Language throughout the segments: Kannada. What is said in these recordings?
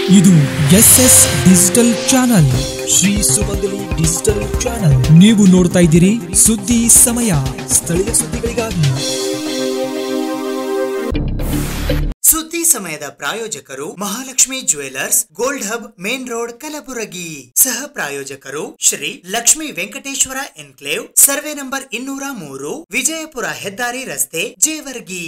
ಇದು S S digital channel Shri Sumangali digital channel ನೀವು ನೋಡ್ತಾ ಇದ್ದೀರಿ ಸುದ್ದಿ ಸಮಯ ಸ್ಥಳೀಯ ಸುದ್ದಿಗಳಿಗಾಗಿ ಸುದ್ದಿ ಸಮಯದ ಪ್ರಾಯೋಜಕರು Mahalakshmi jewellers gold hub main road Kalaburagi ಸಹ ಪ್ರಾಯೋಜಕರು Shri Lakshmi Venkateshwara enclave survey number ಇನ್ನೂರ ಮೂರು ವಿಜಯಪುರ ಹೆದ್ದಾರಿ ರಸ್ತೆ Jevargi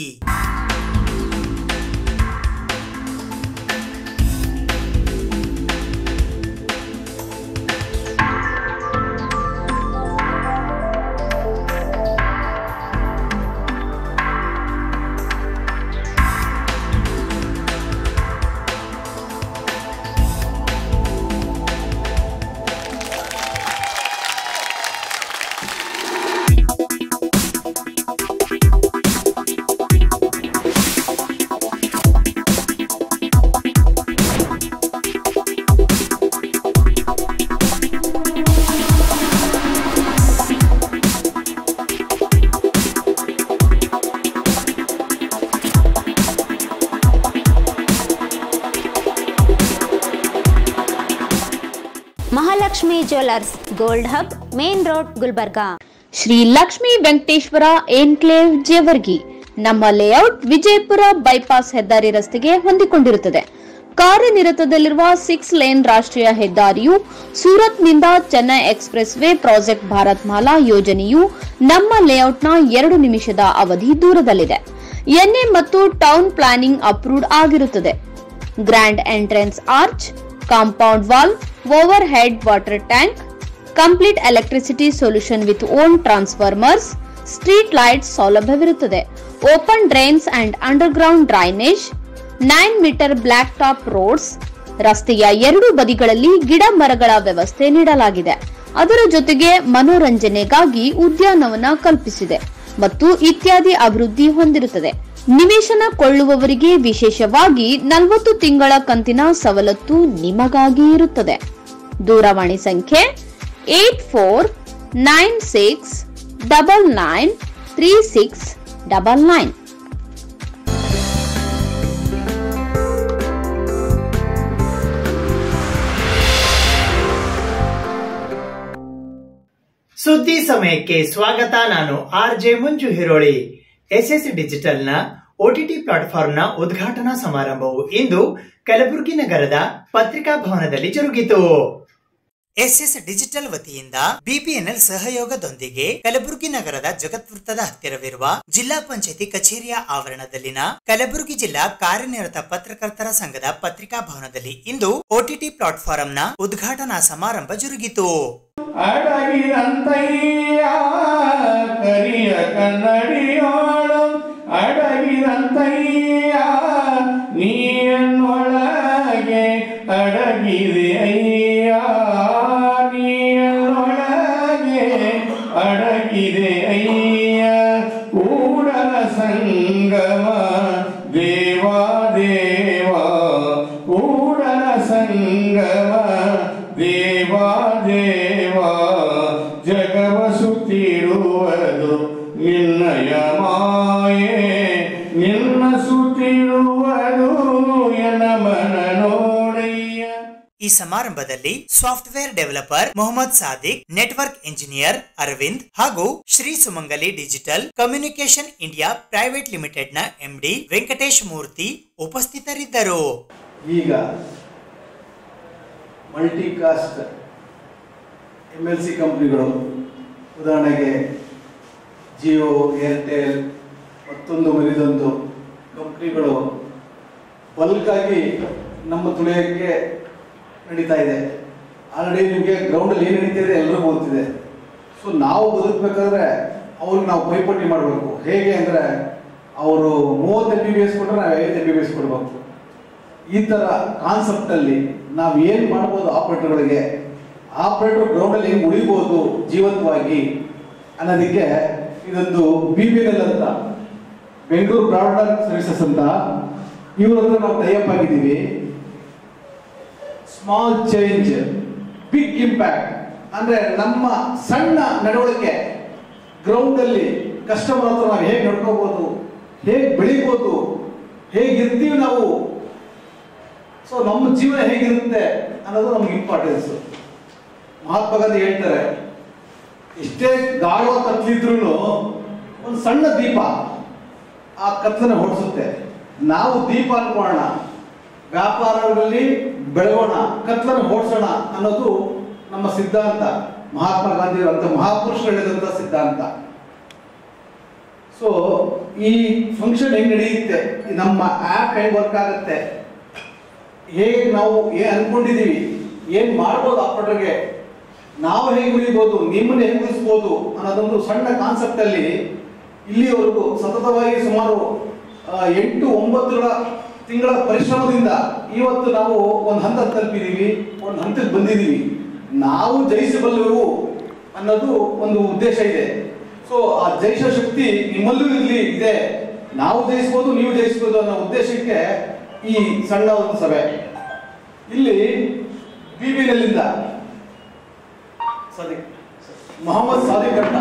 Mahalakshmi jewellers gold hub main road Gulbarga Shri Lakshmi Venkateshwara enclave Jevargi ನಮ್ಮ ಲೇಔಟ್ ವಿಜಯಪುರ ಬೈಪಾಸ್ ಹೆದ್ದಾರಿ ರಸ್ತೆಗೆ ಹೊಂದಿಕೊಂಡಿರುತ್ತದೆ ಕಾರ್ಯನಿರತದಲ್ಲಿರುವ ಸಿಕ್ಸ್ ಲೇನ್ ರಾಷ್ಟ್ರೀಯ ಹೆದ್ದಾರಿಯು ಸೂರತ್ನಿಂದ Chennai expressway project Bharat Mala ಯೋಜನೆಯು ನಮ್ಮ ಲೇಔಟ್ನ ಎರಡು ನಿಮಿಷದ ಅವಧಿ ದೂರದಲ್ಲಿದೆ ಎನ್ಎ ಮತ್ತು ಟೌನ್ ಪ್ಲಾನಿಂಗ್ ಅಪ್ರೂವ್ಡ್ ಆಗಿರುತ್ತದೆ grand entrance arch compound wall overhead water tank complete electricity solution with own transformers street lights ಸೌಲಭ್ಯವಿರುತ್ತದೆ open drains and underground drainage nine metre black top roads ರಸ್ತೆಯ ಎರಡು ಬದಿಗಳಲ್ಲಿ ಗಿಡ ಮರಗಳ ವ್ಯವಸ್ಥೆ ನೀಡಲಾಗಿದೆ ಅದರ ಜೊತೆಗೆ ಮನೋರಂಜನೆಗಾಗಿ ಉದ್ಯಾನವನ ಕಲ್ಪಿಸಿದೆ ಮತ್ತು ಇತ್ಯಾದಿ ಅಭಿವೃದ್ಧಿ ಹೊಂದಿರುತ್ತದೆ ನಿವೇಶನ ಕೊಳ್ಳುವವರಿಗೆ ವಿಶೇಷವಾಗಿ ನಲವತ್ತು ತಿಂಗಳ ಕಂತಿನ ಸವಲತ್ತು ನಿಮಗಾಗಿ ಇರುತ್ತದೆ ದೂರವಾಣಿ ಸಂಖ್ಯೆ eight four nine six double nine three six double nine ಸುದ್ದಿ ಸಮಯಕ್ಕೆ ಸ್ವಾಗತ ನಾನು R J Manju Hiroli S S digital ನ ಒಟಿಟಿ ಪ್ಲಾಟ್ಫಾರ್ಮ್ ನ ಉದ್ಘಾಟನಾ ಸಮಾರಂಭವು ಇಂದು ಕಲಬುರಗಿ ನಗರದ ಪತ್ರಿಕಾ ಭವನದಲ್ಲಿ ಜರುಗಿತು ಎಸ್ಎಸ್ ಡಿಜಿಟಲ್ ವತಿಯಿಂದ ಬಿಪಿಎನ್ಎಲ್ ಸಹಯೋಗದೊಂದಿಗೆ ಕಲಬುರಗಿ ನಗರದ ಜಗತ್ವೃತ್ತದ ಹತ್ತಿರವಿರುವ ಜಿಲ್ಲಾ ಪಂಚಾಯತಿ ಕಚೇರಿಯ ಆವರಣದಲ್ಲಿನ ಕಲಬುರಗಿ ಜಿಲ್ಲಾ ಕಾರ್ಯನಿರತ ಪತ್ರಕರ್ತರ ಸಂಘದ ಪತ್ರಿಕಾ ಭವನದಲ್ಲಿ ಇಂದು ಒಟಿಟಿ ಪ್ಲಾಟ್ಫಾರಂನ ಉದ್ಘಾಟನಾ ಸಮಾರಂಭ ಜರುಗಿತು ಅಡಗಿರಂತಯ್ಯ ಕರಿಯ ಕನ್ನಡಿಯೋಳು ಅಡಗಿರಂತಯ್ಯ ನೀಯನ್ನೊಳಗೆ ಅಡಗಿದೆ ಅಯ್ಯ ನೀಯನ್ನೊಳಗೆ ಅಡಗಿದೆ ಅಯ್ಯ ಕೂಡಲ ಸಂಗಮ ದೇವಾ ದೇವ ಕೂಡಲ ಸಂಗಮ ದೇವಾ ದೇವ ಜಗವ ಸುತ್ತಿರುವುದು ನಿನ್ನಯ ಮಾಯೆ ನಿನ್ನ ಸುತ್ತಿರುವುದು ಎನ ಮನ ನೋಡಯ್ಯ ಈ ಸಮಾರಂಭದಲ್ಲಿ software developer Mohammed Sadiq network engineer Arvind ಹಾಗೂ Shri Sumangali digital communication India private limited ನ ಎಂಡಿ ವೆಂಕಟೇಶ್ ಮೂರ್ತಿ ಉಪಸ್ಥಿತರಿದ್ದರು ಈಗ multicast M L C ಕಂಪ್ನಿಗಳು ಉದಾಹರಣೆಗೆ ಜಿಯೋ ಏರ್ಟೆಲ್ ಮತ್ತೊಂದು ಮರಿದೊಂದು ಕಂಪ್ನಿಗಳು ಬಲ್ಕಾಗಿ ನಮ್ಮ ತುಳಿಯೋಕ್ಕೆ ನಡೀತಾ ಇದೆ ಆಲ್ರೆಡಿ ನಿಮಗೆ ಗ್ರೌಂಡಲ್ಲಿ ಏನು ನಡೀತಿದೆ ಎಲ್ಲರಿಗೂ ಗೊತ್ತಿದೆ ಸೊ ನಾವು ಬದುಕಬೇಕಾದ್ರೆ ಅವ್ರಿಗೆ ನಾವು ಪೈಪೋಟಿ ಮಾಡಬೇಕು ಹೇಗೆ ಅಂದರೆ ಅವರು ಮೂವತ್ತು ಎಂ ಬಿ ಬಿ ಎಸ್ ಕೊಟ್ಟರೆ ನಾವು ಐವತ್ತು ಎಂ ಬಿ ಬಿ ಎಸ್ ಕೊಡಬೇಕು ಈ ಥರ ಕಾನ್ಸೆಪ್ಟಲ್ಲಿ ನಾವು ಏನು ಮಾಡ್ಬೋದು ಆಪ್ರೇಟರ್ಗಳಿಗೆ ಆಪ್ರೇಟರ್ ಗ್ರೌಂಡಲ್ಲಿ ಹೆಂಗೆ ಉಳಿಬೋದು ಜೀವಂತವಾಗಿ ಅನ್ನೋದಕ್ಕೆ ಇದೊಂದು ಬಿ ಬಿ ಎಲ್ ಅಂತ ಬೆಂಗಳೂರು ಬ್ರಾಡ್ಬ್ಯಾಂಡ್ ಸರ್ವಿಸಸ್ ಅಂತ ಇವ್ರ ಹತ್ರ ನಾವು ಟೈಅಪ್ ಆಗಿದ್ದೀವಿ ಸ್ಮಾಲ್ ಚೇಂಜ್ ಬಿಗ್ ಇಂಪ್ಯಾಕ್ಟ್ ಅಂದ್ರೆ ನಮ್ಮ ಸಣ್ಣ ನಡವಳಿಕೆ ಗ್ರೌಂಡ್ ಅಲ್ಲಿ ಕಸ್ಟಮರ್ ಹತ್ರ ನಾವು ಹೇಗೆ ನಡ್ಕೋಬಹುದು ಹೇಗೆ ಬೆಳಿಬೋದು ಹೇಗಿರ್ತೀವಿ ನಾವು ಸೊ ನಮ್ಮ ಜೀವನ ಹೇಗಿರುತ್ತೆ ಅನ್ನೋದು ನಮ್ಗೆ ಇಂಪಾರ್ಟೆನ್ಸ್ ಮಹಾತ್ಮ ಗಾಂಧಿ ಹೇಳ್ತಾರೆ ಎಷ್ಟೇ ಗಾಢವ ಕತ್ಲಿದ್ರು ಒಂದು ಸಣ್ಣ ದೀಪ ಆ ಕತ್ಲನ್ನ ಹೊಡಿಸುತ್ತೆ ನಾವು ದೀಪ ಅನ್ಕೊಳ್ಳೋಣ ವ್ಯಾಪಾರಗಳಲ್ಲಿ ಬೆಳಗೋಣ ಕತ್ಲನ್ನು ಓಡಿಸೋಣ ಅನ್ನೋದು ನಮ್ಮ ಸಿದ್ಧಾಂತ ಮಹಾತ್ಮ ಗಾಂಧಿ ಅಂತ ಮಹಾಪುರುಷರು ಹೇಳಿದಂತ ಸಿದ್ಧಾಂತ ಸೊ ಈ ಫಂಕ್ಷನ್ ಹೆಂಗ್ ನಡೆಯುತ್ತೆ ಈ ನಮ್ಮ ಆ್ಯಪ್ ಹೆಂಗ್ ವರ್ಕ್ ಆಗುತ್ತೆ ಹೇಗೆ ನಾವು ಏನ್ ಅನ್ಕೊಂಡಿದೀವಿ ಏನ್ ಮಾಡ್ಬೋದು ಆಪರೇಟರ್ಗೆ ನಾವು ಹೇಗೆ ಉಳಿಬೋದು ನಿಮ್ಮನ್ನ ಹೇಗೆ ಉಳಿಸ್ಬೋದು ಅನ್ನೋದೊಂದು ಸಣ್ಣ ಕಾನ್ಸೆಪ್ಟ್ ಅಲ್ಲಿ ಇಲ್ಲಿಯವರೆಗೂ ಸತತವಾಗಿ ಸುಮಾರು ಆ, ಎಂಟು ಒಂಬತ್ತು ತಿಂಗಳ ಪರಿಶ್ರಮದಿಂದ ಇವತ್ತು ನಾವು ಒಂದು ಹಂತ ತಲುಪಿದೀವಿ ಒಂದು ಹಂತಕ್ಕೆ ಬಂದಿದ್ದೀವಿ ನಾವು ಜಯಿಸಬಲ್ಲವು ಅನ್ನೋದು ಒಂದು ಉದ್ದೇಶ ಇದೆ ಸೊ ಆ ಜಯಿಸೋ ಶಕ್ತಿ ನಿಮ್ಮಲ್ಲೂ ಇರಲಿ ಇದೆ ನಾವು ಜಯಿಸ್ಬೋದು ನೀವು ಜಯಿಸ್ಬೋದು ಅನ್ನೋ ಉದ್ದೇಶಕ್ಕೆ ಈ ಸಣ್ಣ ಒಂದು ಸಭೆ ಇಲ್ಲಿ ಬಿಬಿನಲ್ಲಿಂದ ಸಾದಿಕ್ ಮೊಹಮ್ಮದ್ ಸಾದಿಕ್ ಅಂತ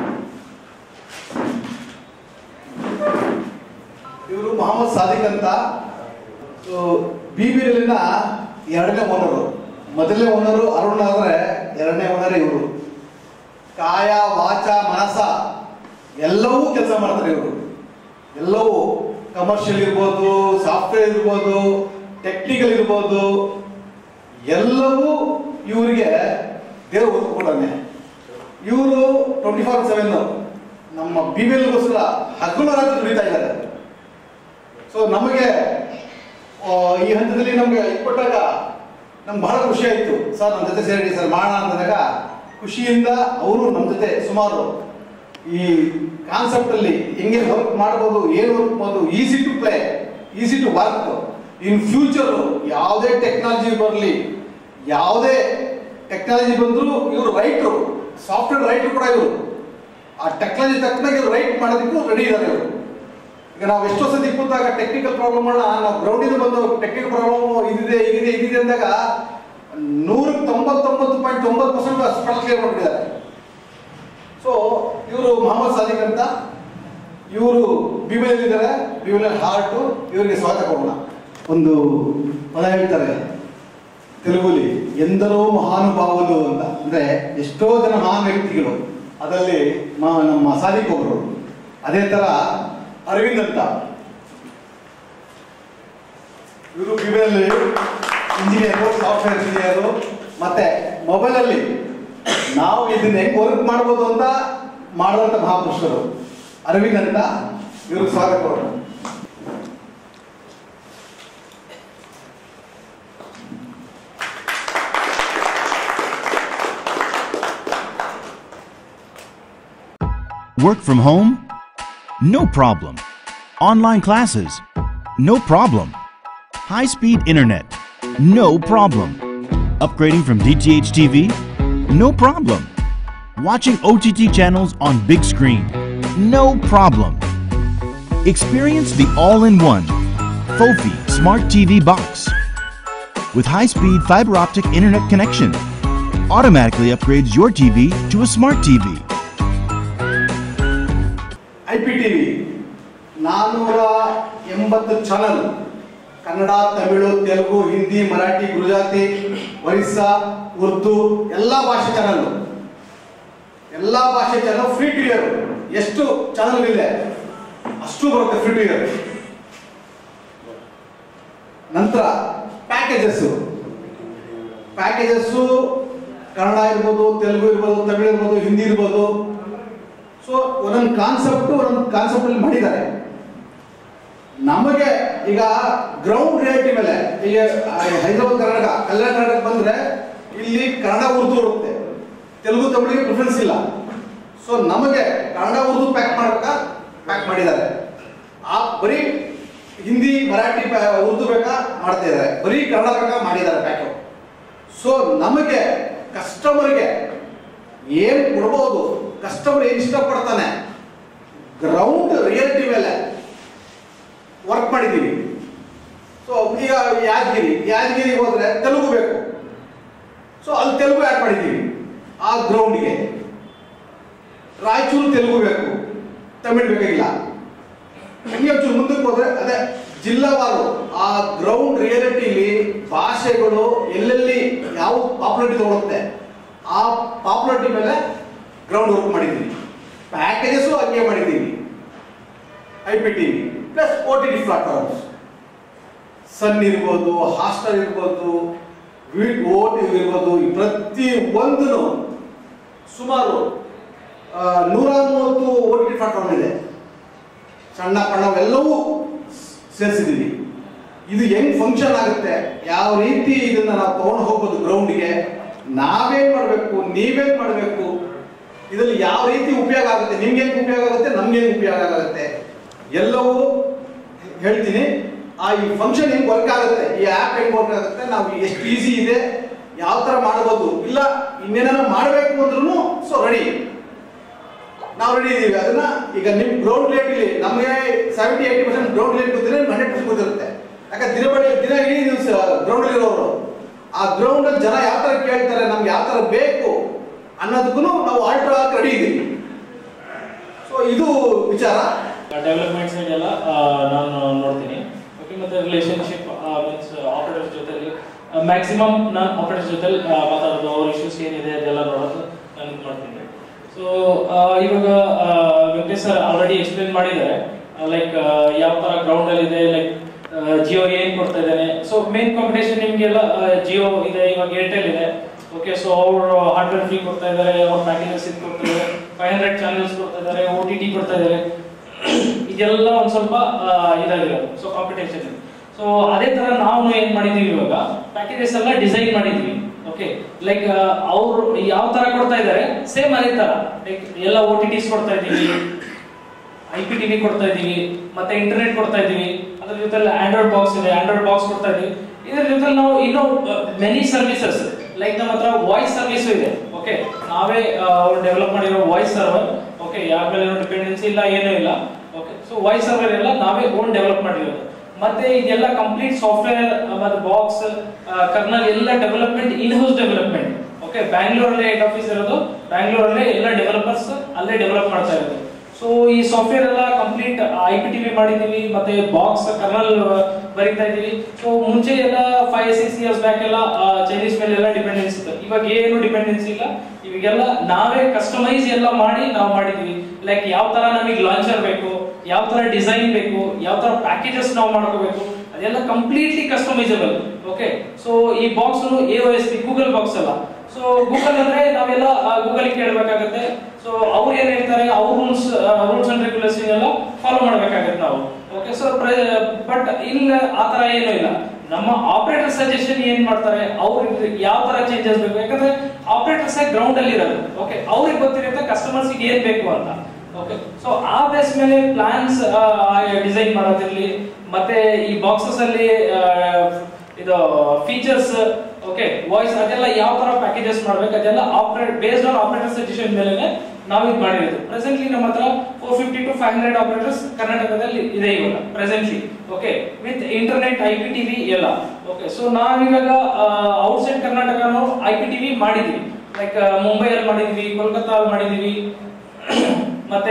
ಇವರು ಮೊಹಮ್ಮದ್ ಸಾದಿಕ್ ಅಂತ ಬಿಬಿನಲ್ಲಿನ ಎರಡನೇ ಓನರು ಮೊದಲನೇ ಓನರು ಅರುಣ್ ಆದ್ರೆ ಎರಡನೇ ಓನರ್ ಇವರು ಕಾಯ ವಾಚ ಮನಸ ಎಲ್ಲವೂ ಕೆಲಸ ಮಾಡ್ತಾರೆ ಇವರು ಎಲ್ಲವೂ ಕಮರ್ಷಿಯಲ್ ಇರ್ಬೋದು ಸಾಫ್ಟ್ವೇರ್ ಇರ್ಬೋದು ಟೆಕ್ನಿಕಲ್ ಇರ್ಬೋದು ಎಲ್ಲವೂ ಇವರಿಗೆ ದೇವರು ಒತ್ಕೊಡನೆ ಇವರು ಟ್ವೆಂಟಿ ಫೋರ್ ಸೆವೆನ್ ನಮ್ಮ ಬಿ ಗೋಸ್ಕರ ಹಗಲು ರಾತ್ರಿ ದುಡಿತಾ ಇದ್ದಾರೆ ಸೊ ನಮಗೆ ಆ, ಈ ಹಂತದಲ್ಲಿ ನಮಗೆ ಕೊಟ್ಟಾಗ ನಮ್ಗೆ ಬಹಳ ಖುಷಿ ಆಯ್ತು ಸರ್ ನಮ್ಮ ಜೊತೆ ಸೇರಿ ಸರ್ ಮಾಡೋಣ ಅಂದಾಗ ಖುಷಿಯಿಂದ ಅವರು ನಮ್ಮ ಜೊತೆ ಸುಮಾರು ಈ ಕಾನ್ಸೆಪ್ಟ್ ಅಲ್ಲಿ ಹೆಂಗೆ ವರ್ಕ್ ಮಾಡ್ಬೋದು ಏನು ವರ್ಕ್ ಮಾಡ್ಬೋದು easy to play easy to work in future ಯಾವುದೇ ಟೆಕ್ನಾಲಜಿ ಬರಲಿ ಯಾವುದೇ ಟೆಕ್ನಾಲಜಿ ಬಂದರೂ ಇವರು ರೈಟ್ರು ಸಾಫ್ಟ್ವೇರ್ ರೈಟ್ರು ಕೂಡ ಇವರು ಆ ಟೆಕ್ನಾಲಜಿ ತಕ್ಕನಾಗಿ ಇವರು ರೈಟ್ ಮಾಡೋದಕ್ಕೂ ರೆಡಿ ಇದ್ದಾರೆ ಇವರು ಈಗ ನಾವು ಎಷ್ಟೋ ಸತಿ ಕೂತಾಗ ಟೆಕ್ನಿಕಲ್ ಪ್ರಾಬ್ಲಮ್ ನಾವು ಗ್ರೌಂಡಿಂದ ಬಂದು ಟೆಕ್ನಿಕಲ್ ಪ್ರಾಬ್ಲಮ್ ಇದಿದೆ ಇದಿದೆ ಇದಿದೆ ಅಂದಾಗ ನೂರಕ್ಕೆ ತೊಂಬತ್ತೊಂಬತ್ತು ಪಾಯಿಂಟ್ ತೊಂಬತ್ತು ಪರ್ಸೆಂಟ್ ಅಷ್ಟು ಕ್ಲಿಯರ್ ಮಾಡಿಬಿಟ್ಟಿದ್ದಾರೆ ಸೊ ಇವರು ಮೊಹಮ್ಮದ್ ಸಾದಿಕ್ ಅಂತ ಇವರು ಬಿಬಿನಲ್ಲಿ ಇದ್ದಾರೆ ಬಿಬಿನಲ್ಲಿ ಹಾರ್ಟು ಇವರಿಗೆ ಸ್ವಾಗತ ಕೊಡೋಣ ಒಂದು ಪದ ಹೇಳ್ತಾರೆ ತೆಲುಗುಲಿ ಎಂದರೋ ಮಹಾನುಭಾವಲು ಅಂತ ಅಂದ್ರೆ ಎಷ್ಟೋ ಜನ ಮಹಾನ್ ವ್ಯಕ್ತಿಗಳು ಅದರಲ್ಲಿ ಮ- ನಮ್ಮ ಸಾದಿಕ್ ಒಬ್ರು ಅದೇ ತರ ಅರವಿಂದ್ ಅಂತ ಇವರು ಬಿಬಿನಲ್ಲಿ ಇಂಜಿನಿಯರು ಸಾಫ್ಟ್ವೇರ್ ಇಂಜಿನಿಯರು ಮತ್ತೆ ಮೊಬೈಲ್ ಅಲ್ಲಿ ನಾವು ಇದನ್ನ ಹೆಂಗ್ ವರ್ಕ್ ಮಾಡ್ಬೋದು ಅಂತ ಮಾಡುವಂತ ಮಹಾಪುರುಷರು ಅರವಿಂದ್ ಅಂತ ಇವ್ರಿಗೆ ಸ್ವಾಗತ ಕೊಡೋಣ Work from home? No problem. Online classes? No problem. High speed internet? No problem. Upgrading from DTH TV? No problem. Watching OTT channels on big screen? No problem. Experience the all in one Fofi Smart TV Box. With high speed fiber optic internet connection, automatically upgrades your TV to a smart TV. I P T V ನಾನ್ನೂರ ಎಂಬತ್ತು ಚಾನಲ್ ಕನ್ನಡ ತಮಿಳು ತೆಲುಗು ಹಿಂದಿ ಮರಾಠಿ ಗುಜರಾತಿ ಒರಿಸ್ಸಾ ಉರ್ದು ಎಲ್ಲ ಭಾಷೆ ಚಾನಲ್ ಎಲ್ಲ ಭಾಷೆ ಚಾನಲ್ ಫ್ರೀ ಟು ಇಯರ್ ಎಷ್ಟು ಚಾನಲ್ ಇದೆ ಅಷ್ಟು ಬರುತ್ತೆ ಫ್ರೀ ಟು ಇಯರ್ ನಂತರ ಪ್ಯಾಕೇಜಸ್ ಪ್ಯಾಕೇಜಸ್ಸು ಕನ್ನಡ ಇರ್ಬೋದು ತೆಲುಗು ಇರ್ಬೋದು ತಮಿಳು ಇರ್ಬೋದು ಹಿಂದಿ ಇರ್ಬೋದು ಸೊ ಒಂದೊಂದು ಕಾನ್ಸೆಪ್ಟ್ ಒಂದೊಂದು ಕಾನ್ಸೆಪ್ಟ್ ಅಲ್ಲಿ ಮಾಡಿದ್ದಾರೆ ನಮಗೆ ಈಗ ಗ್ರೌಂಡ್ ರಿಯಾಲಿಟಿ ಮೇಲೆ ಈಗ ಹೈದರಾಬಾದ್ ಕರ್ನಾಟಕ ಕಲ್ಯಾಣ ಕರ್ನಾಟಕ ಬಂದ್ರೆ ಇಲ್ಲಿ ಕನ್ನಡ ಉರ್ದು ಇರುತ್ತೆ ತೆಲುಗು ತಮಿಳಿಗೆ ಪ್ರಿಫರೆನ್ಸ್ ಇಲ್ಲ ಸೊ ನಮಗೆ ಕನ್ನಡ ಉರ್ದು ಪ್ಯಾಕ್ ಮಾಡ್ಬೇಕಾ ಪ್ಯಾಕ್ ಮಾಡಿದ್ದಾರೆ ಆ ಬರೀ ಹಿಂದಿ ಮರಾಠಿ ಪ್ಯಾ- ಉರ್ದು ಬೇಕಾ ಮಾಡ್ತಾ ಇದ್ದಾರೆ ಬರೀ ಕನ್ನಡ ಬೇಕಾ ಮಾಡಿದ್ದಾರೆ ಪ್ಯಾಕ್ ಸೊ ನಮಗೆ ಕಸ್ಟಮರ್ಗೆ ಏನ್ ಕೊಡ್ಬೋದು ಕಸ್ಟಮರ್ ಏನ್ ಇಷ್ಟಪಡ್ತಾನೆ ಗ್ರೌಂಡ್ ರಿಯಾಲಿಟಿ ಮೇಲೆ ವರ್ಕ್ ಮಾಡಿದ್ದೀವಿ ಸೊ ಈಗ ಯಾದಗಿರಿ ಯಾದಗಿರಿ ಹೋದ್ರೆ ತೆಲುಗು ಬೇಕು ಸೊ ಅಲ್ಲಿ ತೆಲುಗು ಆ್ಯಡ್ ಮಾಡಿದ್ದೀವಿ ಆ ಗ್ರೌಂಡ್ಗೆ ರಾಯಚೂರು ತೆಲುಗು ಬೇಕು ತಮಿಳ್ ಬೇಕಾಗಿಲ್ಲ ಹಂಗೆ ಒಂಚೂರು ಮುಂದಕ್ಕೆ ಹೋದ್ರೆ ಅದೇ ಜಿಲ್ಲಾವಾರು ಆ ಗ್ರೌಂಡ್ ರಿಯಾಲಿಟಿಲಿ ಭಾಷೆಗಳು ಎಲ್ಲೆಲ್ಲಿ ಯಾವ ಪಾಪ್ಯುಲಾರಿಟಿ ತಗೊಳುತ್ತೆ ಆ ಪಾಪ್ಯುಲಾರಿಟಿ ಮೇಲೆ ಗ್ರೌಂಡ್ ವರ್ಕ್ ಮಾಡಿದ್ದೀವಿ ಪ್ಯಾಕೇಜಸ್ಸು ಹಂಗೆ ಮಾಡಿದ್ದೀವಿ I P T V plus O T T platforms Sun ಇರ್ಬೋದು ಹಾಸ್ಟೆಲ್ ಇರ್ಬೋದು ಓ ಟಿ ಇರ್ಬೋದು ಈ ಪ್ರತಿ ಒಂದು ಸುಮಾರು ಆ, ನೂರ ಮೂವತ್ತು ಓ ಟಿ ಟಿ ಪ್ಲಾಟ್ಫಾರ್ಮ್ ಇದೆ ಸಣ್ಣ ಪಣ್ಣವೆಲ್ಲವೂ ಸೇರಿಸಿದ್ದೀವಿ ಇದು ಹೆಂಗ್ ಫಂಕ್ಷನ್ ಆಗುತ್ತೆ ಯಾವ ರೀತಿ ಇದನ್ನ ನಾವು ತಗೊಂಡು ಹೋಗ್ಬೋದು ಗ್ರೌಂಡ್ಗೆ ನಾವೇನ್ ಮಾಡಬೇಕು ನೀವೇನ್ ಮಾಡಬೇಕು ಇದರಲ್ಲಿ ಯಾವ ರೀತಿ ಉಪಯೋಗ ಆಗುತ್ತೆ ನಿಮ್ಗೆ ಹೆಂಗ್ ಉಪಯೋಗ ಆಗುತ್ತೆ ನಮ್ಗೆ ಹೆಂಗ್ ಉಪಯೋಗ ಆಗುತ್ತೆ ಎಲ್ಲವೂ ಹೇಳ್ತೀನಿ ಆ ಈ ಫಂಕ್ಷನ್ ಹೆಂಗ್ ವರ್ಕ್ ಆಗುತ್ತೆ ಈ ಆ್ಯಪ್ ಹೆಂಗ್ ವರ್ಕ್ ಆಗುತ್ತೆ ನಾವು ಎಷ್ಟು ಈಸಿ ಇದೆ ಯಾವ ತರ ಮಾಡ್ಬೋದು ಇಲ್ಲ ಇನ್ನೇನಾರ ಮಾಡಬೇಕು ಅಂದ್ರೂ ಸೊ ರೆಡಿ ನಾವು ರೆಡಿ ಇದೀವಿ ಅದನ್ನ ಈಗ ನಿಮ್ ಗ್ರೌಂಡ್ ರಿಯಾಲಿಟಿ ನಮಗೆ seventy eighty percent ground reality ಗೊತ್ತಿದ್ರೆ ಹಂಡ್ರೆಡ್ ಪರ್ಸೆಂಟ್ ಗೊತ್ತಿರುತ್ತೆ ಯಾಕಂದ್ರೆ ದಿನ ಬಳಿ ದಿನ ಇಡೀ ದಿವಸ ಗ್ರೌಂಡ್ ಇರೋರು ಆ ಗ್ರೌಂಡ್ ಅಲ್ಲಿ ಜನ ಯಾವ ತರ ಕೇಳ್ತಾರೆ ನಮ್ಗೆ ಯಾವ ತರ ಬೇಕು ಅನ್ನೋದಕ್ಕೂ ನಾವು ಆಲ್ಟ್ರಾ ರೆಡಿ ಇದೀವಿ ಸೊ ಇದು ವಿಚಾರ ಡೆವಲಪ್ಮೆಂಟ್ ಸೈಡ್ ಎಲ್ಲ ಆ, ನಾನು ನೋಡ್ತೀನಿ ಓಕೆ ಮತ್ತೆ ರಿಲೇಶನ್ಶಿಪ್ ಮೀನ್ಸ್ ಆಪರೇಟರ್ಸ್ ಜೊತೆಲಿ ಮ್ಯಾಕ್ಸಿಮಮ್ ನಾನು ಆಪರೇಟರ್ಸ್ ಜೊತೆ ಮಾತಾಡೋದು ಅವ್ರ ಇಶ್ಯೂಸ್ ಏನಿದೆ ಅದೆಲ್ಲ ನೋಡೋದು ನಾನು ಇದು ಮಾಡ್ತೀನಿ ಸೊ ಇವಾಗ ಆ, ವೆಂಕಟೇಶ್ ಸರ್ ಆಲ್ರೆಡಿ ಎಕ್ಸ್ಪ್ಲೇನ್ ಮಾಡಿದ್ದಾರೆ ಲೈಕ್ ಯಾವ ತರ ಗ್ರೌಂಡ್ ಅಲ್ಲಿ ಇದೆ ಲೈಕ್ ಜಿಯೋ ಏನ್ ಕೊಡ್ತಾ ಇದ್ದಾನೆ ಸೊ ಮೇನ್ ಕಾಂಪಿಟೇಷನ್ ನಿಮ್ಗೆಲ್ಲ ಜಿಯೋ ಇದೆ ಇವಾಗ ಏರ್ಟೆಲ್ ಇದೆ ಓಕೆ ಸೊ ಅವರು ಹಾರ್ಡ್ವೇರ್ ಫ್ರೀ ಕೊಡ್ತಾ ಇದ್ದಾರೆ ಅವ್ರ ಪ್ಯಾಕೇಜಸ್ ಇದು ಕೊಡ್ತಾ ಇದ್ದಾರೆ ಫೈವ್ ಹಂಡ್ರೆಡ್ ಚಾನಲ್ಸ್ ಕೊಡ್ತಾ ಇದ್ದಾರೆ ಓ ಟಿ ಟಿ ಕೊಡ್ತಾ ಇದ್ದಾರೆ ಇದೆಲ್ಲ ಒಂದ್ ಸ್ವಲ್ಪ ಆ, ಇದಾಗಿರೋದು ಸೊ ಕಾಂಪಿಟೇಷನ್ ಸೊ ಅದೇ ತರ ನಾವು ಏನ್ ಮಾಡಿದೀವಿ ಇವಾಗ ಪ್ಯಾಕೇಜಸ್ ಎಲ್ಲ ಡಿಸೈನ್ ಮಾಡಿದೀವಿ ಓಕೆ ಲೈಕ್ ಅವರು ಯಾವ ತರ ಕೊಡ್ತಾ ಇದ್ದಾರೆ ಸೇಮ್ ಅದೇ ತರ ಲೈಕ್ ಎಲ್ಲ ಓ ಟಿ ಟಿಸ್ ಕೊಡ್ತಾ ಇದೀವಿ ಐ ಪಿ ಟಿವಿ ಕೊಡ್ತಾ ಇದೀವಿ ಮತ್ತೆ ಇಂಟರ್ನೆಟ್ ಕೊಡ್ತಾ ಇದೀವಿ ಅದ್ರ ಜೊತೆ ಆಂಡ್ರಾಯ್ಡ್ ಬಾಕ್ಸ್ ಇದೆ ಆಂಡ್ರಾಯ್ಡ್ ಬಾಕ್ಸ್ ಕೊಡ್ತಾ ಇದೀವಿ ಇದ್ರ ಜೊತೆ ನಾವು ಇನ್ನೂ ಮೆನಿ ಸರ್ವಿಸಸ್ ಲೈಕ್ ನಮ್ಮ ಹತ್ರ ವಾಯ್ಸ್ ಸರ್ವಿಸ್ ಇದೆ ಓಕೆ ನಾವೇ ಡೆವಲಪ್ ಮಾಡಿರೋ ವಾಯ್ಸ್ ಸರ್ವರ್ ಓಕೆ ಯಾರ ಮೇಲೆ ಡಿಪೆಂಡೆನ್ಸಿ ಇಲ್ಲ ಏನೂ ಇಲ್ಲ ಓಕೆ ಸೊ ವಾಯ್ಸ್ ಸರ್ವರ್ ಎಲ್ಲ ನಾವೇ ಓನ್ ಡೆವಲಪ್ ಮಾಡಿರೋದು ಮತ್ತೆ ಇದೆಲ್ಲ ಕಂಪ್ಲೀಟ್ ಸಾಫ್ಟ್ವೇರ್ ಮತ್ತೆ ಬಾಕ್ಸ್ ಕರ್ನಲ್ ಎಲ್ಲ development in house development okay ಬ್ಯಾಂಗ್ಳೂರಲ್ಲೇ ಹೆಡ್ ಆಫೀಸ್ ಇರೋದು ಬ್ಯಾಂಗ್ಳೂರಲ್ಲೇ ಎಲ್ಲ ಡೆವಲಪರ್ಸ್ ಅಲ್ಲೇ ಡೆವಲಪ್ ಮಾಡ್ತಾ ಇರೋದು ಸೊ ಈ ಸಾಫ್ಟ್ವೇರ್ ಎಲ್ಲ ಕಂಪ್ಲೀಟ್ ಐ ಪಿ ಟಿವಿ ಮಾಡಿದೀವಿ ಮತ್ತೆ ಬಾಕ್ಸ್ ಕರ್ನಲ್ ಬರೀತಾ ಇದೀವಿ ಸೊ ಮುಂಚೆ ಎಲ್ಲ ಫೈವ್ ಸಿಕ್ಸ್ ಇಯರ್ಸ್ ಬ್ಯಾಕ್ ಎಲ್ಲ ಚೈನೀಸ್ ಮೇಲೆ ಎಲ್ಲ ಡಿಪೆಂಡೆನ್ಸಿ ಇತ್ತು ಇವಾಗ ಏನು ಡಿಪೆಂಡೆನ್ಸಿ ಇಲ್ಲ ಇವಾಗೆಲ್ಲ ನಾವೇ ಕಸ್ಟಮೈಸ್ ಎಲ್ಲ ಮಾಡಿ ನಾವು ಮಾಡಿದೀವಿ ಲೈಕ್ ಯಾವ ತರ ನಮಗೆ ಲಾಂಚರ್ ಬೇಕು ಯಾವ ತರ ಡಿಸೈನ್ ಬೇಕು ಯಾವ ತರ ಪ್ಯಾಕೇಜಸ್ ನಾವು ಮಾಡ್ಕೋಬೇಕು ಅದೆಲ್ಲ ಕಂಪ್ಲೀಟ್ಲಿ ಕಸ್ಟಮೈಸಬಲ್ ಓಕೆ ಸೊ ಈ box A O S P Google box ಅಲ್ಲ ಸೊ ಗೂಗಲ್ ಅಂದ್ರೆ ನಾವೆಲ್ಲ ಗೂಗಲ್ ಕೇಳಬೇಕಾಗುತ್ತೆ ಸೊ ಅವ್ರು ಏನ್ ಹೇಳ್ತಾರೆ ಅವ್ರ ರೂಲ್ಸ್ ರೂಲ್ಸ್ ಅಂಡ್ ರೆಗ್ಯುಲೇಷನ್ ಎಲ್ಲ ಫಾಲೋ ಮಾಡ್ಬೇಕಾಗತ್ತೆ ನಾವು ಓಕೆ ಸೊ ಬಟ್ ಇಲ್ಲ ಆ ತರ ಏನೂ ಇಲ್ಲ ನಮ್ಮ ಆಪರೇಟರ್ ಸಜೆಷನ್ ಏನ್ ಮಾಡ್ತಾರೆ ಅವ್ರಿಗೆ ಯಾವ ತರ ಚೇಂಜಸ್ ಬೇಕು ಯಾಕಂದ್ರೆ ಆಪರೇಟರ್ಸ್ ಗ್ರೌಂಡ್ ಅಲ್ಲಿ ಇರೋದು ಓಕೆ ಅವ್ರಿಗೆ ಗೊತ್ತಿರುತ್ತೆ ಕಸ್ಟಮರ್ಸ್ ಏನ್ ಬೇಕು ಅಂತ ಓಕೆ ಸೊ ಆ ಬೇಸ್ ಮೇಲೆ ಪ್ಲಾನ್ಸ್ ಡಿಸೈನ್ ಮಾಡೋದಿರ್ಲಿ ಮತ್ತೆ ಈ ಬಾಕ್ಸಸ್ ಅಲ್ಲಿ ಆ, ಇದು ಫೀಚರ್ಸ್ ಓಕೆ ವಾಯ್ಸ್ ಅದೆಲ್ಲ ಯಾವ ತರ ಪ್ಯಾಕೇಜಸ್ ಮಾಡ್ಬೇಕು ಅದೆಲ್ಲ operate based on operator suggestion ಮೇಲೆ ನಾವು ಇದು ಮಾಡಿರೋದು ಪ್ರೆಸೆಂಟ್ಲಿ ನಮ್ಮ ಹತ್ರ four fifty to five hundred operators ಕರ್ನಾಟಕದಲ್ಲಿ ಇದೆ ಇವಾಗ presently okay with internet I P TV ಎಲ್ಲ ಓಕೆ ಸೊ ನಾವಿವಾಗ ಔಟ್ಸೈಡ್ ಕರ್ನಾಟಕನು ಐ ಪಿ ಟಿವಿ ಮಾಡಿದ್ವಿ ಲೈಕ್ ಮುಂಬೈಯಲ್ಲಿ ಮಾಡಿದ್ವಿ ಕೋಲ್ಕತ್ತಾದಲ್ಲಿ ಮಾಡಿದ್ವಿ ಮತ್ತೆ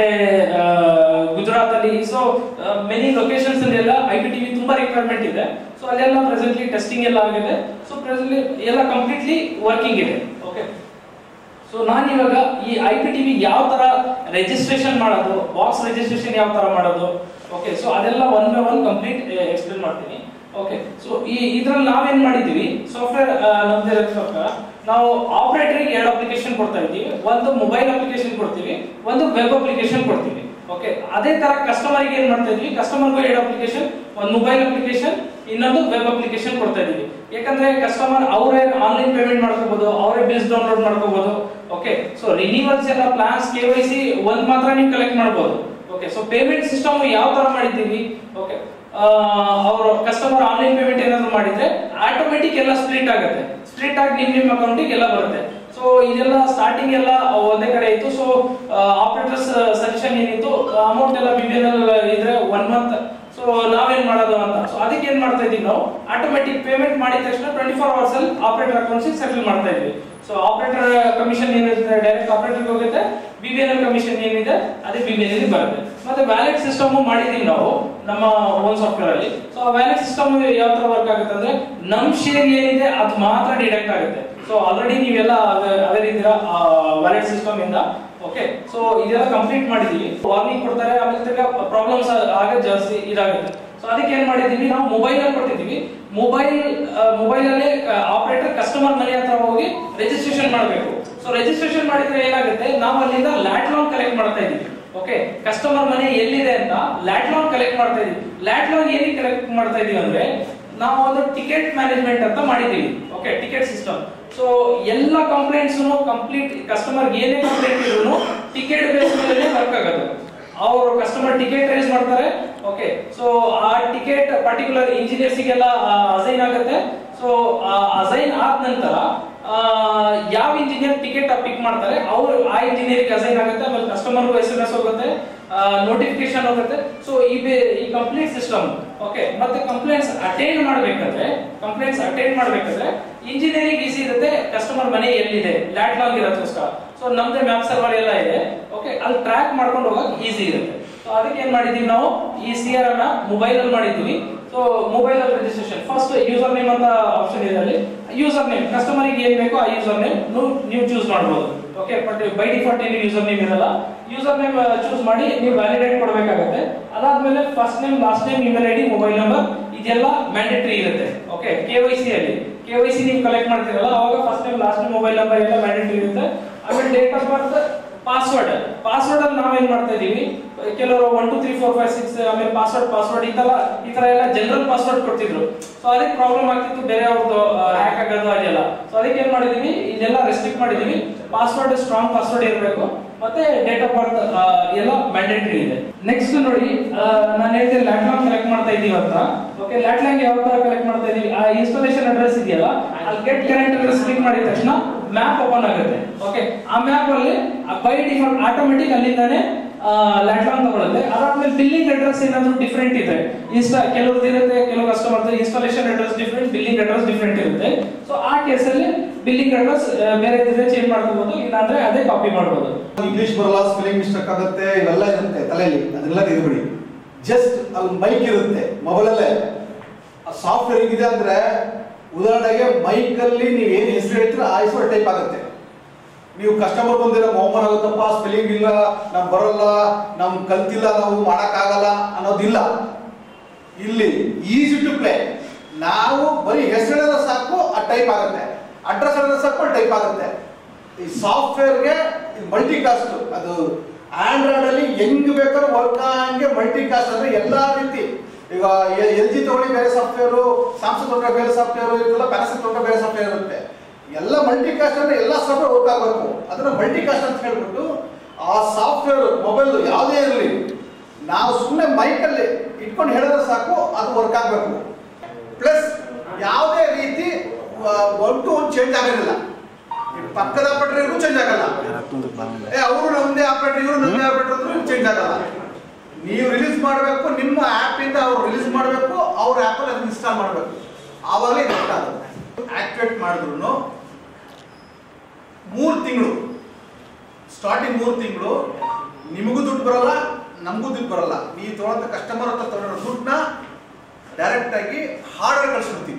ಗುಜರಾತ್ ಅಲ್ಲಿ ಸೊ ಮೆನಿ ಲೊಕೇಶನ್ಸ್ ಅಲ್ಲಿ ಎಲ್ಲ ಐ ಪಿ ಟಿವಿ ತುಂಬಾ ರಿಕ್ವೈರ್ಮೆಂಟ್ ಇದೆ ಸೊ ಅಲ್ಲೆಲ್ಲ ಪ್ರೆಸೆಂಟ್ಲಿ ಟೆಸ್ಟಿಂಗ್ ಎಲ್ಲ ಆಗಿದೆ ಸೊ ಪ್ರೆಸೆಂಟ್ಲಿ ಎಲ್ಲ ಕಂಪ್ಲೀಟ್ಲಿ ವರ್ಕಿಂಗ್ ಇದೆ ಓಕೆ ಸೊ ನಾನು ಇವಾಗ ಈ ಐ ಪಿ ಟಿವಿ ಯಾವ ತರ ರಿಜಿಸ್ಟ್ರೇಷನ್ ಮಾಡೋದು ಬಾಕ್ಸ್ ರಿಜಿಸ್ಟ್ರೇಷನ್ ಯಾವ ತರ ಮಾಡೋದು ಓಕೆ ಸೊ ಅದೆಲ್ಲ one by one complete explain ಮಾಡ್ತೀನಿ ಓಕೆ ಸೊ ಈ ಇದ್ರಲ್ಲಿ ನಾವೇನ್ ಮಾಡಿದೀವಿ ಸಾಫ್ಟ್ವೇರ್ ನಮ್ದೇ ಪ್ರಕಾರ ನಾವು ಆಪರೇಟರ್ಗೆ ಎರಡು ಅಪ್ಲಿಕೇಶನ್ ಕೊಡ್ತಾ ಇದ್ದೀವಿ ಒಂದು ಮೊಬೈಲ್ ಅಪ್ಲಿಕೇಶನ್ ಕೊಡ್ತೀವಿ ಒಂದು ವೆಬ್ ಅಪ್ಲಿಕೇಶನ್ ಕೊಡ್ತೀವಿ ಓಕೆ ಅದೇ ತರ ಕಸ್ಟಮರ್ಗೆ ಏನ್ ಮಾಡ್ತಾ ಇದ್ವಿ ಕಸ್ಟಮರ್ಗೂ ಎರಡು ಅಪ್ಲಿಕೇಶನ್ ಒಂದು ಮೊಬೈಲ್ ಅಪ್ಲಿಕೇಶನ್ ಇನ್ನೊಂದು ವೆಬ್ ಅಪ್ಲಿಕೇಶನ್ ಕೊಡ್ತಾ ಇದೀವಿ ಯಾಕಂದ್ರೆ ಕಸ್ಟಮರ್ ಅವರೇ ಆನ್ಲೈನ್ ಪೇಮೆಂಟ್ ಮಾಡ್ಕೋಬಹುದು ಅವರೇ ಬಿಲ್ಸ್ ಡೌನ್ಲೋಡ್ ಮಾಡ್ಕೋಬಹುದು ಓಕೆ ಸೊ ರಿನಿವಲ್ಸ್ ಎಲ್ಲ ಪ್ಲಾನ್ಸ್ ಕೆ ವೈ ಸಿ ಒಂದ್ ಮಾತ್ರ ನೀವು ಕಲೆಕ್ಟ್ ಮಾಡಬಹುದು ಓಕೆ ಸೊ ಪೇಮೆಂಟ್ ಸಿಸ್ಟಮ್ ಯಾವ ತರ ಮಾಡಿದ್ದೀವಿ ಓಕೆ ಅವರು ಕಸ್ಟಮರ್ ಆನ್ಲೈನ್ ಪೇಮೆಂಟ್ ಏನಾದ್ರು ಮಾಡಿದ್ರೆ ಆಟೋಮೆಟಿಕ್ ಎಲ್ಲ ಸ್ಪ್ಲಿಟ್ ಆಗುತ್ತೆ ಸ್ಪ್ಲಿಟ್ ಆಗಿ ನಿಮ್ ನಿಮ್ಮ ಅಕೌಂಟಿಗೆ ಎಲ್ಲ ಬರುತ್ತೆ ಸೊ ಇದೆಲ್ಲ ಸ್ಟಾರ್ಟಿಂಗ್ ಎಲ್ಲ ಒಂದೇ ಕಡೆ ಇತ್ತು ಸೊ ಆಪರೇಟರ್ಸ್ ಸಜೆಷನ್ ಏನಿತ್ತು ಅಮೌಂಟ್ ಎಲ್ಲ ಬಿ ಇದ್ರೆ ಒನ್ ಮಂತ್ ಸೊ ನಾವೇನ್ ಮಾಡೋದು ಅಂತ ಸೊ ಅದಕ್ಕೆ ಏನ್ ಮಾಡ್ತಾ ಇದೀವಿ ನಾವು ಆಟೋಮೆಟಿಕ್ ಪೇಮೆಂಟ್ ಮಾಡಿದ ತಕ್ಷಣ ಟ್ವೆಂಟಿ ಫೋರ್ ಅವರ್ಸ್ ಅಲ್ಲಿ ಆಪರೇಟರ್ ಅಕೌಂಟ್ಸ್ ಸೆಟಲ್ ಮಾಡ್ತಾ ಇದ್ವಿ ಸೊ ಆಪರೇಟರ್ ಕಮಿಷನ್ ಏನಿರುತ್ತೆ ಡೈರೆಕ್ಟ್ ಆಪರೇಟರ್ ಹೋಗುತ್ತೆ B B N L commission ಏನಿದೆ ಅದೇ ಬಿ ಬಿ ಎನ್ ಬರುತ್ತೆ ಮತ್ತೆ ವ್ಯಾಲೆಟ್ ಸಿಸ್ಟಮ್ ಮಾಡಿದೀವಿ ನಾವು ನಮ್ಮ ಓನ್ ಸಾಫ್ಟ್ವೇರ್ ಅಲ್ಲಿ ಸೊ ಆ ವ್ಯಾಲೆಟ್ ಸಿಸ್ಟಮ್ ಯಾವ ತರ ವರ್ಕ್ ಆಗುತ್ತೆ ಅಂದ್ರೆ ನಮ್ ಶೇರ್ ಏನಿದೆ ಅದು ಮಾತ್ರ ಡಿಡಕ್ಟ್ ಆಗುತ್ತೆ ಸೊ ಆಲ್ರೆಡಿ ನೀವೆಲ್ಲ ಅದೇ ಅದೇ ರೀತಿಯ ವ್ಯಾಲೆಟ್ ಸಿಸ್ಟಮ್ ಇಂದ ಓಕೆ ಸೊ ಇದೆಲ್ಲ ಕಂಪ್ಲೀಟ್ ಮಾಡಿದೀವಿ ವಾರ್ನಿಂಗ್ ಕೊಡ್ತಾರೆ ಆಮೇಲೆ ಪ್ರಾಬ್ಲಮ್ಸ್ ಆಗೋದು ಜಾಸ್ತಿ ಇದಾಗುತ್ತೆ ಸೊ ಅದಕ್ಕೆ ಏನ್ ಮಾಡಿದೀವಿ ನಾವು ಮೊಬೈಲ್ ಅಲ್ಲಿ ಕೊಟ್ಟಿದ್ದೀವಿ ಮೊಬೈಲ್ ಮೊಬೈಲ್ ಅಲ್ಲೇ ಆಪರೇಟರ್ ಕಸ್ಟಮರ್ ಮನೆ ಹತ್ರ ಹೋಗಿ ರಿಜಿಸ್ಟ್ರೇಷನ್ ಮಾಡಬೇಕು ಸೊ ರಿಜಿಸ್ಟ್ರೇಷನ್ ಮಾಡಿದ್ರೆ ಏನಾಗುತ್ತೆ ನಾವು ಅಲ್ಲಿಂದ ಲ್ಯಾಟ್ ಲೋನ್ ಕಲೆಕ್ಟ್ ಮಾಡ್ತಾ ಇದೀವಿ ಓಕೆ ಕಸ್ಟಮರ್ ಮನೆ ಎಲ್ಲಿದೆ ಅಂತ ಲ್ಯಾಟ್ ಲೋನ್ ಕಲೆಕ್ಟ್ ಮಾಡ್ತಾ ಇದೀವಿ ಲ್ಯಾಟ್ ಲೋನ್ ಏನಕ್ಕೆ ಕಲೆಕ್ಟ್ ಮಾಡ್ತಾ ಇದೀವಿ ಅಂದ್ರೆ ನಾವು ಒಂದು ಟಿಕೆಟ್ ಮ್ಯಾನೇಜ್ಮೆಂಟ್ ಅಂತ ಮಾಡಿದೀವಿ ಓಕೆ ಟಿಕೆಟ್ ಸಿಸ್ಟಮ್ ಸೊ ಎಲ್ಲ ಕಂಪ್ಲೇಂಟ್ಸ್ ಕಂಪ್ಲೀಟ್ ಕಸ್ಟಮರ್ ಏನೇ ಕಂಪ್ಲೇಂಟ್ ಇದ್ರು ಟಿಕೆಟ್ ಬೇಸ್ ಮೇಲೆ ವರ್ಕ್ ಆಗೋದು ಅವರು ಕಸ್ಟಮರ್ ಟಿಕೆಟ್ ರೈಸ್ ಮಾಡ್ತಾರೆ ಓಕೆ ಸೊ ಆ ಟಿಕೆಟ್ ಪರ್ಟಿಕ್ಯುಲರ್ ಇಂಜಿನಿಯರ್ಸ್ಗೆಲ್ಲ ಅಸೈನ್ ಆಗುತ್ತೆ ಸೊ ಅಸೈನ್ ಆದ ನಂತರ ಆ, ಯಾವ ಇಂಜಿನಿಯರ್ ಟಿಕೆಟ್ ಪಿಕ್ ಮಾಡ್ತಾರೆ ಅವರು ಆ ಇಂಜಿನಿಯರ್ಗೆ ಅಸೈನ್ ಆಗುತ್ತೆ ಆಮೇಲೆ ಕಸ್ಟಮರ್ಗೂ ಎಸ್ ಎಂ ಎಸ್ ಹೋಗುತ್ತೆ ನೋಟಿಫಿಕೇಶನ್ ಹೋಗುತ್ತೆ ಸೊ ಈ ಬೇ- ಈ ಕಂಪ್ಲೀಟ್ ಸಿಸ್ಟಮ್ ಓಕೆ ಮತ್ತೆ ಕಂಪ್ಲೇಂಟ್ಸ್ ಅಟೆಂಡ್ ಮಾಡ್ಬೇಕಾದ್ರೆ ಕಂಪ್ಲೇಂಟ್ಸ್ ಅಟೆಂಡ್ ಮಾಡ್ಬೇಕಾದ್ರೆ ಇಂಜಿನಿಯರಿಂಗ್ ಈಸಿ ಇರುತ್ತೆ ಕಸ್ಟಮರ್ ಮನೆ ಎಲ್ಲಿದೆ ಲ್ಯಾಟ್ ಲಾಂಗ್ ಇರೋದಕ್ಕೋಸ್ಕರ ಸೊ ನಮ್ದೇ ಮ್ಯಾಪ್ ಸರ್ವರ್ ಎಲ್ಲ ಇದೆ ಓಕೆ ಅಲ್ಲಿ ಟ್ರ್ಯಾಕ್ ಮಾಡ್ಕೊಂಡು ಹೋಗಕ್ ಈಸಿ ಇರುತ್ತೆ ಸೊ ಅದಕ್ಕೆ ಏನ್ ಮಾಡಿದೀವಿ ನಾವು ಈ ಸಿ ಆರ್ ಎಂ ಮೊಬೈಲ್ ಅಲ್ಲಿ ಮಾಡಿದ್ವಿ ಸೊ ಮೊಬೈಲ್ ಅಲ್ಲಿ ರಿಜಿಸ್ಟ್ರೇಷನ್ ಫಸ್ಟ್ ಯೂಸರ್ ನೇಮ್ ಅಂತ ಆಪ್ಷನ್ ಇದೆ ಅಲ್ಲಿ ಯೂಸರ್ ನೇಮ್ ಕಸ್ಟಮರ್ ಏನ್ ಬೇಕೋ ಆ ಯೂಸರ್ ನೇಮ್ ನೀವು ಚೂಸ್ ಮಾಡಬಹುದು ಓಕೆ ಬಟ್ ಬೈ ಡಿಫಾಲ್ಟ್ ಏನು ಯೂಸರ್ ನೇಮ್ ಇರಲ್ಲ ಯೂಸರ್ ನೇಮ್ ಚೂಸ್ ಮಾಡಿ ನೀವು ವ್ಯಾಲಿಡೇಟ್ ಕೊಡಬೇಕಾಗುತ್ತೆ ಅದಾದ್ಮೇಲೆ first name last name email ID mobile number ಇದೆಲ್ಲ ಮ್ಯಾಂಡೇಟರಿ ಇರುತ್ತೆ ಓಕೆ ಕೆ ವೈ ಸಿ ಅಲ್ಲಿ ಕೆ ವೈ ಸಿ ನೀವು ಕಲೆಕ್ಟ್ ಮಾಡ್ತೀರಲ್ಲ ಅವಾಗ first name last name mobile number ಎಲ್ಲ ಮ್ಯಾಂಡೇಟರಿ ಇರುತ್ತೆ ಆಮೇಲೆ date of birth password password ಅಲ್ಲಿ ನಾವೇನ್ ಮಾಡ್ತಾ ಇದೀವಿ ಕೆಲವರು one two three four five six ಆಮೇಲೆ ಪಾಸ್ವರ್ಡ್ ಪಾಸ್ವರ್ಡ್ ಈ ತರ ಈ ತರ ಎಲ್ಲ ಜನರಲ್ ಪಾಸ್ವರ್ಡ್ ಕೊಡ್ತಿದ್ರು ಸೊ ಅದಕ್ಕೆ ಪ್ರಾಬ್ಲಮ್ ಆಗ್ತಿತ್ತು ಬೇರೆ ಅವ್ರದ್ದು ಹ್ಯಾಕ್ ಆಗೋದು ಅದೆಲ್ಲ ಸೊ ಅದಕ್ಕೆ ಏನ್ ಮಾಡಿದೀವಿ ಇದೆಲ್ಲ ರೆಸ್ಟ್ರಿಕ್ಟ್ ಮಾಡಿದೀವಿ ಪಾಸ್ವರ್ಡ್ ಸ್ಟ್ರಾಂಗ್ ಪಾಸ್ವರ್ಡ್ ಇರಬೇಕು ಮತ್ತೆ ಡೇಟ್ ಆಫ್ ಬರ್ತ್ ಎಲ್ಲ ಮ್ಯಾಂಡೇಟರಿ ಇದೆ ನೆಕ್ಸ್ಟ್ ನೋಡಿ ನಾನು ಹೇಳ್ತೀನಿ ಲ್ಯಾಟ್ಲಾಂಗ್ ಕಲೆಕ್ಟ್ ಮಾಡ್ತಾ ಇದೀವಿ ಅಂತ ಓಕೆ ಲ್ಯಾಟ್ಲಾಂಗ್ ಯಾವ ತರ ಕಲೆಕ್ಟ್ ಮಾಡ್ತಾ ಇದೀವಿ ಆ ಇನ್ಸ್ಟಾಲೇಷನ್ ಅಡ್ರೆಸ್ ಇದೆಯಲ್ಲ ಅಲ್ಲಿ ಗೆಟ್ ಕರೆಂಟ್ ಅಡ್ರೆಸ್ ಕ್ಲಿಕ್ ಮಾಡಿದ ತಕ್ಷಣ ಮ್ಯಾಪ್ ಓಪನ್ ಆಗುತ್ತೆ ಓಕೆ ಆ ಮ್ಯಾಪ್ ಅಲ್ಲಿ ಬೈ ಡಿಫಾಲ್ಟ್ ಆಟೋಮೆಟಿಕ್ ಅಲ್ಲಿಂದಾನೆ ಲ್ಯಾಟ್ಲಾಂಗ್ ತಗೊಳುತ್ತೆ ಅದಾದ್ಮೇಲೆ ಬಿಲ್ಲಿಂಗ್ ಅಡ್ರೆಸ್ ಏನಾದ್ರು ಡಿಫ್ರೆಂಟ್ ಇದೆ ಇನ್ಸ್ಟಾ ಕೆಲವ್ರದ್ದು ಇರುತ್ತೆ ಕೆಲವು customer installation address different billing address different ಇರುತ್ತೆ ಸೊ ಆ ಕೇಸಲ್ಲಿ ಬಿಲ್ಲಿಂಗ್ ಅಡ್ರೆಸ್ ಬೇರೆ ಇದ್ರೆ ಚೇಂಜ್ ಮಾಡ್ಕೋಬಹುದು ಇಲ್ಲಾಂದ್ರೆ ಅದೇ ಕಾಪಿ ಮಾಡಬಹುದು ಇಂಗ್ಲಿಷ್ ಬರಲ್ಲ ಸ್ಪೆಲ್ಲಿಂಗ್ ಮಿಸ್ಟೇಕ್ ಆಗುತ್ತೆ ಇವೆಲ್ಲ ಇರುತ್ತೆ ತಲೆಯಲ್ಲಿ ಅದನ್ನೆಲ್ಲ ತೆಗೆದುಬಿಡಿ ಜಸ್ಟ್ ಅಲ್ಲಿ ಮೈಕ್ ಇರುತ್ತೆ ಮೊಬೈಲಲ್ಲೇ ಸಾಫ್ಟ್ವೇರ್ ಹೇಗಿದೆ ಅಂದ್ರೆ ಉದಾಹರಣೆಗೆ ಮೈಕ್ ಅಲ್ಲಿ ನೀವು ಏನು ಹೆಸರು ಹೇಳ್ತೀರ ಆ ಹೆಸರು ಟೈಪ್ ಆಗುತ್ತೆ ನೀವು ಕಸ್ಟಮರ್ ಬಂದಿರೋ ಮೊಹಮ್ಮನ್ ಆಗುತ್ತಪ್ಪ ಸ್ಪೆಲ್ಲಿಂಗ್ ಇಲ್ಲ ನಮ್ ಬರಲ್ಲ ನಮ್ ಕಲ್ತಿಲ್ಲ ನಾವು ಮಾಡಕ್ಕಾಗಲ್ಲ ಅನ್ನೋದಿಲ್ಲ ಇಲ್ಲಿ ಈಸಿ ಟು ಪ್ಲೇ ನಾವು ಬರೀ ಹೆಸರು ಹೇಳಿದ್ರೆ ಸಾಕು ಆ ಟೈಪ್ ಆಗುತ್ತೆ ಅಡ್ರೆಸ್ ಹೇಳಿದ್ರೆ ಸಾಕು ಟೈಪ್ ಆಗುತ್ತೆ ಈ ಸಾಫ್ಟ್ವೇರ್ಗೆ ಮಲ್ಟಿ ಕಾಸ್ಟ್ ಅದು ಆಂಡ್ರಾಯ್ಡ್ ಅಲ್ಲಿ ಹೆಂಗ್ ಬೇಕಾದ್ರೂ ವರ್ಕ್ ಹಂಗೆ ಮಲ್ಟಿ ಕಾಸ್ಟ್ ಅಂದ್ರೆ ಎಲ್ಲಾ ರೀತಿ ಈಗ ಎಲ್ ಜಿ ತಗೊಳ್ಳಿ ಬೇರೆ ಸಾಫ್ಟ್ವೇರು ಸ್ಯಾಮ್ಸಂಗ್ ತಗೊಂಡ್ರೆ ಬೇರೆ ಸಾಫ್ಟ್ವೇರ್ ಇರುತ್ತಲ್ಲ ಪ್ಯಾನಸಲ್ ತಗೊಂಡ್ರೆ ಬೇರೆ ಸಾಫ್ಟ್ವೇರ್ ಇರುತ್ತೆ ಎಲ್ಲ ಮಲ್ಟಿ ಕಾಸ್ಟ್ ಅಂದ್ರೆ ಎಲ್ಲ ಸಾಫ್ಟ್ವೇರ್ ವರ್ಕ್ ಆಗಬೇಕು ಅದನ್ನ ಮಲ್ಟಿ ಕಾಸ್ಟ್ ಅಂತ ಹೇಳ್ಬಿಟ್ಟು ಆ ಸಾಫ್ಟ್ವೇರ್ ಮೊಬೈಲ್ ಯಾವುದೇ ಇರಲಿ ನಾವು ಸುಮ್ಮನೆ ಮೈಕಲ್ಲಿ ಇಟ್ಕೊಂಡು ಹೇಳಿದ್ರೆ ಸಾಕು ಅದು ವರ್ಕ್ ಆಗಬೇಕು ಪ್ಲಸ್ ಯಾವುದೇ ರೀತಿ ಒನ್ ಟು ಒನ್ ಚೇಂಜ್ ಆಗೋದಿಲ್ಲ ಈ ಪಕ್ಕದ ಆಪರೇಟರ್ಗೂ ಚೇಂಜ್ ಆಗಲ್ಲ ಏ ಅವರು ನಮ್ದೇ ಆಪರೇಟರ್ ಇವರು ನಮ್ದೇ ಆಪರೇಟರ್ ಅಂದ್ರೂ ಚೇಂಜ್ ಆಗಲ್ಲ ನೀವು ರಿಲೀಸ್ ಮಾಡಬೇಕು ನಿಮ್ಮ ಆ್ಯಪ್ ಇಂದ ಅವ್ರು ರಿಲೀಸ್ ಮಾಡಬೇಕು ಅವ್ರ ಆ್ಯಪಲ್ಲಿ ಅದನ್ನ ಇನ್ಸ್ಟಾಲ್ ಮಾಡಬೇಕು ಆವಾಗಲೇ ವರ್ಕ್ ಆಗುತ್ತೆ ಆಕ್ಟಿವೇಟ್ ಮಾಡಿದ್ರು ಮೂರು ತಿಂಗಳು ಸ್ಟಾರ್ಟಿಂಗ್ ಮೂರು ತಿಂಗಳು ನಿಮಗೂ ದುಡ್ಡು ಬರಲ್ಲ ನಮಗೂ ದುಡ್ಡು ಬರಲ್ಲ ನೀವು ತೊಗೊಳಂತ ಕಸ್ಟಮರ್ ಹತ್ರ ತೊಗೊಂಡಿರೋ ದುಡ್ಡನ್ನ ಡೈರೆಕ್ಟ್ ಆಗಿ ಹಾರ್ಡ್ವೇರ್ ಕಳಿಸ್ಬಿಡ್ತೀವಿ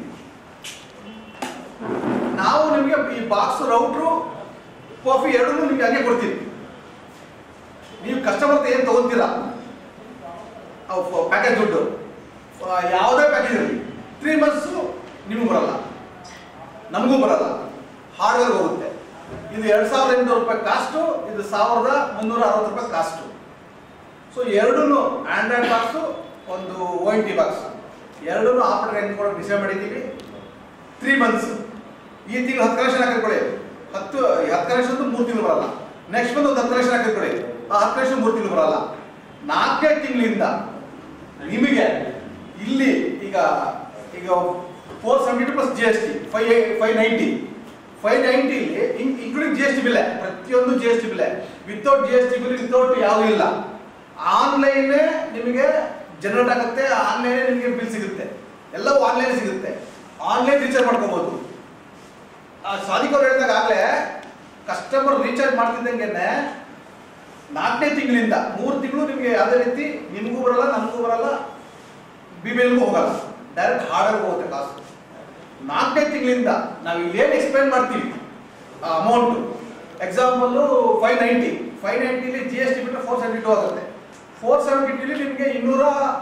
ನಾವು ನಿಮಗೆ ಈ ಬಾಕ್ಸ್ ರೌಟ್ರು ಕಾಫಿ ಎರಡನ್ನೂ ನಿಮ್ಗೆ ಹಂಗೆ ಕೊಡ್ತೀವಿ ನೀವು ಕಸ್ಟಮರ್ ಹತ್ರ ಏನು ತಗೊಂತೀರಾ ಪ್ಯಾಕೇಜ್ ದುಡ್ಡು ಆ, ಯಾವುದೇ ಪ್ಯಾಕೇಜ್ ಇರಲಿ ತ್ರೀ ಮಂತ್ಸು ನಿಮಗೂ ಬರಲ್ಲ ನಮಗೂ ಬರಲ್ಲ ಹಾರ್ಡ್ವೇರ್ ಹೋಗುತ್ತೆ ಇದು ಎರಡು ಸಾವಿರದ ಎಂಟುನೂರು ರೂಪಾಯಿ ಕಾಸ್ಟು ಇದು ಸಾವಿರದ ಮುನ್ನೂರ ಅರವತ್ತು ರೂಪಾಯಿ ಕಾಸ್ಟು ಸೊ ಎರಡೂ ಆಂಡ್ರಾಯ್ಡ್ ಬಾಕ್ಸು ಒಂದು ಓ ಎನ್ ಟಿ ಬಾಕ್ಸ್ ಎರಡೂ ಆಪರೇಟರ್ ಹೆಂಗೆ ಕೊಡೋಕೆ ಡಿಸೈಡ್ ಮಾಡಿದ್ದೀವಿ ತ್ರೀ ಮಂತ್ಸ್ ಈ ತಿಂಗಳು ಹತ್ತು ಕಲೆಕ್ಷನ್ ಹಾಕಿಕೊಳ್ಳಿ ಹತ್ತು ಹತ್ತು ಕಲೆಕ್ಷನ್ ಮೂರು ತಿಂಗಳು ಬರಲ್ಲ ನೆಕ್ಸ್ಟ್ ಬಂದು ಒಂದು ಹತ್ತು ಕಲೆಕ್ಷನ್ ಹಾಕಿಕೊಳ್ಳಿ ಆ ಹತ್ತು ಕಲೆಕ್ಷನ್ ಮೂರು ತಿಂಗಳು ಬರಲ್ಲ ನಾಲ್ಕೇ ತಿಂಗಳಿಂದ ನಿಮಗೆ ಇಲ್ಲಿ ಈಗ ಈಗ four seventy plus G S T five five ninety five ನೈಂಟಿಲಿ including G S T bill ಪ್ರತಿಯೊಂದು G S T bill without G S T bill without ಯಾವುದೂ ಇಲ್ಲ ಆನ್ಲೈನ್ ನಿಮಗೆ ಜನರೇಟ್ ಆಗುತ್ತೆ ಆನ್ಲೈನ್ ನಿಮಗೆ ಬಿಲ್ ಸಿಗುತ್ತೆ ಎಲ್ಲವೂ ಆನ್ಲೈನ್ ಸಿಗುತ್ತೆ ಆನ್ಲೈನ್ ರೀಚಾರ್ಜ್ ಮಾಡ್ಕೋಬಹುದು ಸಾದಿಕ್ ಅವ್ರು ಹೇಳಿದಾಗ ಆಗ್ಲೇ ಕಸ್ಟಮರ್ ರೀಚಾರ್ಜ್ ಮಾಡ್ತಿದ್ದಂಗೆನೆ ನಾಲ್ಕನೇ ತಿಂಗಳಿಂದ ಮೂರು ತಿಂಗಳು ನಿಮಗೆ ಯಾವುದೇ ರೀತಿ ನಿಮಗೂ ಬರಲ್ಲ ನಮಗೂ ಬರಲ್ಲ ಬಿ ಬಿ ಎಲ್ಗೂ ಹೋಗಲ್ಲ ಡೈರೆಕ್ಟ್ ಹಾರ್ಡರ್ಗೆ ಹೋಗುತ್ತೆ ಕಾಸು ನಾಲ್ಕನೇ ತಿಂಗಳಿಂದ ನಾವು ಇಲ್ಲೇನು ಎಕ್ಸ್ಪ್ಲೈನ್ ಮಾಡ್ತೀವಿ ಆ amount example five ninety five ನೈಂಟಿಲಿ ಜಿ ಎಸ್ ಟಿ ಬಿಟ್ಟರೆ ಫೋರ್ ಸೆವೆಂಟಿ ಟು ಆಗುತ್ತೆ ಫೋರ್ ಸೆವೆಂಟಿ ಟೂಲಿ ನಿಮಗೆ ಇನ್ನೂರ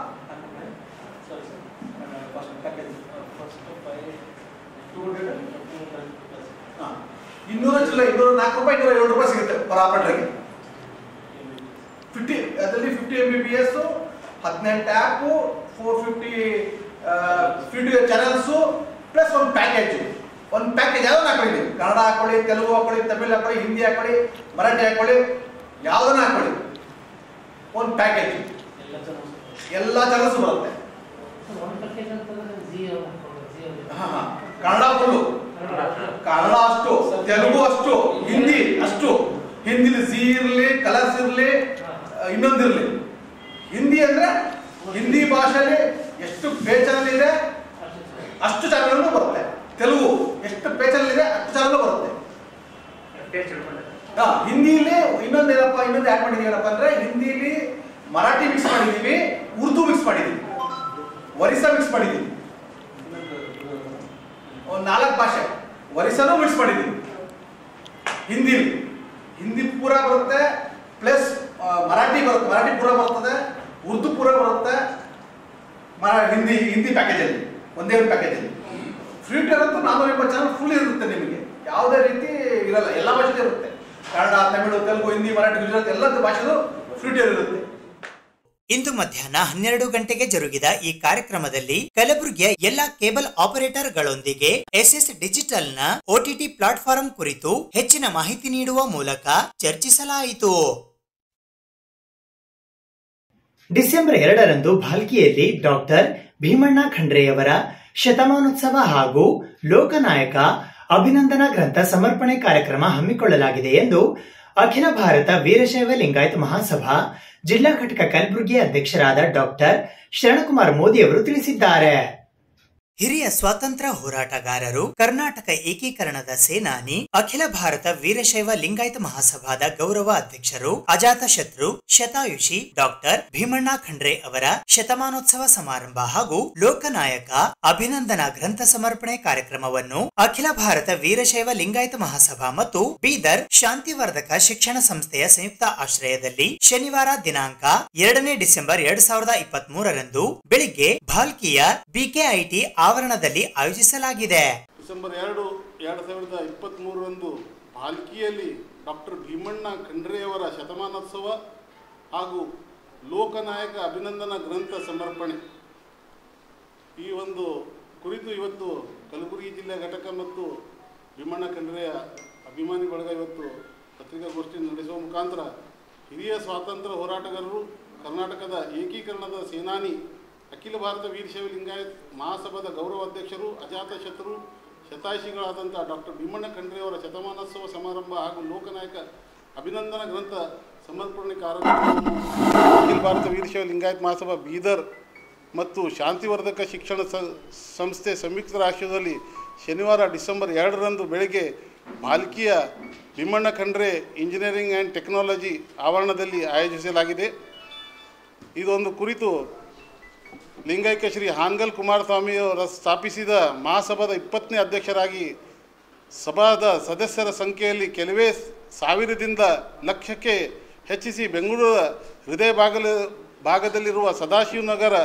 ಹಾ. ಇನ್ನೂರ ಚಿಲ್ಲ ಇನ್ನೂರ ನಾಲ್ಕು ರೂಪಾಯಿ ಇನ್ನೂರ ಏಳು ರೂಪಾಯಿ ಸಿಗುತ್ತೆ ಪರ್ ಆಪರೇಟರ್ಗೆ ಫಿಫ್ಟಿ ಅದರಲ್ಲಿ fifty M B B S ಹದಿನೆಂಟು app four fifty video channels plus ಒಂದು ಪ್ಯಾಕೇಜು ಒಂದು ಪ್ಯಾಕೇಜ್ ಯಾವ್ದನ್ನ ಹಾಕೊಳ್ಳಿ ನೀವು ಕನ್ನಡ ಹಾಕೊಳ್ಳಿ ತೆಲುಗು ಹಾಕೊಳ್ಳಿ ತಮಿಳ್ ಹಾಕೊಳ್ಳಿ ಹಿಂದಿ ಹಾಕೊಳ್ಳಿ ಮರಾಠಿ ಹಾಕೊಳ್ಳಿ ಯಾವ್ದನ್ನ ಹಾಕೊಳ್ಳಿ ಒಂದು ಪ್ಯಾಕೇಜ್ ಎಲ್ಲ ಚಾನಲ್ಸ್ ಬರುತ್ತೆ ಹಾ, ಹಾ. ಕನ್ನಡ ಫುಲ್ಲು ಕನ್ನಡ ಅಷ್ಟು ತೆಲುಗು ಅಷ್ಟು ಹಿಂದಿ ಅಷ್ಟು ಹಿಂದಿಲಿ ಝೀ ಇರಲಿ ಕಲರ್ಸ್ ಇರಲಿ ಇನ್ನೊಂದಿರಲಿ ಹಿಂದಿ ಅಂದ್ರೆ ಹಿಂದಿ ಭಾಷೆಯಲ್ಲಿ ಎಷ್ಟು ಪೇ ಚಾನಲ್ ಇದೆ ಅಷ್ಟು ಚಾನಲ್ ಬರುತ್ತೆ ತೆಲುಗು ಎಷ್ಟು ಪೇ ಚಾನಲ್ ಇದೆ ಅಷ್ಟು ಚಾನಲ್ ಬರುತ್ತೆ ಹಾ, ಹಿಂದಿಲಿ ಇನ್ನೊಂದು ಏನಪ್ಪ ಇನ್ನೊಂದು ಯಾಕೆ ಮಾಡಿದೀವಿ ಏನಪ್ಪ ಅಂದ್ರೆ ಹಿಂದಿಲಿ ಮರಾಠಿ ಮಿಕ್ಸ್ ಮಾಡಿದೀವಿ ಉರ್ದು ಮಿಕ್ಸ್ ಮಾಡಿದೀವಿ ಒರಿಸ್ಸಾ ಮಿಕ್ಸ್ ಮಾಡಿದೀವಿ ಒಂದು ನಾಲ್ಕು ಭಾಷೆ ಒರಿಸ್ಸಾನೂ ಮಿಕ್ಸ್ ಮಾಡಿದೀವಿ ಹಿಂದಿಲಿ ಹಿಂದಿ ಪೂರ ಬರುತ್ತೆ ಪ್ಲಸ್ ಮರಾಠಿ ಬರುತ್ತೆ ಮರಾಠಿ ಪೂರ ಬರ್ತದೆ ಉರ್ದು ಪೂರ ಬರುತ್ತೆ ಮರ ಹಿಂದಿ ಹಿಂದಿ ಪ್ಯಾಕೇಜಲ್ಲಿ ಒಂದೇ ಒಂದು ಪ್ಯಾಕೇಜಲ್ಲಿ ಫ್ರೀ ಅಂತೂ ನಾನ್ನೂರ ಎಂಬತ್ತು ಚಾನಲ್ ಫುಲ್ ಇರುತ್ತೆ ನಿಮಗೆ ಯಾವುದೇ ರೀತಿ ಇರಲ್ಲ ಎಲ್ಲ ಭಾಷೆ ಇರುತ್ತೆ ಕನ್ನಡ ತಮಿಳು ತೆಲುಗು ಹಿಂದಿ ಮರಾಠಿ ಗುಜರಾತ್ ಎಲ್ಲ ಭಾಷೆದು ಫ್ರೀ ಇರುತ್ತೆ ಇಂದು ಮಧ್ಯಾಹ್ನ ಹನ್ನೆರಡು ಗಂಟೆಗೆ ಜರುಗಿದ ಈ ಕಾರ್ಯಕ್ರಮದಲ್ಲಿ ಕಲಬುರಗಿಯ ಎಲ್ಲಾ ಕೇಬಲ್ ಆಪರೇಟರ್ಗಳೊಂದಿಗೆ ಎಸ್ಎಸ್ ಡಿಜಿಟಲ್ನ ಒಟಿಟಿ ಪ್ಲಾಟ್ಫಾರ್ಮ್ ಕುರಿತು ಹೆಚ್ಚಿನ ಮಾಹಿತಿ ನೀಡುವ ಮೂಲಕ ಚರ್ಚಿಸಲಾಯಿತು ಡಿಸೆಂಬರ್ ಎರಡರಂದು ಭಾಲ್ಕಿಯಲ್ಲಿ ಡಾಕ್ಟರ್ ಭೀಮಣ್ಣ ಖಂಡ್ರೆಯವರ ಶತಮಾನೋತ್ಸವ ಹಾಗೂ ಲೋಕನಾಯಕ ಅಭಿನಂದನಾ ಗ್ರಂಥ ಸಮರ್ಪಣೆ ಕಾರ್ಯಕ್ರಮ ಹಮ್ಮಿಕೊಳ್ಳಲಾಗಿದೆ ಎಂದು ಅಖಿಲ ಭಾರತ ವೀರಶೈವ ಲಿಂಗಾಯತ ಮಹಾಸಭಾ ಜಿಲ್ಲಾ ಘಟಕ ಕಲಬುರಗಿ ಅಧ್ಯಕ್ಷರಾದ ಡಾಕ್ಟರ್ ಶರಣಕುಮಾರ್ ಮೋದಿ ಅವರು ತಿಳಿಸಿದ್ದಾರೆ ಹಿರಿಯ ಸ್ವಾತಂತ್ರ್ಯ ಹೋರಾಟಗಾರರು ಕರ್ನಾಟಕ ಏಕೀಕರಣದ ಸೇನಾನಿ ಅಖಿಲ ಭಾರತ ವೀರಶೈವ ಲಿಂಗಾಯತ ಮಹಾಸಭಾದ ಗೌರವ ಅಧ್ಯಕ್ಷರು ಅಜಾತ ಶತ್ರು ಶತಾಯುಷಿ ಡಾಕ್ಟರ್ ಭೀಮಣ್ಣ ಖಂಡ್ರೆ ಅವರ ಶತಮಾನೋತ್ಸವ ಸಮಾರಂಭ ಹಾಗೂ ಲೋಕನಾಯಕ ಅಭಿನಂದನಾ ಗ್ರಂಥ ಸಮರ್ಪಣೆ ಕಾರ್ಯಕ್ರಮವನ್ನು ಅಖಿಲ ಭಾರತ ವೀರಶೈವ ಲಿಂಗಾಯತ ಮಹಾಸಭಾ ಮತ್ತು ಬೀದರ್ ಶಾಂತಿವರ್ಧಕ ಶಿಕ್ಷಣ ಸಂಸ್ಥೆಯ ಸಂಯುಕ್ತ ಆಶ್ರಯದಲ್ಲಿ ಶನಿವಾರ ದಿನಾಂಕ ಎರಡನೇ ಡಿಸೆಂಬರ್ ಎರಡ್ ಸಾವಿರದ ಇಪ್ಪತ್ತ್ ಮೂರರಂದು ಬೆಳಿಗ್ಗೆ ಭಾಲ್ಕಿಯ ಬಿಕೆಐಟಿ ಆವರಣದಲ್ಲಿ ಆಯೋಜಿಸಲಾಗಿದೆ ಡಿಸೆಂಬರ್ ಎರಡು ಎರಡು ಸಾವಿರದ ಇಪ್ಪತ್ತ್ಮೂರರಂದು ಭಾಲ್ಕಿಯಲ್ಲಿ ಡಾಕ್ಟರ್ ಭೀಮಣ್ಣ ಖಂಡ್ರೆಯವರ ಶತಮಾನೋತ್ಸವ ಹಾಗೂ ಲೋಕನಾಯಕ ಅಭಿನಂದನಾ ಗ್ರಂಥ ಸಮರ್ಪಣೆ ಈ ಒಂದು ಕುರಿತು ಇವತ್ತು ಕಲಬುರಗಿ ಜಿಲ್ಲೆ ಘಟಕ ಮತ್ತು ಭೀಮಣ್ಣ ಖಂಡ್ರೆಯ ಅಭಿಮಾನಿ ಬಳಗ ಇವತ್ತು ಪತ್ರಿಕಾಗೋಷ್ಠಿ ನಡೆಸುವ ಮುಖಾಂತರ ಹಿರಿಯ ಸ್ವಾತಂತ್ರ್ಯ ಹೋರಾಟಗಾರರು ಕರ್ನಾಟಕದ ಏಕೀಕರಣದ ಸೇನಾನಿ ಅಖಿಲ ಭಾರತ ವೀರಶೈವ ಲಿಂಗಾಯತ್ ಮಹಾಸಭಾದ ಗೌರವ ಅಧ್ಯಕ್ಷರು ಅಜಾತ ಶತ್ರು ಶತಾಯುಷಿಗಳಾದಂಥ ಡಾಕ್ಟರ್ ಭೀಮಣ್ಣ ಖಂಡ್ರೆಯವರ ಶತಮಾನೋತ್ಸವ ಸಮಾರಂಭ ಹಾಗೂ ಲೋಕನಾಯಕ ಅಭಿನಂದನಾ ಗ್ರಂಥ ಸಮರ್ಪಣೆ ಕಾರ್ಯಕ್ರಮವನ್ನು ಅಖಿಲ ಭಾರತ ವೀರಶೈವ ಲಿಂಗಾಯತ್ ಮಹಾಸಭಾ ಬೀದರ್ ಮತ್ತು ಶಾಂತಿವರ್ಧಕ ಶಿಕ್ಷಣ ಸ- ಸಂಸ್ಥೆ ಸಂಯುಕ್ತ ರಾಷ್ಟ್ರದಲ್ಲಿ ಶನಿವಾರ ಡಿಸೆಂಬರ್ ಎರಡರಂದು ಬೆಳಗ್ಗೆ ಭಾಲ್ಕಿಯ Bheemanna Khandre engineering and technology ಆವರಣದಲ್ಲಿ ಆಯೋಜಿಸಲಾಗಿದೆ ಇದೊಂದು ಕುರಿತು ಲಿಂಗೈಕ್ಯ ಶ್ರೀ ಹಾನ್ಗಲ್ ಕುಮಾರಸ್ವಾಮಿಯವರ ಸ್ಥಾಪಿಸಿದ ಮಹಾಸಭಾದ ಇಪ್ಪತ್ತನೇ ಅಧ್ಯಕ್ಷರಾಗಿ ಸಭಾದ ಸದಸ್ಯರ ಸಂಖ್ಯೆಯಲ್ಲಿ ಕೆಲವೇ ಸಾವಿರದಿಂದ ಲಕ್ಷಕ್ಕೆ ಹೆಚ್ಚಿಸಿ ಬೆಂಗಳೂರ ಹೃದಯ ಭಾಗಲ ಭಾಗದಲ್ಲಿರುವ ಸದಾಶಿವನಗರ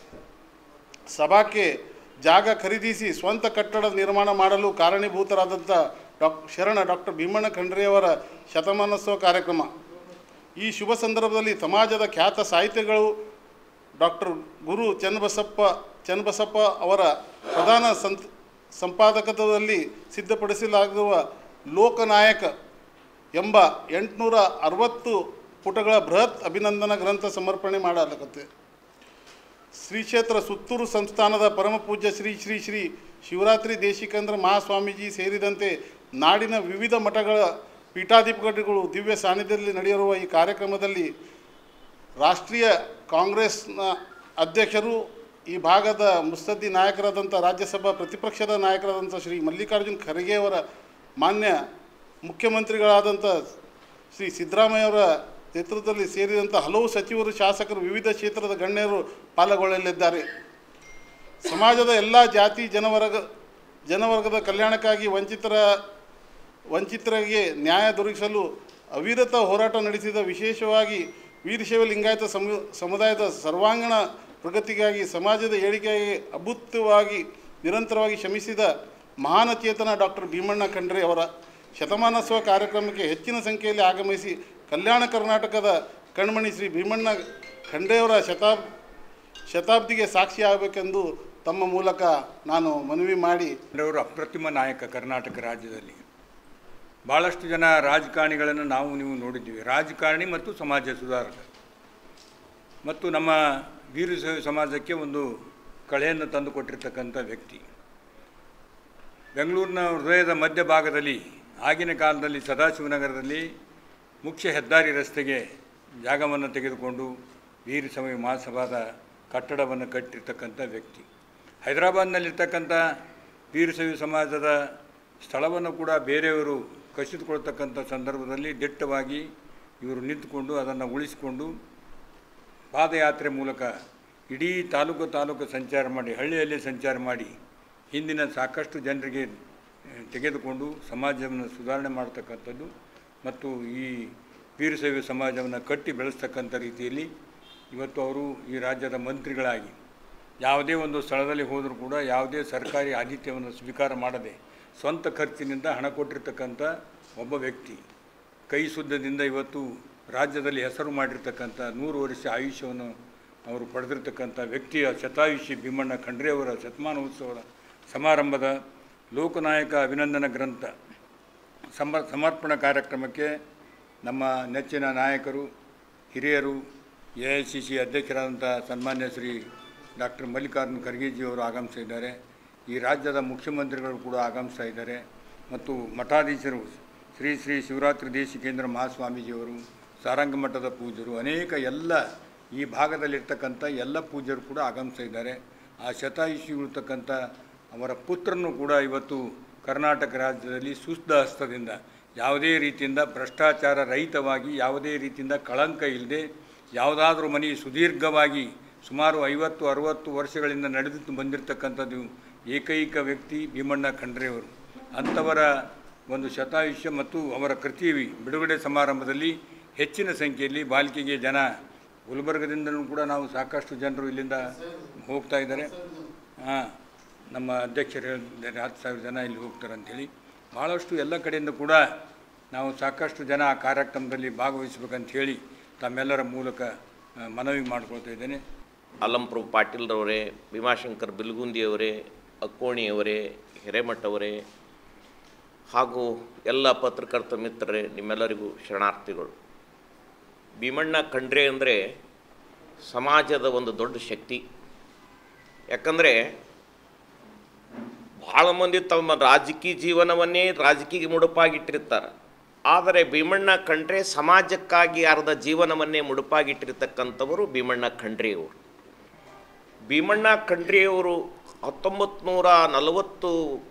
ಸಭಾಕ್ಕೆ ಜಾಗ ಖರೀದಿಸಿ ಸ್ವಂತ ಕಟ್ಟಡ ನಿರ್ಮಾಣ ಮಾಡಲು ಕಾರಣೀಭೂತರಾದಂಥ ಡಾಕ್ ಶರಣ ಡಾಕ್ಟರ್ ಭೀಮಣ್ಣ ಖಂಡ್ರೆಯವರ ಶತಮಾನೋತ್ಸವ ಕಾರ್ಯಕ್ರಮ ಈ ಶುಭ ಸಂದರ್ಭದಲ್ಲಿ ಸಮಾಜದ ಖ್ಯಾತ ಸಾಹಿತ್ಯಗಳು ಡಾಕ್ಟರ್ ಗುರು ಚನ್ನಬಸಪ್ಪ ಚನ್ನಬಸಪ್ಪ ಅವರ ಪ್ರಧಾನ ಸಂತ್ ಸಂಪಾದಕತ್ವದಲ್ಲಿ ಸಿದ್ಧಪಡಿಸಲಾಗಿರುವ ಲೋಕನಾಯಕ ಎಂಬ ಎಂಟುನೂರ ಅರವತ್ತು ಪುಟಗಳ ಬೃಹತ್ ಅಭಿನಂದನಾ ಗ್ರಂಥ ಸಮರ್ಪಣೆ ಮಾಡಲಾಗುತ್ತೆ ಶ್ರೀ ಕ್ಷೇತ್ರ ಸುತ್ತೂರು ಸಂಸ್ಥಾನದ ಪರಮ ಪೂಜ್ಯ ಶ್ರೀ ಶ್ರೀ ಶ್ರೀ ಶಿವರಾತ್ರಿ ದೇಶಿಕೇಂದ್ರ ಮಹಾಸ್ವಾಮೀಜಿ ಸೇರಿದಂತೆ ನಾಡಿನ ವಿವಿಧ ಮಠಗಳ ಪೀಠಾಧಿಪತಿಗಳು ದಿವ್ಯ ಸಾನ್ನಿಧ್ಯದಲ್ಲಿ ನಡೆಯಿರುವ ಈ ಕಾರ್ಯಕ್ರಮದಲ್ಲಿ ರಾಷ್ಟ್ರೀಯ ಕಾಂಗ್ರೆಸ್ನ ಅಧ್ಯಕ್ಷರು ಈ ಭಾಗದ ಮುತ್ಸದ್ದಿ ನಾಯಕರಾದಂಥ ರಾಜ್ಯಸಭಾ ಪ್ರತಿಪಕ್ಷದ ನಾಯಕರಾದಂಥ ಶ್ರೀ ಮಲ್ಲಿಕಾರ್ಜುನ್ ಖರ್ಗೆಯವರ ಮಾನ್ಯ ಮುಖ್ಯಮಂತ್ರಿಗಳಾದಂಥ ಶ್ರೀ ಸಿದ್ದರಾಮಯ್ಯವರ ನೇತೃತ್ವದಲ್ಲಿ ಸೇರಿದಂಥ ಹಲವು ಸಚಿವರು ಶಾಸಕರು ವಿವಿಧ ಕ್ಷೇತ್ರದ ಗಣ್ಯರು ಪಾಲ್ಗೊಳ್ಳಲಿದ್ದಾರೆ ಸಮಾಜದ ಎಲ್ಲ ಜಾತಿ ಜನವರ್ಗ ಜನವರ್ಗದ ಕಲ್ಯಾಣಕ್ಕಾಗಿ ವಂಚಿತರ ವಂಚಿತರಿಗೆ ನ್ಯಾಯ ದೊರಕಿಸಲು ಅವಿರತ ಹೋರಾಟ ನಡೆಸಿದ ವಿಶೇಷವಾಗಿ ವೀರಶೈವ ಲಿಂಗಾಯತ ಸಮು ಸಮುದಾಯದ ಸರ್ವಾಂಗಣ ಪ್ರಗತಿಗಾಗಿ ಸಮಾಜದ ಏಳಿಗೆಗೆ ಅಭೂತವಾಗಿ ನಿರಂತರವಾಗಿ ಶ್ರಮಿಸಿದ ಮಹಾನ ಚೇತನ ಡಾಕ್ಟರ್ ಭೀಮಣ್ಣ ಖಂಡ್ರೆ ಅವರ ಶತಮಾನೋತ್ಸವ ಕಾರ್ಯಕ್ರಮಕ್ಕೆ ಹೆಚ್ಚಿನ ಸಂಖ್ಯೆಯಲ್ಲಿ ಆಗಮಿಸಿ ಕಲ್ಯಾಣ ಕರ್ನಾಟಕದ ಕಣ್ಮಣಿ ಶ್ರೀ ಭೀಮಣ್ಣ ಖಂಡ್ರೆಯವರ ಶತಾಬ್ ಶತಾಬ್ದಿಗೆ ಸಾಕ್ಷಿಯಾಗಬೇಕೆಂದು ತಮ್ಮ ಮೂಲಕ ನಾನು ಮನವಿ ಮಾಡಿ ಅವರು ಅಪ್ರತಿಮ ನಾಯಕ ಕರ್ನಾಟಕ ರಾಜ್ಯದಲ್ಲಿ ಭಾಳಷ್ಟು ಜನ ರಾಜಕಾರಣಿಗಳನ್ನು ನಾವು ನೀವು ನೋಡಿದ್ದೀವಿ ರಾಜಕಾರಣಿ ಮತ್ತು ಸಮಾಜ ಸುಧಾರಕ ಮತ್ತು ನಮ್ಮ ವೀರಶೈವ ಸಮಾಜಕ್ಕೆ ಒಂದು ಕಳೆಯನ್ನು ತಂದುಕೊಟ್ಟಿರ್ತಕ್ಕಂಥ ವ್ಯಕ್ತಿ ಬೆಂಗಳೂರಿನ ಹೃದಯದ ಮಧ್ಯಭಾಗದಲ್ಲಿ ಆಗಿನ ಕಾಲದಲ್ಲಿ ಸದಾಶಿವನಗರದಲ್ಲಿ ಮುಖ್ಯ ಹೆದ್ದಾರಿ ರಸ್ತೆಗೆ ಜಾಗವನ್ನು ತೆಗೆದುಕೊಂಡು ವೀರಶೈವ ಮಹಾಸಭಾದ ಕಟ್ಟಡವನ್ನು ಕಟ್ಟಿರ್ತಕ್ಕಂಥ ವ್ಯಕ್ತಿ ಹೈದರಾಬಾದ್ನಲ್ಲಿರ್ತಕ್ಕಂಥ ವೀರಶೈವ ಸಮಾಜದ ಸ್ಥಳವನ್ನು ಕೂಡ ಬೇರೆಯವರು ಕಸಿದುಕೊಳ್ತಕ್ಕಂಥ ಸಂದರ್ಭದಲ್ಲಿ ದಿಟ್ಟವಾಗಿ ಇವರು ನಿಂತುಕೊಂಡು ಅದನ್ನು ಉಳಿಸಿಕೊಂಡು ಪಾದಯಾತ್ರೆ ಮೂಲಕ ಇಡೀ ತಾಲೂಕು ತಾಲೂಕು ಸಂಚಾರ ಮಾಡಿ ಹಳ್ಳಿಯಲ್ಲಿ ಸಂಚಾರ ಮಾಡಿ ಹಿಂದಿನ ಸಾಕಷ್ಟು ಜನರಿಗೆ ಆ, ತೆಗೆದುಕೊಂಡು ಸಮಾಜವನ್ನು ಸುಧಾರಣೆ ಮಾಡ್ತಕ್ಕಂಥದ್ದು ಮತ್ತು ಈ ವೀರಶೈವ ಸಮಾಜವನ್ನು ಕಟ್ಟಿ ಬೆಳೆಸ್ತಕ್ಕಂಥ ರೀತಿಯಲ್ಲಿ ಇವತ್ತು ಅವರು ಈ ರಾಜ್ಯದ ಮಂತ್ರಿಗಳಾಗಿ ಯಾವುದೇ ಒಂದು ಸ್ಥಳದಲ್ಲಿ ಹೋದರೂ ಕೂಡ ಯಾವುದೇ ಸರ್ಕಾರಿ ಆತಿಥ್ಯವನ್ನು ಸ್ವೀಕಾರ ಮಾಡದೆ ಸ್ವಂತ ಖರ್ಚಿನಿಂದ ಹಣ ಕೊಟ್ಟಿರ್ತಕ್ಕಂಥ ಒಬ್ಬ ವ್ಯಕ್ತಿ ಕೈ ಶುದ್ಧದಿಂದ ಇವತ್ತು ರಾಜ್ಯದಲ್ಲಿ ಹೆಸರು ಮಾಡಿರ್ತಕ್ಕಂಥ ನೂರು ವರ್ಷ ಆಯುಷ್ಯವನ್ನು ಅವರು ಪಡೆದಿರ್ತಕ್ಕಂಥ ವ್ಯಕ್ತಿಯ ಶತಾಯುಷಿ ಭೀಮಣ್ಣ ಖಂಡ್ರೆ ಅವರ ಶತಮಾನೋತ್ಸವದ ಸಮಾರಂಭದ ಲೋಕನಾಯಕ ಅಭಿನಂದನ ಗ್ರಂಥ ಸಮ ಸಮರ್ಪಣಾ ಕಾರ್ಯಕ್ರಮಕ್ಕೆ ನಮ್ಮ ನೆಚ್ಚಿನ ನಾಯಕರು ಹಿರಿಯರು ಎ ಐ ಸಿ ಸಿ ಅಧ್ಯಕ್ಷರಾದಂಥ ಸನ್ಮಾನ್ಯ ಶ್ರೀ ಡಾಕ್ಟರ್ ಮಲ್ಲಿಕಾರ್ಜುನ ಖರ್ಗೆಜಿಯವರು ಆಗಮಿಸಿದ್ದಾರೆ ಈ ರಾಜ್ಯದ ಮುಖ್ಯಮಂತ್ರಿಗಳು ಕೂಡ ಆಗಮಿಸ್ತಾ ಇದ್ದಾರೆ ಮತ್ತು ಮಠಾಧೀಶರು ಶ್ರೀ ಶ್ರೀ ಶಿವರಾತ್ರಿ ದೇಶಿಕೇಂದ್ರ ಮಹಾಸ್ವಾಮೀಜಿಯವರು ಸಾರಂಗ ಮಠದ ಪೂಜ್ಯರು ಅನೇಕ ಎಲ್ಲ ಈ ಭಾಗದಲ್ಲಿರ್ತಕ್ಕಂಥ ಎಲ್ಲ ಪೂಜ್ಯರು ಕೂಡ ಆಗಮಿಸ್ತಾ ಇದ್ದಾರೆ ಆ ಶತಾಯುಷಿಗಳಿರ್ತಕ್ಕಂಥ ಅವರ ಪುತ್ರನು ಕೂಡ ಇವತ್ತು ಕರ್ನಾಟಕ ರಾಜ್ಯದಲ್ಲಿ ಸುಸ್ತ ಹಸ್ತದಿಂದ ಯಾವುದೇ ರೀತಿಯಿಂದ ಭ್ರಷ್ಟಾಚಾರ ರಹಿತವಾಗಿ ಯಾವುದೇ ರೀತಿಯಿಂದ ಕಳಂಕ ಇಲ್ಲದೆ ಯಾವುದಾದ್ರೂ ಮನೆ ಸುದೀರ್ಘವಾಗಿ ಸುಮಾರು ಐವತ್ತು ಅರುವತ್ತು ವರ್ಷಗಳಿಂದ ನಡೆದು ಬಂದಿರತಕ್ಕಂಥದ್ದು ಏಕೈಕ ವ್ಯಕ್ತಿ ಭೀಮಣ್ಣ ಖಂಡ್ರೆಯವರು ಅಂಥವರ ಒಂದು ಶತಾಯುಷ್ಯ ಮತ್ತು ಅವರ ಕೃತಿ ಬಿಡುಗಡೆ ಸಮಾರಂಭದಲ್ಲಿ ಹೆಚ್ಚಿನ ಸಂಖ್ಯೆಯಲ್ಲಿ ಬಾಲಿಕೆಗೆ ಜನ ಗುಲ್ಬರ್ಗದಿಂದಲೂ ಕೂಡ ನಾವು ಸಾಕಷ್ಟು ಜನರು ಇಲ್ಲಿಂದ ಹೋಗ್ತಾ ಇದ್ದಾರೆ ಹಾಂ ನಮ್ಮ ಅಧ್ಯಕ್ಷರು ಹೇಳಿದ್ದಾರೆ ಹತ್ತು ಸಾವಿರ ಜನ ಇಲ್ಲಿ ಹೋಗ್ತಾರೆ ಅಂಥೇಳಿ ಭಾಳಷ್ಟು ಎಲ್ಲ ಕಡೆಯಿಂದ ಕೂಡ ನಾವು ಸಾಕಷ್ಟು ಜನ ಆ ಕಾರ್ಯಕ್ರಮದಲ್ಲಿ ಭಾಗವಹಿಸ್ಬೇಕಂತ ಹೇಳಿ ತಮ್ಮೆಲ್ಲರ ಮೂಲಕ ಆ, ಮನವಿ ಮಾಡ್ಕೊಳ್ತಾ ಇದ್ದೇನೆ ಅಲ್ಲಂಪ್ರು ಪಾಟೀಲ್ರವರೇ ಭೀಮಾಶಂಕರ್ ಬಿಲ್ಗುಂದಿಯವರೇ ಅಕ್ಕೋಣಿಯವರೇ ಹಿರೇಮಠವರೇ ಹಾಗೂ ಎಲ್ಲ ಪತ್ರಕರ್ತ ಮಿತ್ರರೇ ನಿಮ್ಮೆಲ್ಲರಿಗೂ ಶರಣಾರ್ಥಿಗಳು ಭೀಮಣ್ಣ ಖಂಡ್ರೆ ಅಂದರೆ ಸಮಾಜದ ಒಂದು ದೊಡ್ಡ ಶಕ್ತಿ ಯಾಕಂದರೆ ಭಾಳ ಮಂದಿ ತಮ್ಮ ರಾಜಕೀಯ ಜೀವನವನ್ನೇ ರಾಜಕೀಯ ಮುಡುಪಾಗಿಟ್ಟಿರ್ತಾರೆ ಆದರೆ ಭೀಮಣ್ಣ ಖಂಡ್ರೆ ಸಮಾಜಕ್ಕಾಗಿ ಅರ್ಧ ಜೀವನವನ್ನೇ ಮುಡುಪಾಗಿಟ್ಟಿರ್ತಕ್ಕಂಥವರು ಭೀಮಣ್ಣ ಖಂಡ್ರೆಯವರು ಭೀಮಣ್ಣ ಖಂಡ್ರೆಯವರು ಹತ್ತೊಂಬತ್ತು ನೂರ ನಲವತ್ತು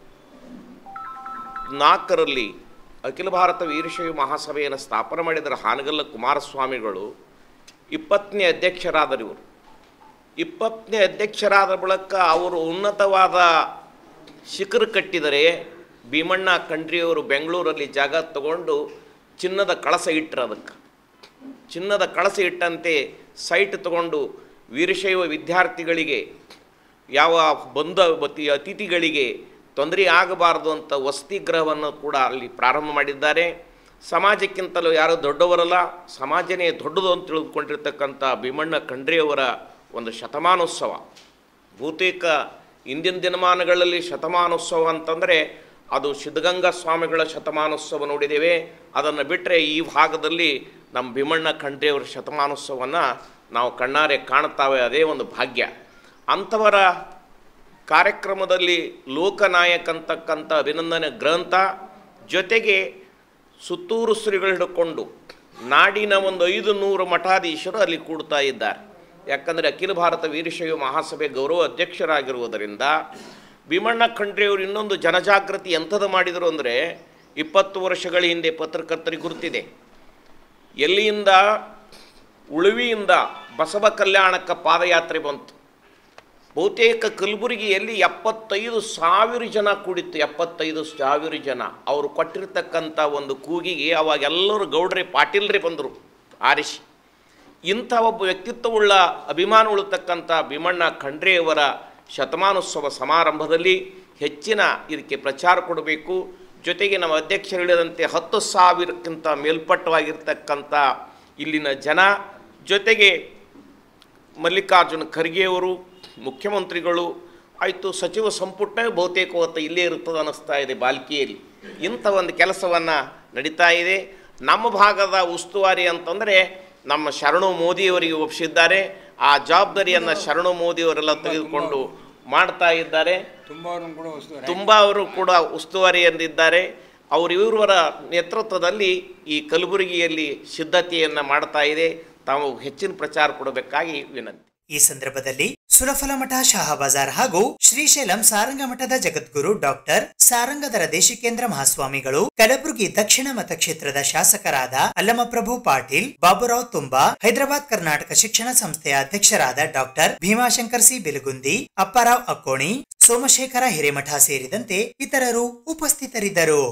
ನಾಲ್ಕರಲ್ಲಿ ಅಖಿಲ ಭಾರತ ವೀರಶೈವ ಮಹಾಸಭೆಯನ್ನು ಸ್ಥಾಪನೆ ಮಾಡಿದರೆ ಹಾನಗಲ್ಲ ಕುಮಾರಸ್ವಾಮಿಗಳು ಇಪ್ಪತ್ತನೇ ಅಧ್ಯಕ್ಷರಾದರು ಇವರು ಇಪ್ಪತ್ತನೇ ಅಧ್ಯಕ್ಷರಾದ ಬಳಿಕ ಅವರು ಉನ್ನತವಾದ ಶಿಖರ ಕಟ್ಟಿದರೆ ಭೀಮಣ್ಣ ಖಂಡ್ರಿಯವರು ಬೆಂಗಳೂರಲ್ಲಿ ಜಾಗ ತಗೊಂಡು ಚಿನ್ನದ ಕಳಸ ಇಟ್ಟರು ಅದಕ್ಕೆ ಚಿನ್ನದ ಕಳಸ ಇಟ್ಟಂತೆ ಸೈಟ್ ತಗೊಂಡು ವೀರಶೈವ ವಿದ್ಯಾರ್ಥಿಗಳಿಗೆ ಯಾವ ಬಂದ ಬತಿ ಅತಿಥಿಗಳಿಗೆ ತೊಂದರೆ ಆಗಬಾರದು ಅಂತ ವಸತಿ ಗೃಹವನ್ನು ಕೂಡ ಅಲ್ಲಿ ಪ್ರಾರಂಭ ಮಾಡಿದ್ದಾರೆ ಸಮಾಜಕ್ಕಿಂತಲೂ ಯಾರು ದೊಡ್ಡವರಲ್ಲ ಸಮಾಜನೇ ದೊಡ್ಡದು ಅಂತ ತಿಳಿದುಕೊಂಡಿರ್ತಕ್ಕಂಥ ಭೀಮಣ್ಣ ಖಂಡ್ರೆಯವರ ಒಂದು ಶತಮಾನೋತ್ಸವ ಬಹುತೇಕ ಇಂದಿನ ದಿನಮಾನಗಳಲ್ಲಿ ಶತಮಾನೋತ್ಸವ ಅಂತಂದರೆ ಅದು ಸಿದ್ಧಗಂಗಾ ಸ್ವಾಮಿಗಳ ಶತಮಾನೋತ್ಸವ ನೋಡಿದ್ದೇವೆ ಅದನ್ನು ಬಿಟ್ಟರೆ ಈ ಭಾಗದಲ್ಲಿ ನಮ್ಮ ಭೀಮಣ್ಣ ಖಂಡ್ರೆಯವರ ಶತಮಾನೋತ್ಸವವನ್ನು ನಾವು ಕಣ್ಣಾರೆ ಕಾಣುತ್ತಾವೆ ಅದೇ ಒಂದು ಭಾಗ್ಯ ಅಂಥವರ ಕಾರ್ಯಕ್ರಮದಲ್ಲಿ ಲೋಕನಾಯಕ್ ಅಂತಕ್ಕಂಥ ಅಭಿನಂದನೆ ಗ್ರಂಥ ಜೊತೆಗೆ ಸುತ್ತೂರು ಶ್ರೀಗಳು ಹಿಡ್ಕೊಂಡು ನಾಡಿನ ಒಂದು ಐದು ನೂರು ಮಠಾಧೀಶರು ಅಲ್ಲಿ ಕೂಡ್ತಾ ಇದ್ದಾರೆ ಯಾಕಂದರೆ ಅಖಿಲ ಭಾರತ ವೀರಶೈವ ಮಹಾಸಭೆ ಗೌರವ ಅಧ್ಯಕ್ಷರಾಗಿರುವುದರಿಂದ ಭೀಮಣ್ಣ ಖಂಡ್ರೆಯವರು ಇನ್ನೊಂದು ಜನಜಾಗೃತಿ ಎಂಥದ್ದು ಮಾಡಿದರು ಅಂದರೆ ಇಪ್ಪತ್ತು ವರ್ಷಗಳ ಹಿಂದೆ ಪತ್ರಕರ್ತರಿಗೆ ಗುರುತಿದೆ ಎಲ್ಲಿಯಿಂದ ಉಳುವಿಯಿಂದ ಬಸವ ಕಲ್ಯಾಣಕ್ಕೆ ಪಾದಯಾತ್ರೆ ಬಂತು ಬಹುತೇಕ ಕಲಬುರಗಿಯಲ್ಲಿ ಎಪ್ಪತ್ತೈದು ಸಾವಿರ ಜನ ಕೂಡಿತ್ತು ಎಪ್ಪತ್ತೈದು ಸಾವಿರ ಜನ ಅವರು ಕೊಟ್ಟಿರ್ತಕ್ಕಂಥ ಒಂದು ಕೂಗಿಗೆ ಅವಾಗ ಎಲ್ಲರೂ ಗೌಡ್ರೆ ಪಾಟೀಲ್ರೇ ಬಂದರು ಆರಿಸಿ ಇಂಥ ಒಬ್ಬ ವ್ಯಕ್ತಿತ್ವವುಳ್ಳ ಅಭಿಮಾನ ಉಳ್ಳತಕ್ಕಂಥ ಭೀಮಣ್ಣ ಖಂಡ್ರೆಯವರ ಶತಮಾನೋತ್ಸವ ಸಮಾರಂಭದಲ್ಲಿ ಹೆಚ್ಚಿನ ಇದಕ್ಕೆ ಪ್ರಚಾರ ಕೊಡಬೇಕು ಜೊತೆಗೆ ನಮ್ಮ ಅಧ್ಯಕ್ಷರು ಹೇಳಿದಂತೆ ಹತ್ತು ಸಾವಿರಕ್ಕಿಂತ ಮೇಲ್ಪಟ್ಟವಾಗಿರ್ತಕ್ಕಂಥ ಇಲ್ಲಿನ ಜನ ಜೊತೆಗೆ ಮಲ್ಲಿಕಾರ್ಜುನ ಖರ್ಗೆಯವರು ಮುಖ್ಯಮಂತ್ರಿಗಳು ಆಯಿತು ಸಚಿವ ಸಂಪುಟ ಬಹುತೇಕ ಹೊತ್ತು ಇಲ್ಲೇ ಇರುತ್ತದೆ ಅನ್ನಿಸ್ತಾ ಇದೆ ಬಾಲ್ಕಿಯಲ್ಲಿ ಇಂಥ ಒಂದು ಕೆಲಸವನ್ನು ನಡೀತಾ ಇದೆ ನಮ್ಮ ಭಾಗದ ಉಸ್ತುವಾರಿ ಅಂತಂದರೆ ನಮ್ಮ ಶರಣು ಮೋದಿಯವರಿಗೆ ಒಪ್ಪಿಸಿದ್ದಾರೆ ಆ ಜವಾಬ್ದಾರಿಯನ್ನು ಶರಣು ಮೋದಿಯವರೆಲ್ಲ ತೆಗೆದುಕೊಂಡು ಮಾಡ್ತಾ ಇದ್ದಾರೆ ತುಂಬ ಅವ್ರನ್ನು ಕೂಡ ಉಸ್ತುವಾರಿ ತುಂಬ ಅವರು ಕೂಡ ಉಸ್ತುವಾರಿ ಎಂದಿದ್ದಾರೆ ಅವರು ಇವರ ನೇತೃತ್ವದಲ್ಲಿ ಈ ಕಲಬುರಗಿಯಲ್ಲಿ ಸಿದ್ಧತೆಯನ್ನು ಮಾಡ್ತಾ ಇದೆ ತಾವು ಹೆಚ್ಚಿನ ಪ್ರಚಾರ ಕೊಡಬೇಕಾಗಿ ವಿನಂತಿ ಈ ಸಂದರ್ಭದಲ್ಲಿ ಸುಲಫಲಮಠ ಶಹಾಬಾಜಾರ್ ಹಾಗೂ ಶ್ರೀಶೈಲಂ ಸಾರಂಗ ಮಠದ ಜಗದ್ಗುರು ಡಾಕ್ಟರ್ ಸಾರಂಗದರ ದೇಶಿಕೇಂದ್ರ ಮಹಾಸ್ವಾಮಿಗಳು ಕಲಬುರಗಿ ದಕ್ಷಿಣ ಮತಕ್ಷೇತ್ರದ ಶಾಸಕರಾದ ಅಲ್ಲಮಪ್ರಭು ಪಾಟೀಲ್ ಬಾಬುರಾವ್ ತುಂಬಾ ಹೈದರಾಬಾದ್ ಕರ್ನಾಟಕ ಶಿಕ್ಷಣ ಸಂಸ್ಥೆಯ ಅಧ್ಯಕ್ಷರಾದ ಡಾಕ್ಟರ್ ಭೀಮಾಶಂಕರ್ ಸಿ ಬೆಲಗುಂದಿ ಅಪ್ಪಾರಾವ್ ಅಕ್ಕೋಣಿ ಸೋಮಶೇಖರ ಹಿರೇಮಠ ಸೇರಿದಂತೆ ಇತರರು ಉಪಸ್ಥಿತರಿದ್ದರು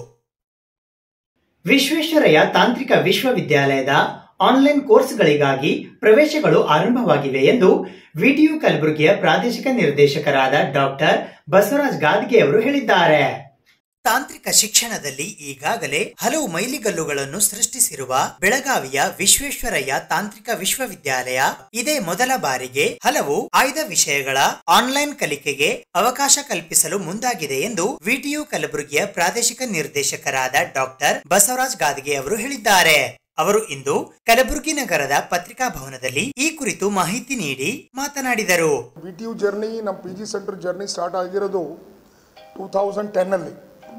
ವಿಶ್ವೇಶ್ವರಯ್ಯ ತಾಂತ್ರಿಕ ವಿಶ್ವವಿದ್ಯಾಲಯದ ಆನ್ಲೈನ್ ಕೋರ್ಸ್ಗಳಿಗಾಗಿ ಪ್ರವೇಶಗಳು ಆರಂಭವಾಗಿವೆ ಎಂದು ವಿಟಿಯು ಕಲಬುರಗಿಯ ಪ್ರಾದೇಶಿಕ ನಿರ್ದೇಶಕರಾದ ಡಾಕ್ಟರ್ ಬಸವರಾಜ್ ಗಾದ್ಗೆ ಅವರು ಹೇಳಿದ್ದಾರೆ ತಾಂತ್ರಿಕ ಶಿಕ್ಷಣದಲ್ಲಿ ಈಗಾಗಲೇ ಹಲವು ಮೈಲಿಗಲ್ಲುಗಳನ್ನು ಸೃಷ್ಟಿಸಿರುವ ಬೆಳಗಾವಿಯ ವಿಶ್ವೇಶ್ವರಯ್ಯ ತಾಂತ್ರಿಕ ವಿಶ್ವವಿದ್ಯಾಲಯ ಇದೇ ಮೊದಲ ಬಾರಿಗೆ ಹಲವು ಆಯ್ದ ವಿಷಯಗಳ ಆನ್ಲೈನ್ ಕಲಿಕೆಗೆ ಅವಕಾಶ ಕಲ್ಪಿಸಲು ಮುಂದಾಗಿದೆ ಎಂದು ವಿಟಿಯು ಕಲಬುರಗಿಯ ಪ್ರಾದೇಶಿಕ ನಿರ್ದೇಶಕರಾದ ಡಾಕ್ಟರ್ ಬಸವರಾಜ್ ಗಾದ್ಗೆ ಅವರು ಹೇಳಿದ್ದಾರೆ ಅವರು ಇಂದು ಕಲಬುರಗಿ ನಗರದ ಪತ್ರಿಕಾ ಭವನದಲ್ಲಿ ಈ ಕುರಿತು ಮಾಹಿತಿ ನೀಡಿ ಮಾತನಾಡಿದರು ಬಿ ಟಿ ಯು ಜರ್ನಿ ನಮ್ಮ P G centre journey start ಆಗಿರೋದು ಟೂ ತೌಸಂಡ್ ಟೆನ್ನಲ್ಲಿ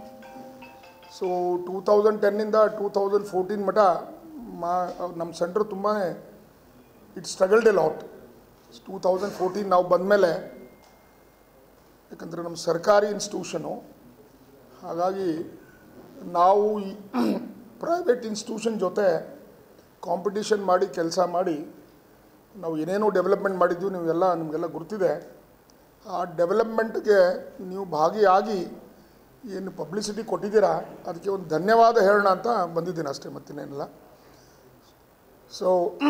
ಸೊ ಟೂ ತೌಸಂಡ್ ಟೆನ್ನಿಂದ ಟೂ ತೌಸಂಡ್ ಫೋರ್ಟೀನ್ ಮಟ ಮಾ ನಮ್ಮ ಸೆಂಟ್ರ್ ತುಂಬಾ it struggled a lot two thousand fourteen ನಾವು ಬಂದಮೇಲೆ ಯಾಕಂದರೆ ನಮ್ಮ ಸರ್ಕಾರಿ ಇನ್ಸ್ಟಿಟ್ಯೂಷನು ಹಾಗಾಗಿ ನಾವು ಈ ಪ್ರೈವೇಟ್ ಇನ್ಸ್ಟಿಟ್ಯೂಷನ್ ಜೊತೆ ಕಾಂಪಿಟಿಷನ್ ಮಾಡಿ ಕೆಲಸ ಮಾಡಿ ನಾವು ಏನೇನೋ ಡೆವಲಪ್ಮೆಂಟ್ ಮಾಡಿದ್ವಿ ನೀವೆಲ್ಲ ನಿಮಗೆಲ್ಲ ಗೊತ್ತಿದೆ ಆ ಡೆವಲಪ್ಮೆಂಟ್ಗೆ ನೀವು ಭಾಗಿಯಾಗಿ ಏನು ಪಬ್ಲಿಸಿಟಿ ಕೊಟ್ಟಿದ್ದೀರಾ ಅದಕ್ಕೆ ಒಂದು ಧನ್ಯವಾದ ಹೇಳೋಣ ಅಂತ ಬಂದಿದ್ದೀನಿ ಅಷ್ಟೇ ಮತ್ತಿನ್ನೇನಿಲ್ಲ ಸೊ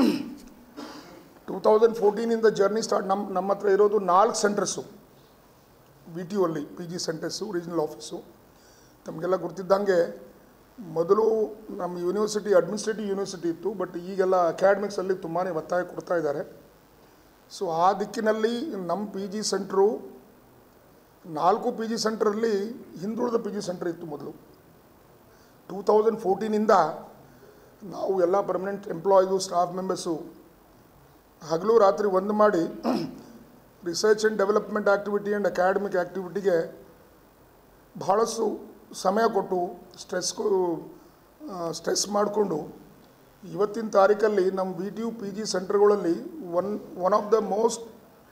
ಟೂ ತೌಸಂಡ್ ಫೋರ್ಟೀನಿಂದ ಜರ್ನಿ ಸ್ಟಾರ್ಟ್ ನಮ್ಮ ನಮ್ಮ ಹತ್ರ ಇರೋದು ನಾಲ್ಕು ಸೆಂಟರ್ಸು ವಿ ಟಿ ಯು ಅಲ್ಲಿ P G centres regional office ತಮಗೆಲ್ಲ ಗೊತ್ತಿದ್ದಂಗೆ ಮೊದಲು ನಮ್ಮ ಯೂನಿವರ್ಸಿಟಿ ಅಡ್ಮಿನಿಸ್ಟ್ರೇಟಿವ್ ಯೂನಿವರ್ಸಿಟಿ ಇತ್ತು ಬಟ್ ಈಗೆಲ್ಲ ಅಕಾಡೆಮಿಕ್ಸಲ್ಲಿ ತುಂಬಾ ಒತ್ತಾಯ ಕೊಡ್ತಾ ಇದ್ದಾರೆ ಸೊ ಆ ದಿಕ್ಕಿನಲ್ಲಿ ನಮ್ಮ ಪಿ ಜಿ ಸೆಂಟ್ರು ನಾಲ್ಕು ಪಿ ಜಿ ಸೆಂಟ್ರಲ್ಲಿ ಹಿಂದುಳಿದ ಪಿ ಜಿ ಸೆಂಟರ್ ಇತ್ತು ಮೊದಲು ಟೂ ತೌಸಂಡ್ ಫೋರ್ಟೀನಿಂದ ನಾವು ಎಲ್ಲ ಪರ್ಮನೆಂಟ್ ಎಂಪ್ಲಾಯೀಸು ಸ್ಟಾಫ್ ಮೆಂಬರ್ಸು ಹಗಲು ರಾತ್ರಿ ಒಂದು ಮಾಡಿ research and development activity and academic ಆ್ಯಕ್ಟಿವಿಟಿಗೆ ಬಹಳಷ್ಟು ಸಮಯ ಕೊಟ್ಟು ಸ್ಟ್ರೆಸ್ಗೂ ಸ್ಟ್ರೆಸ್ ಮಾಡಿಕೊಂಡು ಇವತ್ತಿನ ತಾರೀಕಲ್ಲಿ ನಮ್ಮ V T U P G ಸೆಂಟರ್ಗಳಲ್ಲಿ one one of the most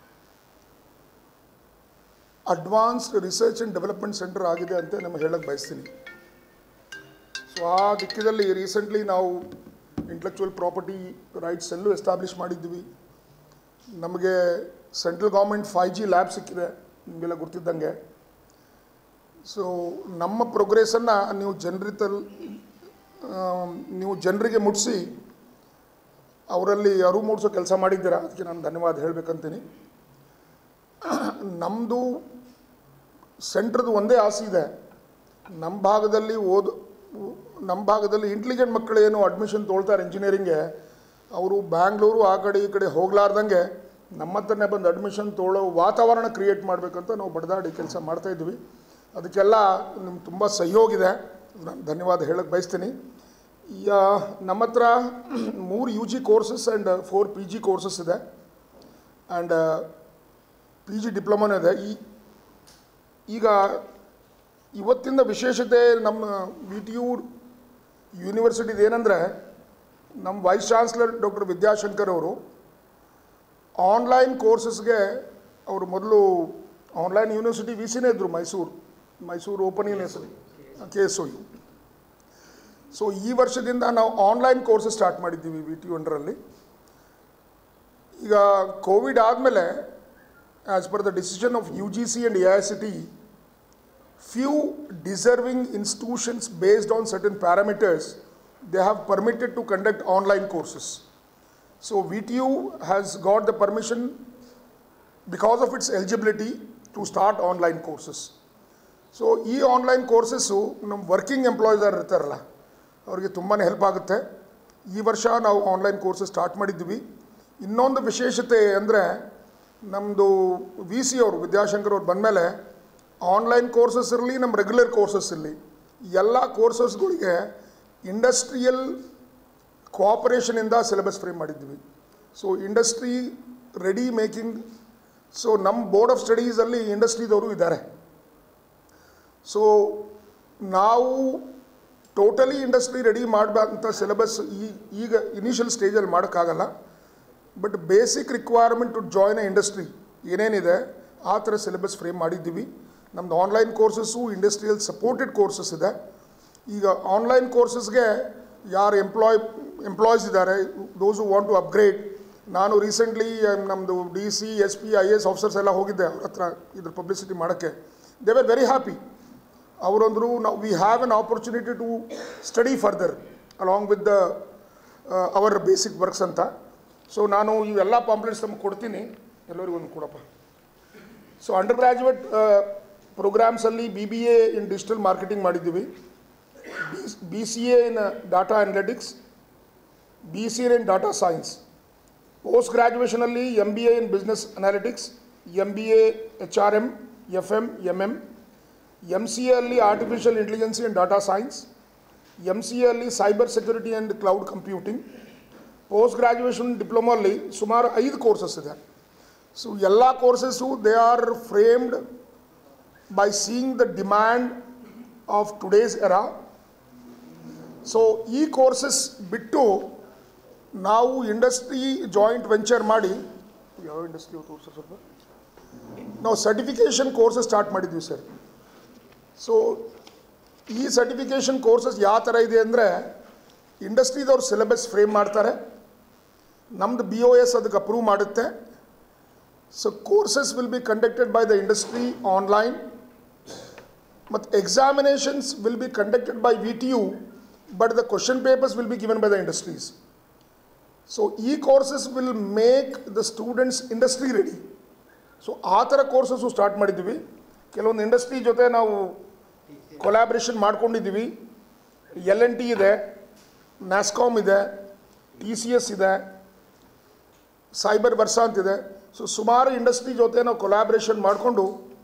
advanced research and development centre ಆಗಿದೆ ಅಂತ ನಿಮಗೆ ಹೇಳಕ್ಕೆ ಬಯಸ್ತೀನಿ ಸೊ ಆ ದಿಕ್ಕಿನಲ್ಲಿ ರೀಸೆಂಟ್ಲಿ ನಾವು ಇಂಟಲೆಕ್ಚುವಲ್ ಪ್ರಾಪರ್ಟಿ ರೈಟ್ಸ್ ಎಲ್ಲೂ ಎಸ್ಟಾಬ್ಲಿಷ್ ಮಾಡಿದ್ವಿ ನಮಗೆ central government five G lab ಸಿಕ್ಕಿದೆ ನಿಮಗೆಲ್ಲ ಗೊತ್ತಿದ್ದಂಗೆ ಸೊ ನಮ್ಮ ಪ್ರೋಗ್ರೆಸನ್ನು ನೀವು ಜನರಿತಲ್ ನೀವು ಜನರಿಗೆ ಮುಟ್ಟಿಸಿ ಅವರಲ್ಲಿ ಅರಿವು ಮೂಡಿಸೋ ಕೆಲಸ ಮಾಡಿದ್ದೀರಾ ಅದಕ್ಕೆ ನಾನು ಧನ್ಯವಾದ ಹೇಳಬೇಕಂತೀನಿ ನಮ್ಮದು ಸೆಂಟ್ರದ್ದು ಒಂದೇ ಆಸೆ ಇದೆ ನಮ್ಮ ಭಾಗದಲ್ಲಿ ಓದು ನಮ್ಮ ಭಾಗದಲ್ಲಿ ಇಂಟೆಲಿಜೆಂಟ್ ಮಕ್ಕಳು ಏನು ಅಡ್ಮಿಷನ್ ತೊಳ್ತಾರೆ ಇಂಜಿನಿಯರಿಂಗ್ಗೆ ಅವರು ಬ್ಯಾಂಗ್ಳೂರು ಆ ಕಡೆ ಈ ಕಡೆ ಹೋಗ್ಲಾರ್ದಂಗೆ ನಮ್ಮ ಹತ್ರನೇ ಬಂದು ಅಡ್ಮಿಷನ್ ತೊಗೊಳ್ಳೋ ವಾತಾವರಣ ಕ್ರಿಯೇಟ್ ಮಾಡಬೇಕಂತ ನಾವು ಬಡದಾಡಿ ಕೆಲಸ ಮಾಡ್ತಾಯಿದ್ವಿ ಅದಕ್ಕೆಲ್ಲ ನಿಮ್ಗೆ ತುಂಬ ಸಹಯೋಗ ಇದೆ ನಾನು ಧನ್ಯವಾದ ಹೇಳಕ್ಕೆ ಬಯಸ್ತೀನಿ ಈಗ ನಮ್ಮ ಹತ್ರ ಮೂರು U G courses and four P G courses ಇದೆ ಆ್ಯಂಡ್ ಪಿ ಜಿ ಡಿಪ್ಲೊಮಾನೂ ಇದೆ ಈ ಈಗ ಇವತ್ತಿನ ವಿಶೇಷತೆ ನಮ್ಮ ವಿ ಟಿ ಯು ಯೂನಿವರ್ಸಿಟಿದು ಏನಂದರೆ ನಮ್ಮ ವೈಸ್ ಚಾನ್ಸ್ಲರ್ ಡಾಕ್ಟರ್ ವಿದ್ಯಾಶಂಕರ್ ಅವರು ಆನ್ಲೈನ್ ಕೋರ್ಸಸ್ಗೆ ಅವರು ಮೊದಲು ಆನ್ಲೈನ್ ಯೂನಿವರ್ಸಿಟಿ ವಿ ಸಿನೇ ಇದ್ದರು Mysuru Mysuru open university K S O U so ಈ ವರ್ಷದಿಂದ ನಾವು ಆನ್ಲೈನ್ ಕೋರ್ಸಸ್ ಸ್ಟಾರ್ಟ್ ಮಾಡಿದ್ದೀವಿ ವಿ ಟಿ ಅಂಡರಲ್ಲಿ ಈಗ ಕೋವಿಡ್ ಆದಮೇಲೆ as per the decision of U G C and A I C T few deserving institutions based on certain parameters they have permitted to conduct online courses so vtu has got the permission because of its eligibility to start online courses so ಈ ಆನ್ಲೈನ್ ಕೋರ್ಸಸ್ಸು ನಮ್ಮ ವರ್ಕಿಂಗ್ ಎಂಪ್ಲಾಯೀಸ್ ಯಾರು ಇರ್ತಾರಲ್ಲ ಅವರಿಗೆ ತುಂಬಾ ಹೆಲ್ಪ್ ಆಗುತ್ತೆ ಈ ವರ್ಷ ನಾವು ಆನ್ಲೈನ್ ಕೋರ್ಸಸ್ ಸ್ಟಾರ್ಟ್ ಮಾಡಿದ್ವಿ ಇನ್ನೊಂದು ವಿಶೇಷತೆ ಅಂದರೆ ನಮ್ಮದು ವಿ ಸಿ ಅವರು ವಿದ್ಯಾಶಂಕರ್ ಅವ್ರು ಬಂದಮೇಲೆ ಆನ್ಲೈನ್ ಕೋರ್ಸಸ್ ಇರಲಿ ನಮ್ಮ ರೆಗ್ಯುಲರ್ ಕೋರ್ಸಸ್ ಇರಲಿ ಎಲ್ಲ ಕೋರ್ಸಸ್ಗಳಿಗೆ ಇಂಡಸ್ಟ್ರಿಯಲ್ ಕೋಆಪರೇಷನಿಂದ ಸಿಲೆಬಸ್ ಫ್ರೇಮ್ ಮಾಡಿದ್ವಿ so industry ready making so ನಮ್ಮ ಬೋರ್ಡ್ ಆಫ್ ಸ್ಟಡೀಸಲ್ಲಿ ಇಂಡಸ್ಟ್ರಿದವರು ಇದ್ದಾರೆ ಸೊ ನಾವು ಟೋಟಲಿ ಇಂಡಸ್ಟ್ರಿ ರೆಡಿ ಮಾಡಬೇಕಂತ ಸಿಲೆಬಸ್ ಈ ಈಗ ಇನಿಷಿಯಲ್ ಸ್ಟೇಜಲ್ಲಿ ಮಾಡೋಕ್ಕಾಗಲ್ಲ but basic requirement to join a industry ಏನೇನಿದೆ ಆ ಥರ ಸಿಲೆಬಸ್ ಫ್ರೇಮ್ ಮಾಡಿದ್ದೀವಿ ನಮ್ಮದು online courses industrial supported courses ಇದೆ ಈಗ ಆನ್ಲೈನ್ ಕೋರ್ಸಸ್ಗೆ ಯಾರು ಎಂಪ್ಲಾಯ್ ಎಂಪ್ಲಾಯೀಸ್ ಇದ್ದಾರೆ ದೋಸ್ ವಾಂಟ್ ಟು ಅಪ್ಗ್ರೇಡ್ ನಾನು ರೀಸೆಂಟ್ಲಿ ನಮ್ಮದು D C S P I S officers ಎಲ್ಲ ಹೋಗಿದ್ದೆ ಅವ್ರ ಹತ್ರ ಇದ್ರ ಪಬ್ಲಿಸಿಟಿ ಮಾಡೋಕ್ಕೆ ದೇ ವರ್ ವೆರಿ ಹ್ಯಾಪಿ ಅವರಂದರು ನಾವು we have an opportunity to study further along with the our basic works ಅಂತ ಸೊ ನಾನು ಇವೆಲ್ಲ ಪಾಂಪ್ಲೆಟ್ಸ್ ನಮ್ಗೆ ಕೊಡ್ತೀನಿ ಎಲ್ಲರಿಗೂ ಒಂದು ಕೊಡಪ್ಪ ಸೊ ಅಂಡರ್ ಗ್ರ್ಯಾಜುಯೇಟ್ ಪ್ರೋಗ್ರಾಮ್ಸಲ್ಲಿ B B A in digital marketing ಮಾಡಿದ್ದೀವಿ B C A in data analytics B C A in data science post ಗ್ರ್ಯಾಜುಯೇಷನಲ್ಲಿ M B A in business analytics M B A H R M F M M M M C A ಅಲ್ಲಿ artificial intelligence and data science M C A ಅಲ್ಲಿ cyber security and cloud computing post graduation ಡಿಪ್ಲೊಮಲ್ಲಿ ಸುಮಾರು ಐದು ಕೋರ್ಸಸ್ ಇದೆ ಸೊ ಎಲ್ಲ courses they are framed by seeing the demand of today's era so ಈ ಕೋರ್ಸಸ್ ಬಿಟ್ಟು ನಾವು ಇಂಡಸ್ಟ್ರಿ ಜಾಯಿಂಟ್ ವೆಂಚರ್ ಮಾಡಿ ಯಾವ ಇಂಡಸ್ಟ್ರಿ ತೋರಿಸೋ ಸ್ವಲ್ಪ ನಾವು ಸರ್ಟಿಫಿಕೇಷನ್ ಕೋರ್ಸಸ್ ಸ್ಟಾರ್ಟ್ ಮಾಡಿದ್ವಿ ಸರ್ ಸೊ ಈ ಸರ್ಟಿಫಿಕೇಷನ್ ಕೋರ್ಸಸ್ ಯಾವ ಥರ ಇದೆ ಅಂದರೆ ಇಂಡಸ್ಟ್ರಿದವ್ರು ಸಿಲೆಬಸ್ ಫ್ರೇಮ್ ಮಾಡ್ತಾರೆ ನಮ್ಮದು ಬಿ ಒ ಎಸ್ ಅದಕ್ಕೆ ಅಪ್ರೂವ್ ಮಾಡುತ್ತೆ so courses will be conducted by the industry online ಮತ್ತು examinations will be conducted by V T U but the question papers will be given by the industries so ಈ courses will make the students industry ready so ಆ ಥರ ಕೋರ್ಸಸ್ಸು ಸ್ಟಾರ್ಟ್ ಮಾಡಿದ್ದೀವಿ ಕೆಲವೊಂದು ಇಂಡಸ್ಟ್ರಿ ಜೊತೆ ನಾವು ಕೊಲಾಬ್ರೇಷನ್ ಮಾಡ್ಕೊಂಡಿದ್ದೀವಿ ಎಲ್ ಎನ್ ಟಿ ಇದೆ ನ್ಯಾಸ್ಕಾಮ್ ಇದೆ ಟಿ ಸಿ ಎಸ್ ಇದೆ ಸೈಬರ್ ವರ್ಸಾ ಅಂತಿದೆ ಸೊ ಸುಮಾರು ಇಂಡಸ್ಟ್ರಿ ಜೊತೆ ನಾವು ಕೊಲಾಬ್ರೇಷನ್ ಮಾಡಿಕೊಂಡು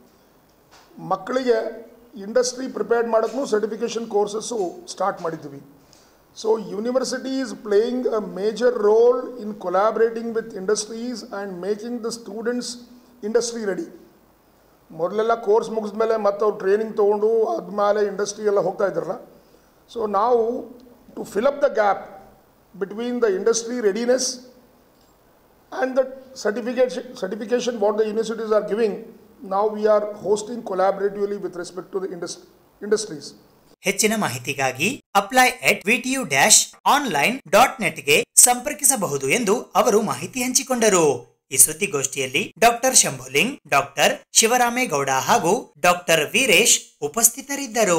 ಮಕ್ಕಳಿಗೆ ಇಂಡಸ್ಟ್ರಿ ಪ್ರಿಪೇರ್ಡ್ ಮಾಡೋಕ್ಕೂ ಸರ್ಟಿಫಿಕೇಷನ್ ಕೋರ್ಸಸ್ಸು ಸ್ಟಾರ್ಟ್ ಮಾಡಿದ್ದೀವಿ so university is playing a major role in collaborating with industries and making the students industry ready ಮೊದಲೆಲ್ಲ ಕೋರ್ಸ್ ಮುಗಿದ್ಮೇಲೆ ಮತ್ತು ಅವ್ರು ಟ್ರೈನಿಂಗ್ ತೊಗೊಂಡು ಆದಮೇಲೆ ಇಂಡಸ್ಟ್ರಿ ಎಲ್ಲ ಹೋಗ್ತಾ ಇದ್ದಾರಲ್ಲ ಸೊ ನಾವು to fill up the gap between the industry readiness and the certification certification what the universities are giving ನಾವು we are hosting collaboratively with respect to the indus industries ಹೆಚ್ಚಿನ ಮಾಹಿತಿಗಾಗಿ apply at V T U dash online dot ನೆಟ್ಗೆ ಸಂಪರ್ಕಿಸಬಹುದು ಎಂದು ಅವರು ಮಾಹಿತಿ ಹಂಚಿಕೊಂಡರು ಈ ಸುದ್ದಿಗೋಷ್ಠಿಯಲ್ಲಿ ಡಾಕ್ಟರ್ ಶಂಭುಲಿಂಗ್ ಡಾಕ್ಟರ್ ಶಿವರಾಮೇಗೌಡ ಹಾಗೂ ಡಾಕ್ಟರ್ ವೀರೇಶ್ ಉಪಸ್ಥಿತರಿದ್ದರು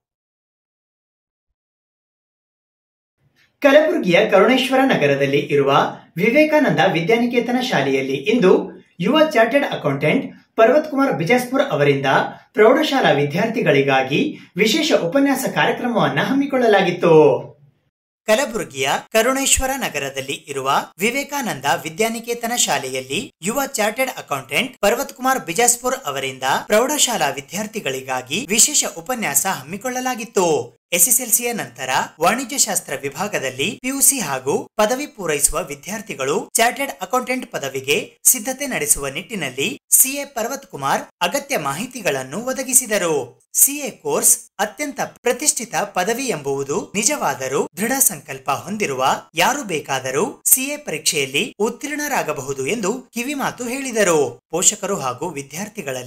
ಕಲಬುರಗಿಯ ಕರುಣೇಶ್ವರ ನಗರದಲ್ಲಿ ಇರುವ ವಿವೇಕಾನಂದ ವಿದ್ಯಾನಿಕೇತನ ಶಾಲೆಯಲ್ಲಿ ಇಂದು ಯುವ ಚಾರ್ಟೆಡ್ ಅಕೌಂಟೆಂಟ್ ಪರ್ವತ್ ಕುಮಾರ್ ಬಿಜಾಸ್ಪುರ್ ಅವರಿಂದ ಪ್ರೌಢಶಾಲಾ ವಿದ್ಯಾರ್ಥಿಗಳಿಗಾಗಿ ವಿಶೇಷ ಉಪನ್ಯಾಸ ಕಾರ್ಯಕ್ರಮವನ್ನು ಹಮ್ಮಿಕೊಳ್ಳಲಾಗಿತ್ತು ಕಲಬುರಗಿಯ ಕರುಣೇಶ್ವರ ನಗರದಲ್ಲಿ ಇರುವ ವಿವೇಕಾನಂದ ವಿದ್ಯಾನಿಕೇತನ ಶಾಲೆಯಲ್ಲಿ ಯುವ ಚಾರ್ಟೆಡ್ ಅಕೌಂಟೆಂಟ್ ಪರ್ವತ್ ಕುಮಾರ್ ಬಿಜಾಸ್ಪುರ್ ಅವರಿಂದ ಪ್ರೌಢಶಾಲಾ ವಿದ್ಯಾರ್ಥಿಗಳಿಗಾಗಿ ವಿಶೇಷ ಉಪನ್ಯಾಸ ಹಮ್ಮಿಕೊಳ್ಳಲಾಗಿತ್ತು ಎಸ್ಎಸ್ಎಲ್ಸಿಯ ನಂತರ ವಾಣಿಜ್ಯಶಾಸ್ತ್ರ ವಿಭಾಗದಲ್ಲಿ ಪಿಯುಸಿ ಹಾಗೂ ಪದವಿ ಪೂರೈಸುವ ವಿದ್ಯಾರ್ಥಿಗಳು ಚಾರ್ಟೆಡ್ ಅಕೌಂಟೆಂಟ್ ಪದವಿಗೆ ಸಿದ್ಧತೆ ನಡೆಸುವ ನಿಟ್ಟಿನಲ್ಲಿ ಸಿಎ ಪರ್ವತ್ ಕುಮಾರ್ ಅಗತ್ಯ ಮಾಹಿತಿಗಳನ್ನು ಒದಗಿಸಿದರು ಸಿಎ ಕೋರ್ಸ್ ಅತ್ಯಂತ ಪ್ರತಿಷ್ಠಿತ ಪದವಿ ಎಂಬುವುದು ನಿಜವಾದರೂ ದೃಢ ಸಂಕಲ್ಪ ಹೊಂದಿರುವ ಯಾರು ಬೇಕಾದರೂ ಸಿಎ ಪರೀಕ್ಷೆಯಲ್ಲಿ ಉತ್ತೀರ್ಣರಾಗಬಹುದು ಎಂದು ಕಿವಿಮಾತು ಹೇಳಿದರು ಪೋಷಕರು ಹಾಗೂ ವಿದ್ಯಾರ್ಥಿಗಳಲ್ಲಿ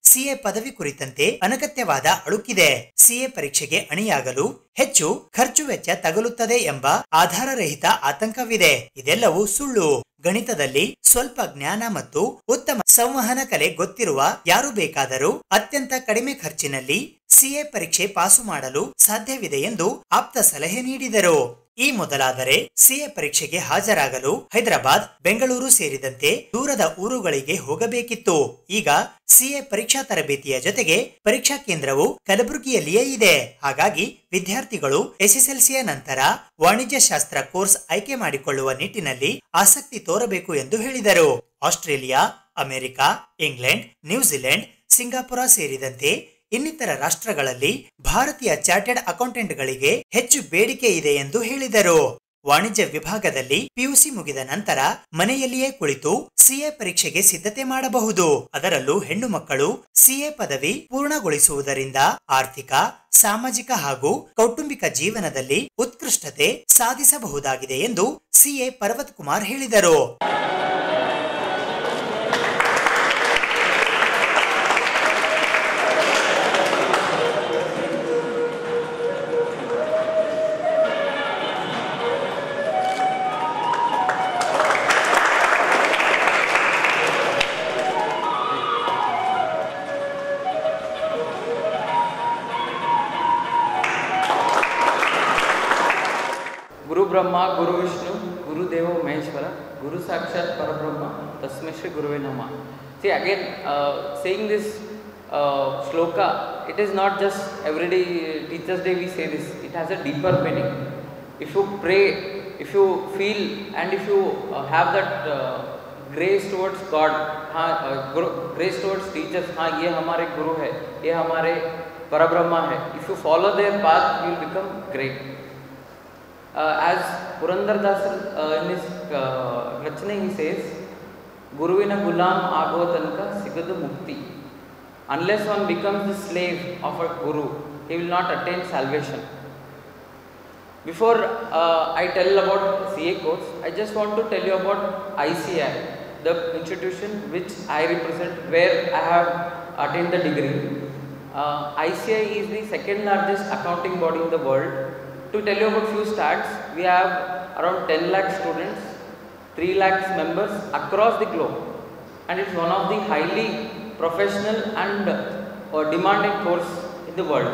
ಸಿಎ ಪದವಿ ಕುರಿತಂತೆ ಅನಗತ್ಯವಾದ ಅಳುಕಿದೆ ಸಿಎ ಪರೀಕ್ಷೆಗೆ ಅಣಿಯಾಗಲು ಹೆಚ್ಚು ಖರ್ಚು ವೆಚ್ಚ ತಗಲುತ್ತದೆ ಎಂಬ ಆಧಾರರಹಿತ ಆತಂಕವಿದೆ ಇದೆಲ್ಲವೂ ಸುಳ್ಳು ಗಣಿತದಲ್ಲಿ ಸ್ವಲ್ಪ ಜ್ಞಾನ ಮತ್ತು ಉತ್ತಮ ಸಂವಹನ ಕಲೆ ಗೊತ್ತಿರುವ ಯಾರು ಬೇಕಾದರೂ ಅತ್ಯಂತ ಕಡಿಮೆ ಖರ್ಚಿನಲ್ಲಿ ಸಿಎ ಪರೀಕ್ಷೆ ಪಾಸು ಮಾಡಲು ಸಾಧ್ಯವಿದೆ ಎಂದು ಆಪ್ತ ಸಲಹೆ ನೀಡಿದರು ಈ ಮೊದಲಾದರೆ ಸಿಎ ಪರೀಕ್ಷೆಗೆ ಹಾಜರಾಗಲು ಹೈದರಾಬಾದ್ ಬೆಂಗಳೂರು ಸೇರಿದಂತೆ ದೂರದ ಊರುಗಳಿಗೆ ಹೋಗಬೇಕಿತ್ತು ಈಗ ಸಿಎ ಪರೀಕ್ಷಾ ತರಬೇತಿಯ ಜೊತೆಗೆ ಪರೀಕ್ಷಾ ಕೇಂದ್ರವು ಕಲಬುರಗಿಯಲ್ಲಿಯೇ ಇದೆ ಹಾಗಾಗಿ ವಿದ್ಯಾರ್ಥಿಗಳು ಎಸ್ಎಸ್ಎಲ್ಸಿಯ ನಂತರ ವಾಣಿಜ್ಯ ಶಾಸ್ತ್ರ ಕೋರ್ಸ್ ಆಯ್ಕೆ ಮಾಡಿಕೊಳ್ಳುವ ನಿಟ್ಟಿನಲ್ಲಿ ಆಸಕ್ತಿ ತೋರಬೇಕು ಎಂದು ಹೇಳಿದರು Australia America England New Zealand Singapore ಸೇರಿದಂತೆ ಇನ್ನಿತರ ರಾಷ್ಟ್ರಗಳಲ್ಲಿ ಭಾರತೀಯ ಚಾರ್ಟೆಡ್ ಅಕೌಂಟೆಂಟ್ಗಳಿಗೆ ಹೆಚ್ಚು ಬೇಡಿಕೆ ಇದೆ ಎಂದು ಹೇಳಿದರು ವಾಣಿಜ್ಯ ವಿಭಾಗದಲ್ಲಿ ಪಿಯುಸಿ ಮುಗಿದ ನಂತರ ಮನೆಯಲ್ಲಿಯೇ ಕುಳಿತು ಸಿಎ ಪರೀಕ್ಷೆಗೆ ಸಿದ್ಧತೆ ಮಾಡಬಹುದು ಅದರಲ್ಲೂ ಹೆಣ್ಣು ಮಕ್ಕಳು ಸಿಎ ಪದವಿ ಪೂರ್ಣಗೊಳಿಸುವುದರಿಂದ ಆರ್ಥಿಕ ಸಾಮಾಜಿಕ ಹಾಗೂ ಕೌಟುಂಬಿಕ ಜೀವನದಲ್ಲಿ ಉತ್ಕೃಷ್ಟತೆ ಸಾಧಿಸಬಹುದಾಗಿದೆ ಎಂದು ಸಿಎ ಪರ್ವತ್ ಕುಮಾರ್ ಹೇಳಿದರು ಗುರು ಬ್ರಹ್ಮ ಗುರು ವಿಷ್ಣು ಗುರು ದೇವೋ ಮಹೇಶ್ವರ ಗುರು ಸಾಕ್ಷಾತ್ ಪರಬ್ರಹ್ಮ ತಸ್ಮೈ ಶ್ರೀ ಗುರುವೇ ನಮಃ see again saying this shloka it is not just every day teachers day we say this it has a deeper meaning if you pray, if you feel, and if you uh, have that uh, grace towards God, हाँ uh, guru, grace towards teachers, हाँ ये हमारे गुरु है, ये हमारे परब्रह्मा है. If you follow their path, you will become great. Uh, as Purandar Das uh, in his uh, Rachane he says, ಗುರುವಿನ ಗುಲಾಮ್ ಆಗೋ ತನಕ ಸಿಗದು ಮುಕ್ತಿ unless one becomes the slave of a guru he will not attain salvation Before uh, I tell about CA course, I just want to tell you about ICI, the institution which I represent, where I have attained the degree. Uh, ICI is the second largest accounting body in the world. To tell you about few stats, we have around 10 lakh students, 3 lakhs members across the globe, and it's one of the highly professional and uh, demanding course in the world.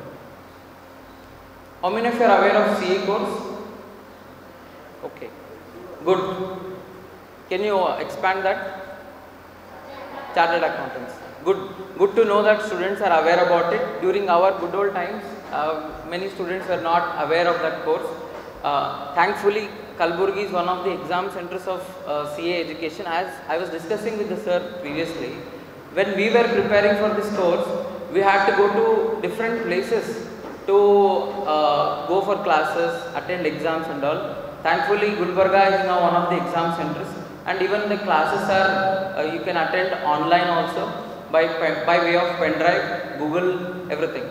How many of you are aware of CA course? Okay, good. Can you uh, expand that? Chartered accountants. Good. Good to know that students are aware about it. During our good old times, uh, many students were not aware of that course. Uh, thankfully, Kalburgi is one of the exam centers of uh, CA education. As I was discussing with the sir previously, when we were preparing for this course, we had to go to different places to uh, go for classes, attend exams and all. Thankfully, Gulbarga is now one of the exam centers and even the classes are, uh, you can attend online also by, pen- by way of pen drive, Google, everything.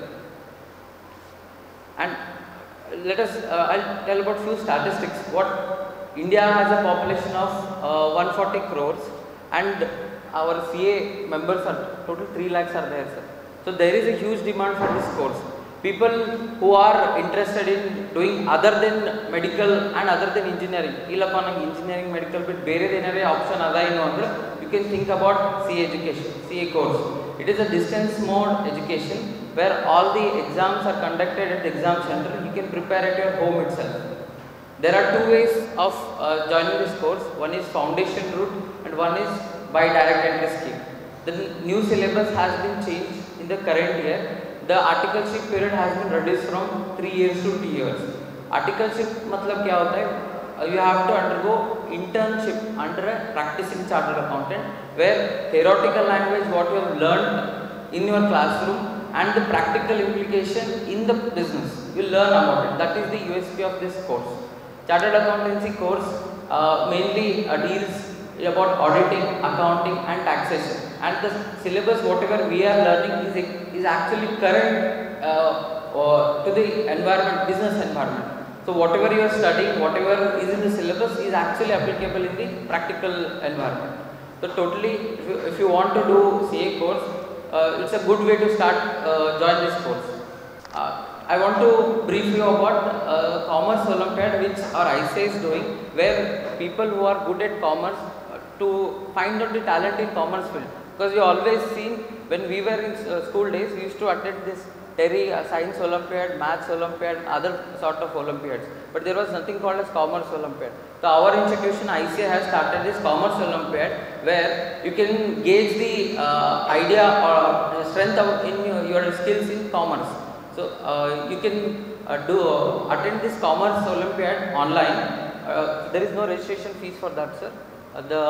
And let us, uh, I'll tell about few statistics. What India has a population of uh, 140 crores and our CA members are total 3 lakhs are there sir. So there is a huge demand for this course. People who are interested in doing other than medical and other than engineering, ಇಲ್ಲಪ್ಪ ನಂಗೆ ಇಂಜಿನಿಯರಿಂಗ್ ಮೆಡಿಕಲ್ ಬಿಟ್ಟು ಬೇರೆದು ಏನಾರೇ ಆಪ್ಷನ್ ಅದ ಏನು ಅಂದರೆ you can think about C education C A course it is a distance mode education where all the exams are conducted at exam centre you can prepare at your home itself. There are two ways of uh, joining this course. One is foundation route and one is by direct entry scheme. The n- new syllabus has been changed in the current year. The articleship period has been reduced from 3 years to 2 years. Articleship मतलब क्या होता है Uh, you have to undergo internship under a practicing chartered accountant where theoretical language what you have learned in your classroom and the practical implication in the business you learn about it that is the usp of this course chartered accountancy course uh, mainly uh, deals about auditing accounting and taxation and the syllabus whatever we are learning is, is actually current uh, uh, to the environment business environment so whatever you are studying whatever is in the syllabus is actually applicable in the practical environment so totally if you, if you want to do ca course uh, it's a good way to start uh, join this course. Uh, I want to brief you about uh, Commerce Olympiad which our ICA is doing where people who are good at commerce uh, to find out the talent in commerce field because we always seen when we were in uh, school days we used to attend this Terry uh, Science Olympiad, Maths Olympiad and other sort of Olympiads but there was nothing called as Commerce Olympiad. So our institution ICA has started this Commerce Olympiad where you can gauge the uh, idea or strength of in your, your skills in commerce. So uh, you can uh, do attend this Commerce Olympiad online. Uh, there is no registration fees for that, sir. Uh, the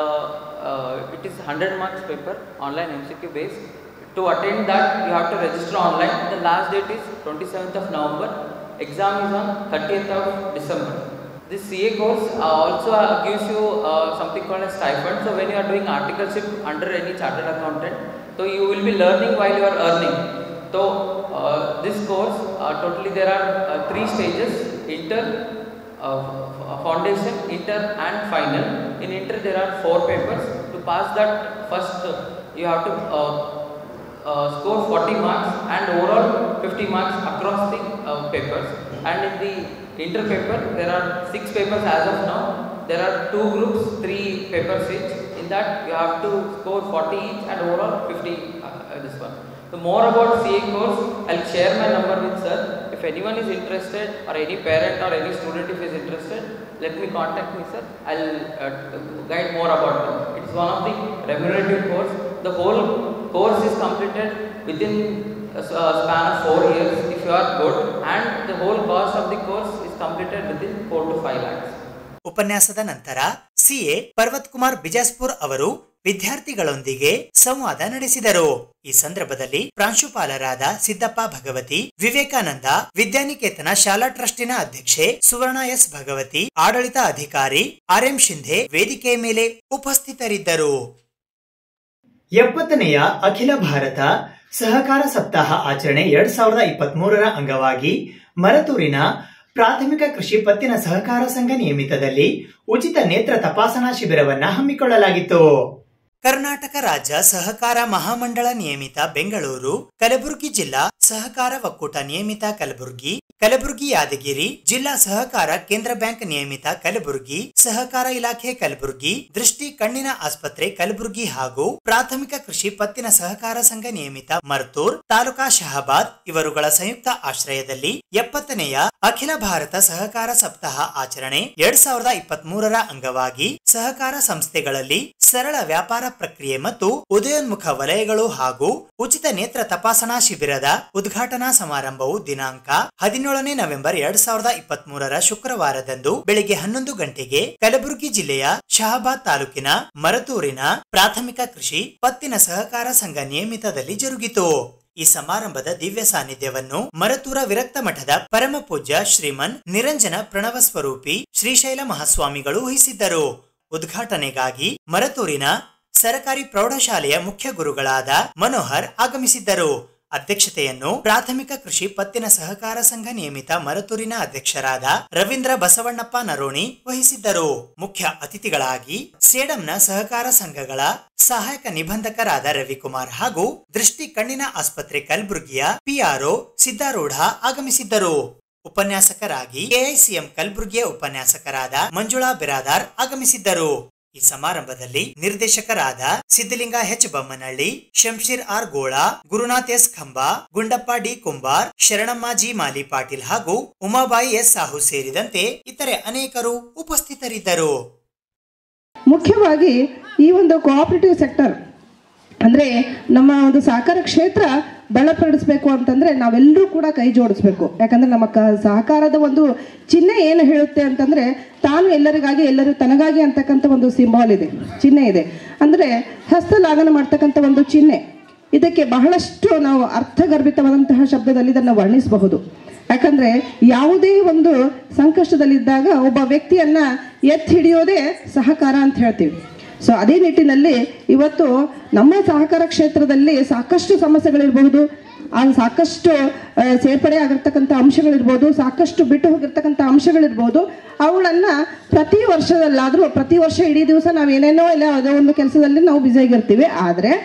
uh, it is 100 marks paper online MCQ based. To attend that, you have to register online. The last date is 27th of November. Exam is on 30th of December. This CA course uh, also uh, gives you uh, something called a stipend. So when you are doing articleship under any chartered accountant, so you will be learning while you are earning. So uh, this course, uh, totally there are uh, three stages: inter, uh, foundation, inter, and final. In inter, there are four papers. To pass that, first uh, you have to uh, uh, score 40 marks and overall 50 marks across the uh, papers. And in the inter paper, there are six papers as of now. There are two groups, three papers each. In that, you have to score 40 each and overall 50 uh, this one. So more about CA course, I'll share my number with sir. If anyone is interested or any parent or any student if is interested, let me contact me sir. I'll uh, guide more about them. It is one of the remunerative course. The whole course is completed within a s- a span of 4 years if you are good and the whole cost of the course is completed within 4 to 5 lakhs. ಉಪನ್ಯಾಸದ ನಂತರ ಸಿಎ ಪರ್ವತ್ ಕುಮಾರ್ ಬಿಜಾಸ್ಪುರ್ ಅವರು ವಿದ್ಯಾರ್ಥಿಗಳೊಂದಿಗೆ ಸಂವಾದ ನಡೆಸಿದರು ಈ ಸಂದರ್ಭದಲ್ಲಿ ಪ್ರಾಂಶುಪಾಲರಾದ ಸಿದ್ದಪ್ಪ ಭಗವತಿ ವಿವೇಕಾನಂದ ವಿದ್ಯಾನಿಕೇತನ ಶಾಲಾ ಟ್ರಸ್ಟಿನ ಅಧ್ಯಕ್ಷೆ ಸುವರ್ಣ ಎಸ್ ಭಗವತಿ ಆಡಳಿತ ಅಧಿಕಾರಿ ಆರ್ ಎಂ ಶಿಂಧೆ ವೇದಿಕೆಯ ಮೇಲೆ ಉಪಸ್ಥಿತರಿದ್ದರು ಎಪ್ಪತ್ತನೆಯ ಅಖಿಲ ಭಾರತ ಸಹಕಾರ ಸಪ್ತಾಹ ಆಚರಣೆ ಎರಡ್ ಸಾವಿರದ ಇಪ್ಪತ್ತ್ ಮೂರರ ಅಂಗವಾಗಿ ಮರತೂರಿನ ಪ್ರಾಥಮಿಕ ಕೃಷಿ ಪತ್ತಿನ ಸಹಕಾರ ಸಂಘ ನಿಯಮಿತದಲ್ಲಿ ಉಚಿತ ನೇತ್ರ ತಪಾಸಣಾ ಶಿಬಿರವನ್ನ ಹಮ್ಮಿಕೊಳ್ಳಲಾಗಿತ್ತು ಕರ್ನಾಟಕ ರಾಜ್ಯ ಸಹಕಾರ ಮಹಾಮಂಡಳ ನಿಯಮಿತ ಬೆಂಗಳೂರು ಕಲಬುರಗಿ ಜಿಲ್ಲಾ ಸಹಕಾರ ಒಕ್ಕೂಟ ನಿಯಮಿತ ಕಲಬುರಗಿ ಕಲಬುರಗಿ ಯಾದಗಿರಿ ಜಿಲ್ಲಾ ಸಹಕಾರ ಕೇಂದ್ರ ಬ್ಯಾಂಕ್ ನಿಯಮಿತ ಕಲಬುರಗಿ ಸಹಕಾರ ಇಲಾಖೆ ಕಲಬುರಗಿ ದೃಷ್ಟಿ ಕಣ್ಣಿನ ಆಸ್ಪತ್ರೆ ಕಲಬುರಗಿ ಹಾಗೂ ಪ್ರಾಥಮಿಕ ಕೃಷಿ ಪತ್ತಿನ ಸಹಕಾರ ಸಂಘ ನಿಯಮಿತ ಮರ್ತೂರ್ ತಾಲೂಕಾ ಶಹಾಬಾದ್ ಇವರುಗಳ ಸಂಯುಕ್ತ ಆಶ್ರಯದಲ್ಲಿ ಎಪ್ಪತ್ತನೆಯ ಅಖಿಲ ಭಾರತ ಸಹಕಾರ ಸಪ್ತಾಹ ಆಚರಣೆ ಎರಡ್ ಸಾವಿರದ ಇಪ್ಪತ್ತ್ ಮೂರರ ಅಂಗವಾಗಿ ಸಹಕಾರ ಸಂಸ್ಥೆಗಳಲ್ಲಿ ಸರಳ ವ್ಯಾಪಾರ ಪ್ರಕ್ರಿಯೆ ಮತ್ತು ಉದಯೋನ್ಮುಖ ವಲಯಗಳು ಹಾಗೂ ಉಚಿತ ನೇತ್ರ ತಪಾಸಣಾ ಶಿಬಿರದ ಉದ್ಘಾಟನಾ ಸಮಾರಂಭವು ದಿನಾಂಕ ಹದಿನೇಳನೇ ನವೆಂಬರ್ ಎರಡ್ ಸಾವಿರದ ಇಪ್ಪತ್ತ್ ಮೂರರ ಶುಕ್ರವಾರದಂದು ಬೆಳಿಗ್ಗೆ ಹನ್ನೊಂದು ಗಂಟೆಗೆ ಕಲಬುರಗಿ ಜಿಲ್ಲೆಯ ಶಹಾಬಾದ್ ತಾಲೂಕಿನ ಮರತೂರಿನ ಪ್ರಾಥಮಿಕ ಕೃಷಿ ಪತ್ತಿನ ಸಹಕಾರ ಸಂಘ ನಿಯಮಿತದಲ್ಲಿ ಜರುಗಿತು ಈ ಸಮಾರಂಭದ ದಿವ್ಯ ಸಾನ್ನಿಧ್ಯವನ್ನು ಮರತೂರ ವಿರಕ್ತ ಮಠದ ಪರಮ ಪೂಜ್ಯ ಶ್ರೀಮನ್ ನಿರಂಜನ ಪ್ರಣವ ಸ್ವರೂಪಿ ಶ್ರೀಶೈಲ ಮಹಾಸ್ವಾಮಿಗಳು ವಹಿಸಿದ್ದರು ಉದ್ಘಾಟನೆಗಾಗಿ ಮರತೂರಿನ ಸರಕಾರಿ ಪ್ರೌಢಶಾಲೆಯ ಮುಖ್ಯ ಗುರುಗಳಾದ ಮನೋಹರ್ ಆಗಮಿಸಿದ್ದರು ಅಧ್ಯಕ್ಷತೆಯನ್ನು ಪ್ರಾಥಮಿಕ ಕೃಷಿ ಪತ್ತಿನ ಸಹಕಾರ ಸಂಘ ನಿಯಮಿತ ಮರತೂರಿನ ಅಧ್ಯಕ್ಷರಾದ ರವೀಂದ್ರ ಬಸವಣ್ಣಪ್ಪ ನರೋಣಿ ವಹಿಸಿದ್ದರು ಮುಖ್ಯ ಅತಿಥಿಗಳಾಗಿ ಸೇಡಂನ ಸಹಕಾರ ಸಂಘಗಳ ಸಹಾಯಕ ನಿಬಂಧಕರಾದ ರವಿಕುಮಾರ್ ಹಾಗೂ ದೃಷ್ಟಿ ಕಣ್ಣಿನ ಆಸ್ಪತ್ರೆ ಕಲಬುರಗಿಯ ಪಿಆರ್ಒ ಸಿದ್ದಾರೂಢ ಆಗಮಿಸಿದ್ದರು ಉಪನ್ಯಾಸಕರಾಗಿ ಎಐಸಿಎಂ ಕಲಬುರಗಿಯ ಉಪನ್ಯಾಸಕರಾದ ಮಂಜುಳಾ ಬಿರಾದಾರ್ ಆಗಮಿಸಿದ್ದರು ಈ ಸಮಾರಂಭದಲ್ಲಿ ನಿರ್ದೇಶಕರಾದ Siddalinga H Bommanahalli Shamsheer R Gola Gurunath S Khamba Gundappa D Kumbar Sharanamma G Mali Patil ಹಾಗೂ ಉಮಾಬಾಯಿ ಎಸ್ ಸಾಹು ಸೇರಿದಂತೆ ಇತರೆ ಅನೇಕರು ಉಪಸ್ಥಿತರಿದ್ದರು ಮುಖ್ಯವಾಗಿ ಈ ಒಂದು ಕೋಆಪರೇಟಿವ್ ಸೆಕ್ಟರ್ ಅಂದರೆ ನಮ್ಮ ಒಂದು ಸಹಕಾರ ಕ್ಷೇತ್ರ ಬಲಪಡಿಸ್ಬೇಕು ಅಂತಂದರೆ ನಾವೆಲ್ಲರೂ ಕೂಡ ಕೈ ಜೋಡಿಸ್ಬೇಕು ಯಾಕಂದರೆ ನಮ್ಮ ಕ ಸಹಕಾರದ ಒಂದು ಚಿಹ್ನೆ ಏನು ಹೇಳುತ್ತೆ ಅಂತಂದರೆ ತಾನು ಎಲ್ಲರಿಗಾಗಿ ಎಲ್ಲರೂ ತನಗಾಗಿ ಅಂತಕ್ಕಂಥ ಒಂದು ಸಿಂಬಾಲ್ ಇದೆ ಚಿಹ್ನೆ ಇದೆ ಅಂದರೆ ಹಸ್ತಲಾಗನ ಮಾಡ್ತಕ್ಕಂಥ ಒಂದು ಚಿಹ್ನೆ ಇದಕ್ಕೆ ಬಹಳಷ್ಟು ನಾವು ಅರ್ಥಗರ್ಭಿತವಾದಂತಹ ಶಬ್ದದಲ್ಲಿ ಇದನ್ನು ವರ್ಣಿಸಬಹುದು ಯಾಕಂದರೆ ಯಾವುದೇ ಒಂದು ಸಂಕಷ್ಟದಲ್ಲಿದ್ದಾಗ ಒಬ್ಬ ವ್ಯಕ್ತಿಯನ್ನು ಎತ್ತಿ ಹಿಡಿಯೋದೇ ಸಹಕಾರ ಅಂತ ಹೇಳ್ತೀವಿ ಸೊ ಅದೇ ನಿಟ್ಟಿನಲ್ಲಿ ಇವತ್ತು ನಮ್ಮ ಸಹಕಾರ ಕ್ಷೇತ್ರದಲ್ಲಿ ಸಾಕಷ್ಟು ಸಮಸ್ಯೆಗಳಿರಬಹುದು ಆ ಸಾಕಷ್ಟು ಆ, ಸೇರ್ಪಡೆ ಆಗಿರ್ತಕ್ಕಂಥ ಅಂಶಗಳಿರ್ಬೋದು ಸಾಕಷ್ಟು ಬಿಟ್ಟು ಹೋಗಿರ್ತಕ್ಕಂಥ ಅಂಶಗಳಿರ್ಬೋದು ಅವುಗಳನ್ನು ಪ್ರತಿ ವರ್ಷದಲ್ಲಾದರೂ ಪ್ರತಿ ವರ್ಷ ಇಡೀ ದಿವಸ ನಾವು ಏನೇನೋ ಇಲ್ಲ ಯಾವುದೋ ಒಂದು ಕೆಲಸದಲ್ಲಿ ನಾವು ಬ್ಯುಸಿಯಾಗಿರ್ತೀವಿ ಆದರೆ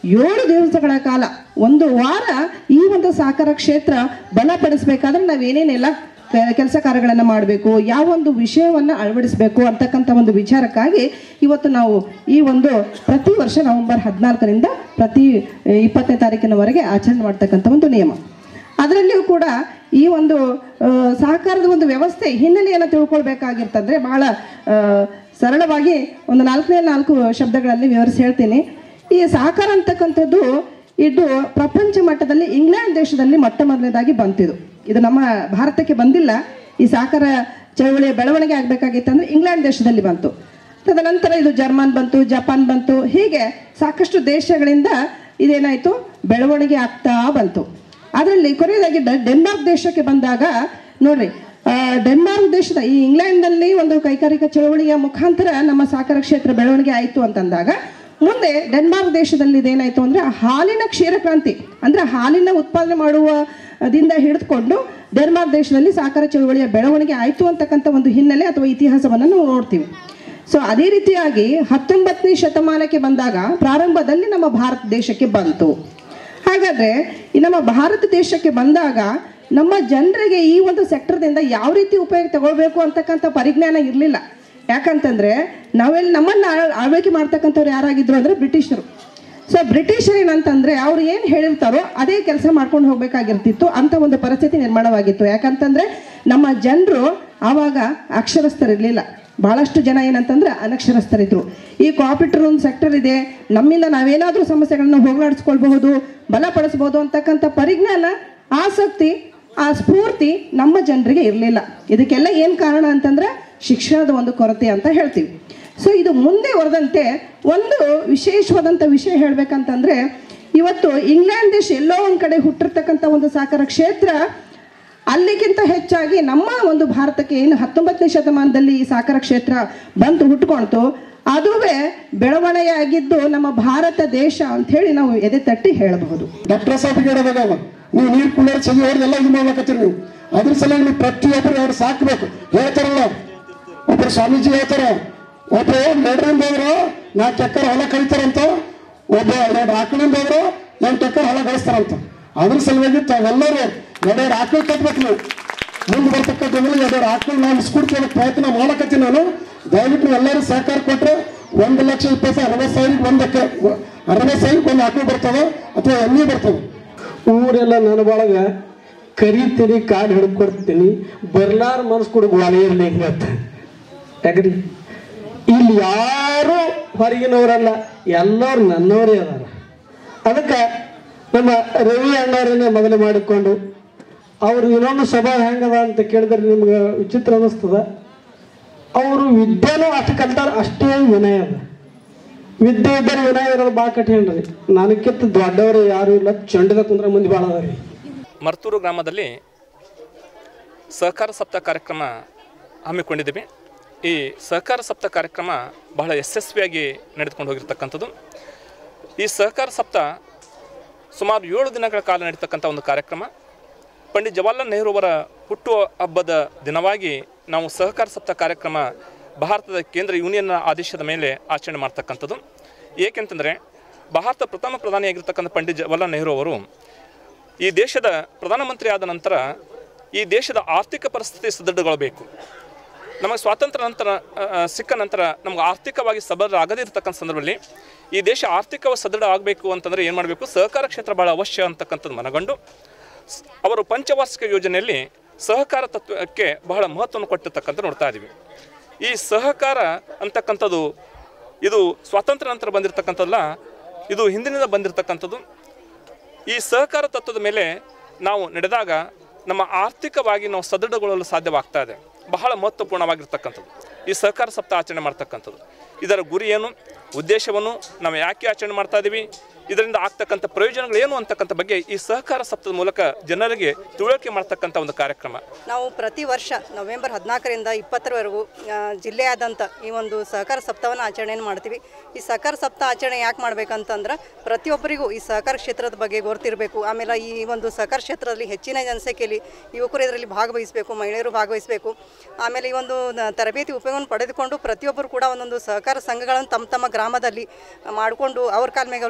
ಏಳು ದಿವಸಗಳ ಕಾಲ ಒಂದು ವಾರ ಈ ಒಂದು ಸಹಕಾರ ಕ್ಷೇತ್ರ ಬಲಪಡಿಸಬೇಕಾದ್ರೆ ನಾವೇನೇನೆಲ್ಲ ಕೆಲಸ ಕಾರ್ಯಗಳನ್ನು ಮಾಡಬೇಕು ಯಾವ ಒಂದು ವಿಷಯವನ್ನು ಅಳವಡಿಸಬೇಕು ಅಂತಕ್ಕಂಥ ಒಂದು ವಿಚಾರಕ್ಕಾಗಿ ಇವತ್ತು ನಾವು ಈ ಒಂದು ಪ್ರತಿ ವರ್ಷ ನವೆಂಬರ್ ಹದಿನಾಲ್ಕರಿಂದ ಪ್ರತಿ ಇಪ್ಪತ್ತನೇ ತಾರೀಕಿನವರೆಗೆ ಆಚರಣೆ ಮಾಡ್ತಕ್ಕಂಥ ಒಂದು ನಿಯಮ ಅದರಲ್ಲಿಯೂ ಕೂಡ ಈ ಒಂದು ಆ, ಸಹಕಾರದ ಒಂದು ವ್ಯವಸ್ಥೆ ಹಿನ್ನೆಲೆಯನ್ನು ತಿಳ್ಕೊಳ್ಬೇಕಾಗಿರ್ತಂದ್ರೆ ಬಹಳ ಆ, ಸರಳವಾಗಿ ಒಂದು ನಾಲ್ಕನೇ ನಾಲ್ಕು ಶಬ್ದಗಳಲ್ಲಿ ವಿವರಿಸಿ ಹೇಳ್ತೀನಿ ಈ ಸಹಕಾರ ಅಂತಕ್ಕಂಥದ್ದು ಇದು ಪ್ರಪಂಚ ಮಟ್ಟದಲ್ಲಿ ಇಂಗ್ಲೆಂಡ್ ದೇಶದಲ್ಲಿ ಮೊಟ್ಟ ಮೊದಲನೇದಾಗಿ ಬಂತಿದು ಇದು ನಮ್ಮ ಭಾರತಕ್ಕೆ ಬಂದಿಲ್ಲ ಈ ಸಹಕಾರ ಚಳವಳಿಯ ಬೆಳವಣಿಗೆ ಆಗಬೇಕಾಗಿತ್ತಂದ್ರೆ ಇಂಗ್ಲೆಂಡ್ ದೇಶದಲ್ಲಿ ಬಂತು ತದನಂತರ ಇದು ಜರ್ಮನ್ ಬಂತು ಜಪಾನ್ ಬಂತು ಹೀಗೆ ಸಾಕಷ್ಟು ದೇಶಗಳಿಂದ ಇದೇನಾಯಿತು ಬೆಳವಣಿಗೆ ಆಗ್ತಾ ಬಂತು ಅದರಲ್ಲಿ ಕೊನೆಯದಾಗಿ ಡ- ಡೆನ್ಮಾರ್ಕ್ ದೇಶಕ್ಕೆ ಬಂದಾಗ ನೋಡ್ರಿ ಆ, ಡೆನ್ಮಾರ್ಕ್ ದೇಶದ ಈ ಇಂಗ್ಲೆಂಡ್ನಲ್ಲಿ ಒಂದು ಕೈಗಾರಿಕಾ ಚಳವಳಿಯ ಮುಖಾಂತರ ನಮ್ಮ ಸಹಕಾರ ಕ್ಷೇತ್ರ ಬೆಳವಣಿಗೆ ಆಯಿತು ಅಂತಂದಾಗ ಮುಂದೆ ಡೆನ್ಮಾರ್ಕ್ ದೇಶದಲ್ಲಿ ಇದೇನಾಯಿತು ಅಂದರೆ ಹಾಲಿನ ಕ್ಷೀರಕ್ರಾಂತಿ ಅಂದರೆ ಹಾಲಿನ ಉತ್ಪಾದನೆ ಮಾಡುವ ದಿಂದ ಹಿಡಿದುಕೊಂಡು ಡೆನ್ಮಾರ್ಕ್ ದೇಶದಲ್ಲಿ ಸಹಕಾರ ಚಳವಳಿಯ ಬೆಳವಣಿಗೆ ಆಯಿತು ಅಂತಕ್ಕಂಥ ಒಂದು ಹಿನ್ನೆಲೆ ಅಥವಾ ಇತಿಹಾಸವನ್ನು ನಾವು ನೋಡ್ತೀವಿ ಸೊ ಅದೇ ರೀತಿಯಾಗಿ ಹತ್ತೊಂಬತ್ತನೇ ಶತಮಾನಕ್ಕೆ ಬಂದಾಗ ಪ್ರಾರಂಭದಲ್ಲಿ ನಮ್ಮ ಭಾರತ ದೇಶಕ್ಕೆ ಬಂತು ಹಾಗಾದ್ರೆ ಈ ನಮ್ಮ ಭಾರತ ದೇಶಕ್ಕೆ ಬಂದಾಗ ನಮ್ಮ ಜನರಿಗೆ ಈ ಒಂದು ಸೆಕ್ಟರ್ದಿಂದ ಯಾವ ರೀತಿ ಉಪಯೋಗ ತಗೊಳ್ಬೇಕು ಅಂತಕ್ಕಂಥ ಪರಿಜ್ಞಾನ ಇರಲಿಲ್ಲ ಯಾಕಂತಂದ್ರೆ ನಾವೆಲ್ಲಿ ನಮ್ಮನ್ನ ಆಳ್- ಆಳ್ವಿಕೆ ಮಾಡ್ತಕ್ಕಂಥವ್ರು ಯಾರಾಗಿದ್ರು ಅಂದ್ರೆ ಬ್ರಿಟಿಷರು ಸೊ ಬ್ರಿಟಿಷರು ಏನಂತಂದ್ರೆ ಅವ್ರು ಏನು ಹೇಳಿರ್ತಾರೋ ಅದೇ ಕೆಲಸ ಮಾಡ್ಕೊಂಡು ಹೋಗ್ಬೇಕಾಗಿರ್ತಿತ್ತು ಅಂತ ಒಂದು ಪರಿಸ್ಥಿತಿ ನಿರ್ಮಾಣವಾಗಿತ್ತು ಯಾಕಂತಂದ್ರೆ ನಮ್ಮ ಜನರು ಆವಾಗ ಅಕ್ಷರಸ್ಥರಿರ್ಲಿಲ್ಲ ಬಹಳಷ್ಟು ಜನ ಏನಂತಂದ್ರೆ ಅನಕ್ಷರಸ್ಥರಿದ್ರು ಈ ಕಾಂಪ್ಯೂಟರ್ ಒಂದು ಸೆಕ್ಟರ್ ಇದೆ ನಮ್ಮಿಂದ ನಾವೇನಾದ್ರೂ ಸಮಸ್ಯೆಗಳನ್ನ ಹೋಗಲಾಡಿಸ್ಕೊಳ್ಬಹುದು ಬಲಪಡಿಸ್ಬೋದು ಅಂತಕ್ಕಂಥ ಪರಿಜ್ಞಾನ ಆಸಕ್ತಿ ಆ ಸ್ಫೂರ್ತಿ ನಮ್ಮ ಜನರಿಗೆ ಇರಲಿಲ್ಲ ಇದಕ್ಕೆಲ್ಲ ಏನು ಕಾರಣ ಅಂತಂದ್ರೆ ಶಿಕ್ಷಣದ ಒಂದು ಕೊರತೆ ಅಂತ ಹೇಳ್ತೀವಿ ಸೊ ಇದು ಮುಂದೆ ಹೊರದಂತೆ ಒಂದು ವಿಶೇಷವಾದಂಥ ವಿಷಯ ಹೇಳ್ಬೇಕಂತಂದ್ರೆ ಇವತ್ತು ಇಂಗ್ಲೆಂಡ್ ದೇಶ ಎಲ್ಲೋ ಒಂದು ಕಡೆ ಹುಟ್ಟಿರ್ತಕ್ಕಂಥ ಒಂದು ಸಹಕಾರ ಕ್ಷೇತ್ರ ಅಲ್ಲಿಗಿಂತ ಹೆಚ್ಚಾಗಿ ನಮ್ಮ ಒಂದು ಭಾರತಕ್ಕೆ ಏನು ಹತ್ತೊಂಬತ್ತನೇ ಶತಮಾನದಲ್ಲಿ ಈ ಸಹಕಾರ ಕ್ಷೇತ್ರ ಬಂತು ಹುಟ್ಕೊಳ್ತು ಅದುವೇ ಬೆಳವಣಿಗೆ ಆಗಿದ್ದು ನಮ್ಮ ಭಾರತ ದೇಶ ಅಂತ ಹೇಳಿ ನಾವು ಎದೆ ತಟ್ಟಿ ಹೇಳಬಹುದು ಡಾಕ್ಟರ್ ಸಾಹೇಬ್ಗೆ ಹೇಳೋದಾಗ ನೀವು ನೀರು ಕುಳ್ಳರ್ ಸಗಿ ಹೊಡೆದೆಲ್ಲ ಇದು ಮಾಡ್ಲಕತ್ತೀರಿ ನೀವು ಅದ್ರ ಸಲುವಾಗಿ ನೀವು ಪ್ರತಿಯೊಬ್ಬರು ಅವ್ರು ಸಾಕ್ಬೇಕು ಹೇಳ್ತಾರಲ್ಲ ಒಬ್ಬರು ಸ್ವಾಮೀಜಿ ಹೇಳ್ತಾರೆ ಒಬ್ಬರು ಎರಡರಿಂದ ಹೋದ್ರು ನಾಲ್ಕು ಎಕರೆ ಹೊಲ ಕಳಿತಾರಂತ ಒಬ್ಬ ಎರಡು ಆಕಳಿಂದ ಹೋದ್ರು ಎಂಟು ಎಕರೆ ಹೊಲ ಗಳಿಸ್ತಾರಂತ ಅದ್ರ ಸಲುವಾಗಿ ತಾವೆಲ್ಲರೂ ಎರಡೆರಡು ಆಕಳು ಕಟ್ಬೇಕು ನೀವು ಮುಂದೆ ಬರ್ತಕ್ಕಂಥದ್ದು ಎರಡೆರಡು ಆಕಳು ನಾವು ಇಸ್ಕೊಡ್ತೀವಿ ಪ್ರಯತ್ನ ಮಾಡಕತ್ತೀನಿ ನಾನು ದಯವಿಟ್ಟು ನೀವು ಎಲ್ಲರೂ ಸಹಕಾರ ಕೊಟ್ಟರೆ ಒಂದು ಲಕ್ಷ ಇಪ್ಪತ್ತು ಸಾವಿರ ಅರವತ್ತು ಸಾವಿರಕ್ಕೆ ಒಂದು ಎಕರೆ ಅರವತ್ತು ಸಾವಿರಕ್ಕೆ ಒಂದು ಆಕಳು ಬರ್ತದೆ ಅಥವಾ ಎಮ್ಮೆ ಬರ್ತದೆ ಊರೆಲ್ಲ ನನ್ನ ಒಳಗ ಕರಿತೀನಿ ಕಾಡು ಹಿಡ್ದು ಕೊಡ್ತೀನಿ ಬರ್ಲಾರ ಮನಸ್ಸು ಕೂಡ ಒಲೆ ಇರಲಿ ಹಿಂಗತ್ತ ಯಾಕ್ರಿ ಇಲ್ಲಿ ಯಾರು ಹೊರಗಿನವರಲ್ಲ ಎಲ್ಲರೂ ನನ್ನವರೇ ಅದಾರ ಅದಕ್ಕೆ ನಮ್ಮ ರವಿ ಅಣ್ಣವರನ್ನೇ ಮೊದಲು ಮಾಡಿಕೊಂಡು ಅವರು ಇನ್ನೊಂದು ಸಭಾ ಹೆಂಗದ ಅಂತ ಕೇಳಿದ್ರೆ ನಿಮ್ಗೆ ವಿಚಿತ್ರ ಅನ್ನಿಸ್ತದ ಅವರು ವಿದ್ಯೆನೂ ಅಷ್ಟು ಕಲ್ತಾರ ಅಷ್ಟೇ ವಿನಯ ಅದ ವಿದ್ಯೆ ಇದ್ದರೆ ವಿನಯ ಇರೋದು ಭಾಳ ಕಠಿಣ ರೀ ನನಗಿಂತ ದೊಡ್ಡವರು ಯಾರು ಇಲ್ಲ ಚಂಡದ ಕುಂದ್ರ ಮಂದಿ ಭಾಳ ಅದ ರೀ ಮರ್ತೂರು ಗ್ರಾಮದಲ್ಲಿ ಸಹಕಾರ ಸಪ್ತಾಹ ಕಾರ್ಯಕ್ರಮ ಹಮ್ಮಿಕೊಂಡಿದ್ದೀವಿ ಈ ಸಹಕಾರ ಸಪ್ತಾಹ ಕಾರ್ಯಕ್ರಮ ಬಹಳ ಯಶಸ್ವಿಯಾಗಿ ನಡೆದುಕೊಂಡು ಹೋಗಿರ್ತಕ್ಕಂಥದ್ದು ಈ ಸಹಕಾರ ಸಪ್ತಾಹ ಸುಮಾರು ಏಳು ದಿನಗಳ ಕಾಲ ನಡೀತಕ್ಕಂಥ ಒಂದು ಕಾರ್ಯಕ್ರಮ ಪಂಡಿತ್ ಜವಾಹರ್ಲಾಲ್ ನೆಹರು ಅವರ ಹುಟ್ಟುವ ಹಬ್ಬದ ದಿನವಾಗಿ ನಾವು ಸಹಕಾರ ಸಪ್ತಾಹ ಕಾರ್ಯಕ್ರಮ ಭಾರತದ ಕೇಂದ್ರ ಯೂನಿಯನ್ನ ಆದೇಶದ ಮೇಲೆ ಆಚರಣೆ ಮಾಡ್ತಕ್ಕಂಥದ್ದು ಏಕೆಂತಂದರೆ ಭಾರತ ಪ್ರಥಮ ಪ್ರಧಾನಿಯಾಗಿರ್ತಕ್ಕಂಥ ಪಂಡಿತ್ ಜವಾಹರ್ಲಾಲ್ ನೆಹರು ಅವರು ಈ ದೇಶದ ಪ್ರಧಾನಮಂತ್ರಿ ಆದ ನಂತರ ಈ ದೇಶದ ಆರ್ಥಿಕ ಪರಿಸ್ಥಿತಿ ಸದೃಢಗೊಳ್ಳಬೇಕು ನಮಗೆ ಸ್ವಾತಂತ್ರ್ಯ ನಂತರ ಆ, ಆ, ಸಿಕ್ಕ ನಂತರ ನಮ್ಗೆ ಆರ್ಥಿಕವಾಗಿ ಸಬಲ ಆಗದೇ ಇರತಕ್ಕಂಥ ಸಂದರ್ಭದಲ್ಲಿ ಈ ದೇಶ ಆರ್ಥಿಕವಾಗಿ ಸದೃಢ ಆಗಬೇಕು ಅಂತಂದರೆ ಏನು ಮಾಡಬೇಕು ಸಹಕಾರ ಕ್ಷೇತ್ರ ಭಾಳ ಅವಶ್ಯ ಅಂತಕ್ಕಂಥದ್ದು ಮನಗಂಡು ಸ್- ಅವರು ಪಂಚವಾರ್ಷಿಕ ಯೋಜನೆಯಲ್ಲಿ ಸಹಕಾರ ತತ್ವಕ್ಕೆ ಬಹಳ ಮಹತ್ವವನ್ನು ಕೊಟ್ಟಿರ್ತಕ್ಕಂಥ ನೋಡ್ತಾ ಇದ್ದೀವಿ ಈ ಸಹಕಾರ ಅಂತಕ್ಕಂಥದ್ದು ಇದು ಸ್ವಾತಂತ್ರ್ಯ ನಂತರ ಬಂದಿರತಕ್ಕಂಥದ್ದಲ್ಲ ಇದು ಹಿಂದಿನಿಂದ ಬಂದಿರತಕ್ಕಂಥದ್ದು ಈ ಸಹಕಾರ ತತ್ವದ ಮೇಲೆ ನಾವು ನಡೆದಾಗ ನಮ್ಮ ಆರ್ಥಿಕವಾಗಿ ನಾವು ಸದೃಢಗೊಳ್ಳಲು ಸಾಧ್ಯವಾಗ್ತಾ ಇದೆ ಬಹಳ ಮಹತ್ವಪೂರ್ಣವಾಗಿರ್ತಕ್ಕಂಥದ್ದು ಈ ಸಹಕಾರ ಸಪ್ತಾಹ ಆಚರಣೆ ಮಾಡ್ತಕ್ಕಂಥದ್ದು ಇದರ ಗುರಿ ಏನು ಉದ್ದೇಶವನ್ನು ನಾವು ಯಾಕೆ ಆಚರಣೆ ಮಾಡ್ತಾ ಇದ್ದೀವಿ ಇದರಿಂದ ಆಗ್ತಕ್ಕಂಥ ಪ್ರಯೋಜನಗಳು ಏನು ಅಂತಕ್ಕಂಥ ಬಗ್ಗೆ ಈ ಸಹಕಾರ ಸಪ್ತಾಹದ ಮೂಲಕ ಜನರಿಗೆ ತಿಳುವಳಿಕೆ ಮಾಡ್ತಕ್ಕಂಥ ಒಂದು ಕಾರ್ಯಕ್ರಮ ನಾವು ಪ್ರತಿ ವರ್ಷ ನವೆಂಬರ್ ಹದಿನಾಲ್ಕರಿಂದ ಇಪ್ಪತ್ತರವರೆಗೂ ಆ, ಜಿಲ್ಲೆಯಾದ್ಯಂತ ಈ ಒಂದು ಸಹಕಾರ ಸಪ್ತಾಹವನ್ನು ಆಚರಣೆಯನ್ನು ಮಾಡ್ತೀವಿ ಈ ಸಹಕಾರ ಸಪ್ತಾಹ ಆಚರಣೆ ಯಾಕೆ ಮಾಡ್ಬೇಕಂತಂದ್ರೆ ಪ್ರತಿಯೊಬ್ಬರಿಗೂ ಈ ಸಹಕಾರ ಕ್ಷೇತ್ರದ ಬಗ್ಗೆ ಗೊತ್ತಿರಬೇಕು ಆಮೇಲೆ ಈ ಒಂದು ಸಹಕಾರ ಕ್ಷೇತ್ರದಲ್ಲಿ ಹೆಚ್ಚಿನ ಜನಸಂಖ್ಯೆಯಲ್ಲಿ ಯುವಕರು ಇದರಲ್ಲಿ ಭಾಗವಹಿಸಬೇಕು ಮಹಿಳೆಯರು ಭಾಗವಹಿಸಬೇಕು ಆಮೇಲೆ ಈ ಒಂದು ನ- ತರಬೇತಿ ಉಪಯೋಗವನ್ನು ಪಡೆದುಕೊಂಡು ಪ್ರತಿಯೊಬ್ಬರು ಕೂಡ ಒಂದೊಂದು ಸಹಕಾರ ಸಂಘಗಳನ್ನು ತಮ್ಮ ತಮ್ಮ ಗ್ರಾಮದಲ್ಲಿ ಮಾಡಿಕೊಂಡು ಅವ್ರ ಕಾಲ ಮೇಲೆ ಅವ್ರು ನಿಂದಿರಬೇಕು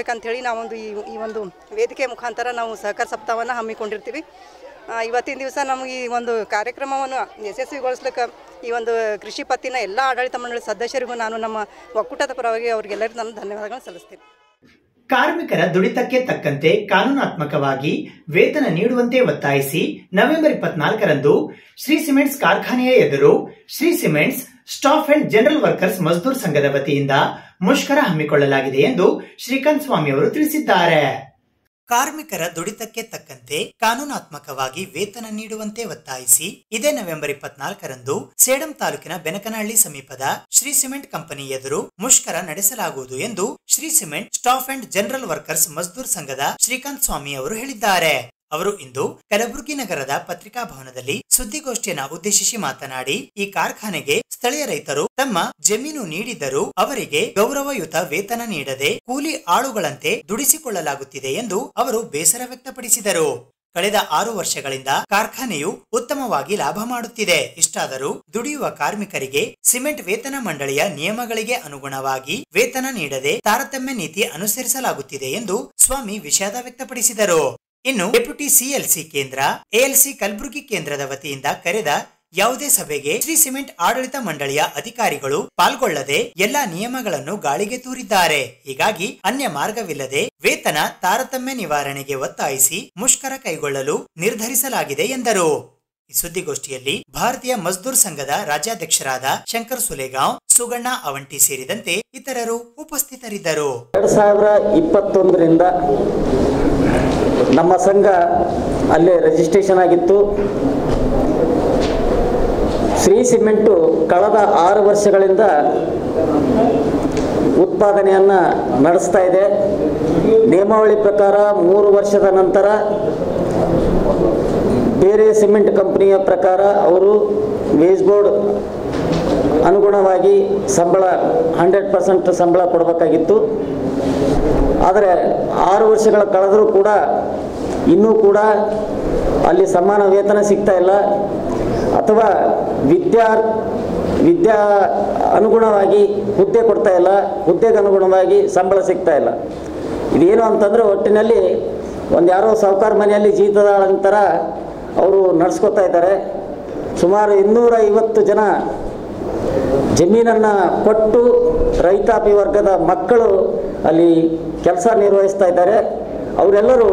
ಮಾಡಬೇಕಂತೇಳಿ ನಾವೊಂದು ಈ ಈ ಒಂದು ವೇದಿಕೆ ಮುಖಾಂತರ ನಾವು ಸಹಕಾರ ಸಪ್ತಾಹವನ್ನು ಹಮ್ಮಿಕೊಂಡಿರ್ತೀವಿ ಆ, ಇವತ್ತಿನ ದಿವಸ ನಮಗೆ ಈ ಒಂದು ಕಾರ್ಯಕ್ರಮವನ್ನು ಯಶಸ್ವಿಗೊಳಿಸ್ಲಿಕ್ಕೆ ಈ ಒಂದು ಕೃಷಿ ಪತ್ತಿನ ಎಲ್ಲ ಆಡಳಿತ ಮಂಡಳಿ ಸದಸ್ಯರಿಗೂ ನಾನು ನಮ್ಮ ಒಕ್ಕೂಟದ ಪರವಾಗಿ ಅವರಿಗೆಲ್ಲರಿಗೂ ನಾನು ಧನ್ಯವಾದಗಳನ್ನು ಸಲ್ಲಿಸ್ತೀನಿ ಕಾರ್ಮಿಕರ ದುಡಿತಕ್ಕೆ ತಕ್ಕಂತೆ ಕಾನೂನಾತ್ಮಕವಾಗಿ ವೇತನ ನೀಡುವಂತೆ ಒತ್ತಾಯಿಸಿ ನವೆಂಬರ್ ಇಪ್ಪತ್ನಾಲ್ಕರಂದು ಶ್ರೀ ಸಿಮೆಂಟ್ಸ್ ಕಾರ್ಖಾನೆಯ ಎದುರು Shree cements staff and general workers Mazdoor ಸಂಘದ ವತಿಯಿಂದ ಮುಷ್ಕರ ಹಮ್ಮಿಕೊಳ್ಳಲಾಗಿದೆ ಎಂದು ಶ್ರೀಕಾಂತ್ ಸ್ವಾಮಿ ಅವರು ತಿಳಿಸಿದ್ದಾರೆ ಕಾರ್ಮಿಕರ ದುಡಿತಕ್ಕೆ ತಕ್ಕಂತೆ ಕಾನೂನಾತ್ಮಕವಾಗಿ ವೇತನ ನೀಡುವಂತೆ ಒತ್ತಾಯಿಸಿ ಇದೇ ನವೆಂಬರ್ ಇಪ್ಪತ್ನಾಲ್ಕರಂದು ಸೇಡಂ ತಾಲೂಕಿನ ಬೆನಕನಹಳ್ಳಿ ಸಮೀಪದ ಶ್ರೀ ಸಿಮೆಂಟ್ ಕಂಪನಿ ಎದುರು ಮುಷ್ಕರ ನಡೆಸಲಾಗುವುದು ಎಂದು Shree cement staff and general workers Mazdoor ಸಂಘದ ಶ್ರೀಕಾಂತ್ ಸ್ವಾಮಿ ಅವರು ಹೇಳಿದ್ದಾರೆ ಅವರು ಇಂದು ಕಲಬುರಗಿ ನಗರದ ಪತ್ರಿಕಾ ಭವನದಲ್ಲಿ ಸುದ್ದಿಗೋಷ್ಠಿಯನ್ನ ಉದ್ದೇಶಿಸಿ ಮಾತನಾಡಿ ಈ ಕಾರ್ಖಾನೆಗೆ ಸ್ಥಳೀಯ ರೈತರು ತಮ್ಮ ಜಮೀನು ನೀಡಿದ್ದರೂ ಅವರಿಗೆ ಗೌರವಯುತ ವೇತನ ನೀಡದೆ ಕೂಲಿ ಆಳುಗಳಂತೆ ದುಡಿಸಿಕೊಳ್ಳಲಾಗುತ್ತಿದೆ ಎಂದು ಅವರು ಬೇಸರ ವ್ಯಕ್ತಪಡಿಸಿದರು ಕಳೆದ ಆರು ವರ್ಷಗಳಿಂದ ಕಾರ್ಖಾನೆಯು ಉತ್ತಮವಾಗಿ ಲಾಭ ಮಾಡುತ್ತಿದೆ ಇಷ್ಟಾದರೂ ದುಡಿಯುವ ಕಾರ್ಮಿಕರಿಗೆ ಸಿಮೆಂಟ್ ವೇತನ ಮಂಡಳಿಯ ನಿಯಮಗಳಿಗೆ ಅನುಗುಣವಾಗಿ ವೇತನ ನೀಡದೆ ತಾರತಮ್ಯ ನೀತಿ ಅನುಸರಿಸಲಾಗುತ್ತಿದೆ ಎಂದು ಸ್ವಾಮಿ ವಿಷಾದ ವ್ಯಕ್ತಪಡಿಸಿದರು ಇನ್ನು ಡೆಪ್ಯೂಟಿ ಸಿಎಲ್ಸಿ ಕೇಂದ್ರ ಎಎಲ್ಸಿ ಕಲಬುರಗಿ ಕೇಂದ್ರದ ವತಿಯಿಂದ ಕರೆದ ಯಾವುದೇ ಸಭೆಗೆ ಶ್ರೀ ಸಿಮೆಂಟ್ ಆಡಳಿತ ಮಂಡಳಿಯ ಅಧಿಕಾರಿಗಳು ಪಾಲ್ಗೊಳ್ಳದೆ ಎಲ್ಲಾ ನಿಯಮಗಳನ್ನು ಗಾಳಿಗೆ ತೂರಿದ್ದಾರೆ ಹೀಗಾಗಿ ಅನ್ಯ ಮಾರ್ಗವಿಲ್ಲದೆ ವೇತನ ತಾರತಮ್ಯ ನಿವಾರಣೆಗೆ ಒತ್ತಾಯಿಸಿ ಮುಷ್ಕರ ಕೈಗೊಳ್ಳಲು ನಿರ್ಧರಿಸಲಾಗಿದೆ ಎಂದರು ಈ ಸುದ್ದಿಗೋಷ್ಠಿಯಲ್ಲಿ ಭಾರತೀಯ ಮಜ್ದೂರ್ ಸಂಘದ ರಾಜ್ಯಾಧ್ಯಕ್ಷರಾದ ಶಂಕರ್ ಸುಲೇಗಾಂವ್ ಸುಗಣ್ಣ ಅವಂಟಿ ಸೇರಿದಂತೆ ಇತರರು ಉಪಸ್ಥಿತರಿದ್ದರು ಎರಡು ಸಾವಿರ ಇಪ್ಪತ್ತೊಂದರಿಂದ ನಮ್ಮ ಸಂಘ ಅಲ್ಲೇ ರಿಜಿಸ್ಟ್ರೇಷನ್ ಆಗಿತ್ತು ಶ್ರೀ ಸಿಮೆಂಟು ಕಳೆದ ಆರು ವರ್ಷಗಳಿಂದ ಉತ್ಪಾದನೆಯನ್ನು ನಡೆಸ್ತಾ ಇದೆ ನಿಯಮಾವಳಿ ಪ್ರಕಾರ ಮೂರು ವರ್ಷದ ನಂತರ ಬೇರೆ ಸಿಮೆಂಟ್ ಕಂಪನಿಯ ಪ್ರಕಾರ ಅವರು ವೇಜ್ ಬೋರ್ಡ್ ಅನುಗುಣವಾಗಿ ಸಂಬಳ ಹಂಡ್ರೆಡ್ ಪರ್ಸೆಂಟ್ ಸಂಬಳ ಕೊಡಬೇಕಾಗಿತ್ತು ಆದರೆ ಆರು ವರ್ಷಗಳ ಕಳೆದರೂ ಕೂಡ ಇನ್ನೂ ಕೂಡ ಅಲ್ಲಿ ಸಮಾನ ವೇತನ ಸಿಗ್ತಾ ಇಲ್ಲ ಅಥವಾ ವಿದ್ಯಾ ವಿದ್ಯಾ ಅನುಗುಣವಾಗಿ ಹುದ್ದೆ ಕೊಡ್ತಾ ಇಲ್ಲ ಹುದ್ದೆಗೆ ಅನುಗುಣವಾಗಿ ಸಂಬಳ ಸಿಗ್ತಾ ಇಲ್ಲ ಇದೇನು ಅಂತಂದರೆ ಒಟ್ಟಿನಲ್ಲಿ ಒಂದು ಯಾರೋ ಸಾಹುಕಾರ ಮನೆಯಲ್ಲಿ ಜೀತದ ನಂತರ ಅವರು ನಡೆಸ್ಕೊತಾ ಇದ್ದಾರೆ ಸುಮಾರು ಇನ್ನೂರ ಐವತ್ತು ಜನ ಜಮೀನನ್ನು ಕೊಟ್ಟು ರೈತಾಪಿ ವರ್ಗದ ಮಕ್ಕಳು ಅಲ್ಲಿ ಕೆಲಸ ನಿರ್ವಹಿಸ್ತಾ ಇದ್ದಾರೆ ಅವರೆಲ್ಲರೂ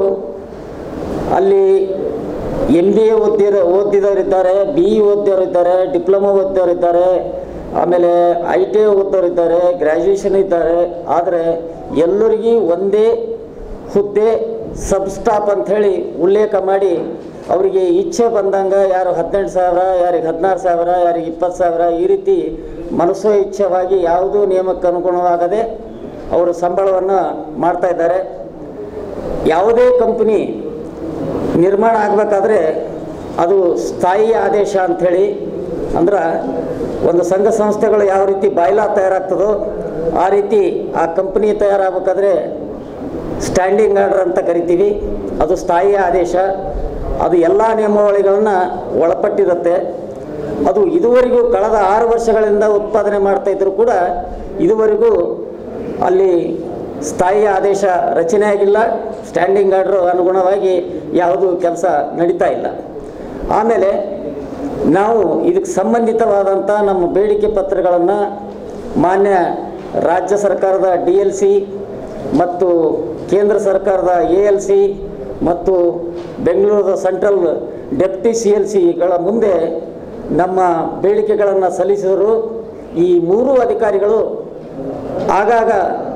ಅಲ್ಲಿ ಎಮ್ ಬಿ ಎ ಓದಿರೋ ಓದಿದವರಿದ್ದಾರೆ ಬಿ ಇ ಓದಿದವರಿದ್ದಾರೆ ಡಿಪ್ಲೊಮಾ ಓದಿದವರಿದ್ದಾರೆ ಆಮೇಲೆ ಐ ಟಿ ಐ ಓದೋರಿದ್ದಾರೆ ಗ್ರ್ಯಾಜುಯೇಷನ್ ಇದ್ದಾರೆ ಆದರೆ ಎಲ್ಲರಿಗೂ ಒಂದೇ ಹುದ್ದೆ ಸಬ್ ಸ್ಟಾಪ್ ಅಂಥೇಳಿ ಉಲ್ಲೇಖ ಮಾಡಿ ಅವರಿಗೆ ಇಚ್ಛೆ ಬಂದಂಗೆ ಯಾರು ಹದಿನೆಂಟು ಸಾವಿರ ಯಾರಿಗೆ ಹದಿನಾರು ಸಾವಿರ ಯಾರಿಗೆ ಇಪ್ಪತ್ತು ಸಾವಿರ ಈ ರೀತಿ ಮನಸ್ಸೋ ಇಚ್ಛೆವಾಗಿ ಯಾವುದೂ ನಿಯಮಕ್ಕೆ ಅನುಗುಣವಾಗದೆ ಅವರು ಸಂಬಳವನ್ನು ಮಾಡ್ತಾ ಇದ್ದಾರೆ ಯಾವುದೇ ಕಂಪನಿ ನಿರ್ಮಾಣ ಆಗಬೇಕಾದ್ರೆ ಅದು ಸ್ಥಾಯಿ ಆದೇಶ ಅಂಥೇಳಿ ಅಂದ್ರೆ ಒಂದು ಸಂಘ ಸಂಸ್ಥೆಗಳು ಯಾವ ರೀತಿ ಬಾಯ್ಲಾ ತಯಾರಾಗ್ತದೋ ಆ ರೀತಿ ಆ ಕಂಪನಿ ತಯಾರಾಗಬೇಕಾದ್ರೆ ಸ್ಟ್ಯಾಂಡಿಂಗ್ ಆರ್ಡರ್ ಅಂತ ಕರಿತೀವಿ ಅದು ಸ್ಥಾಯಿ ಆದೇಶ ಅದು ಎಲ್ಲ ನಿಯಮಾವಳಿಗಳನ್ನ ಒಳಪಟ್ಟಿರುತ್ತೆ ಅದು ಇದುವರೆಗೂ ಕಳೆದ ಆರು ವರ್ಷಗಳಿಂದ ಉತ್ಪಾದನೆ ಮಾಡ್ತಾ ಇದ್ರು ಕೂಡ ಇದುವರೆಗೂ ಅಲ್ಲಿ ಸ್ಥಾಯಿ ಆದೇಶ ರಚನೆ ಆಗಿಲ್ಲ ಸ್ಟ್ಯಾಂಡಿಂಗ್ ಆರ್ಡ್ರು ಅನುಗುಣವಾಗಿ ಯಾವುದೂ ಕೆಲಸ ನಡೀತಾ ಇಲ್ಲ ಆಮೇಲೆ ನಾವು ಇದಕ್ಕೆ ಸಂಬಂಧಿತವಾದಂಥ ನಮ್ಮ ಬೇಡಿಕೆ ಪತ್ರಗಳನ್ನು ಮಾನ್ಯ ರಾಜ್ಯ ಸರ್ಕಾರದ ಡಿ ಎಲ್ ಸಿ ಮತ್ತು ಕೇಂದ್ರ ಸರ್ಕಾರದ ಎ ಎಲ್ ಸಿ ಮತ್ತು ಬೆಂಗಳೂರದ ಸೆಂಟ್ರಲ್ ಡೆಪ್ಟಿ ಸಿ ಎಲ್ ಸಿಗಳ ಮುಂದೆ ನಮ್ಮ ಬೇಡಿಕೆಗಳನ್ನು ಸಲ್ಲಿಸಿದರು ಈ ಮೂರು ಅಧಿಕಾರಿಗಳು ಆಗಾಗ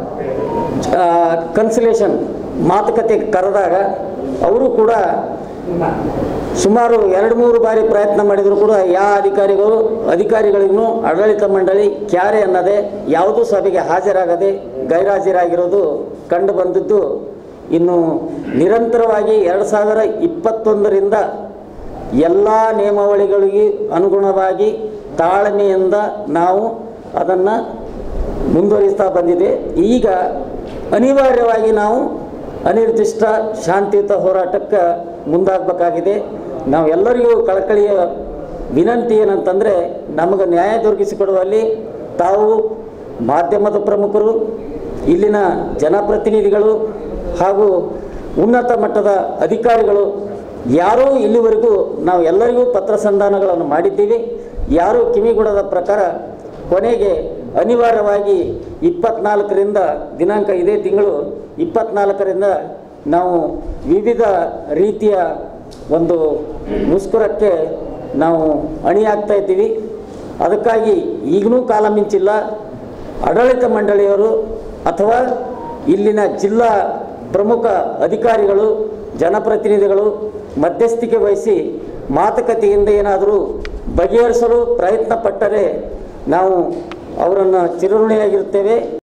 ಕನ್ಸಲೇಷನ್ ಮಾತುಕತೆ ಕರೆದಾಗ ಅವರು ಕೂಡ ಸುಮಾರು ಎರಡು ಮೂರು ಬಾರಿ ಪ್ರಯತ್ನ ಮಾಡಿದರೂ ಕೂಡ ಯಾವ ಅಧಿಕಾರಿಗಳು ಅಧಿಕಾರಿಗಳಿಗೂ ಆಡಳಿತ ಮಂಡಳಿ ಕ್ಯಾರೆ ಅನ್ನದೆ ಯಾವುದೂ ಸಭೆಗೆ ಹಾಜರಾಗದೆ ಗೈರಾಜರಾಗಿರೋದು ಕಂಡು ಬಂದಿದ್ದು ಇನ್ನು ನಿರಂತರವಾಗಿ ಎರಡು ಸಾವಿರ ಇಪ್ಪತ್ತೊಂದರಿಂದ ಎಲ್ಲ ನಿಯಮಾವಳಿಗಳಿಗೆ ಅನುಗುಣವಾಗಿ ತಾಳ್ಮೆಯಿಂದ ನಾವು ಅದನ್ನು ಮುಂದುವರಿಸ್ತಾ ಬಂದಿದೆ ಈಗ ಅನಿವಾರ್ಯವಾಗಿ ನಾವು ಅನಿರ್ದಿಷ್ಟ ಶಾಂತಿಯುತ ಹೋರಾಟಕ್ಕೆ ಮುಂದಾಗಬೇಕಾಗಿದೆ ನಾವೆಲ್ಲರಿಗೂ ಕಳಕಳಿಯ ವಿನಂತಿ ಏನಂತಂದರೆ ನಮಗೆ ನ್ಯಾಯ ದೊರಕಿಸಿಕೊಡುವಲ್ಲಿ ತಾವು ಮಾಧ್ಯಮದ ಪ್ರಮುಖರು ಇಲ್ಲಿನ ಜನಪ್ರತಿನಿಧಿಗಳು ಹಾಗೂ ಉನ್ನತ ಮಟ್ಟದ ಅಧಿಕಾರಿಗಳು ಯಾರೂ ಇಲ್ಲಿವರೆಗೂ ನಾವು ಎಲ್ಲರಿಗೂ ಪತ್ರ ಸಂಧಾನಗಳನ್ನು ಮಾಡಿದ್ದೀವಿ ಯಾರೂ ಕಿವಿಗೊಡದ ಪ್ರಕಾರ ಕೊನೆಗೆ ಅನಿವಾರ್ಯವಾಗಿ ಇಪ್ಪತ್ನಾಲ್ಕರಿಂದ ದಿನಾಂಕ ಇದೇ ತಿಂಗಳು ಇಪ್ಪತ್ನಾಲ್ಕರಿಂದ ನಾವು ವಿವಿಧ ರೀತಿಯ ಒಂದು ಮುಸ್ಕುರಕ್ಕೆ ನಾವು ಅಣಿಯಾಗ್ತಾ ಇದ್ದೀವಿ ಅದಕ್ಕಾಗಿ ಈಗಲೂ ಕಾಲ ಮಿಂಚಿಲ್ಲ ಆಡಳಿತ ಮಂಡಳಿಯವರು ಅಥವಾ ಇಲ್ಲಿನ ಜಿಲ್ಲಾ ಪ್ರಮುಖ ಅಧಿಕಾರಿಗಳು ಜನಪ್ರತಿನಿಧಿಗಳು ಮಧ್ಯಸ್ಥಿಕೆ ವಹಿಸಿ ಮಾತುಕತೆಯಿಂದ ಏನಾದರೂ ಬಗೆಹರಿಸಲು ಪ್ರಯತ್ನ ಪಟ್ಟರೆ ನಾವು ಅವರನ್ನು ಚಿರಋಣಿಯಾಗಿರುತ್ತೇವೆ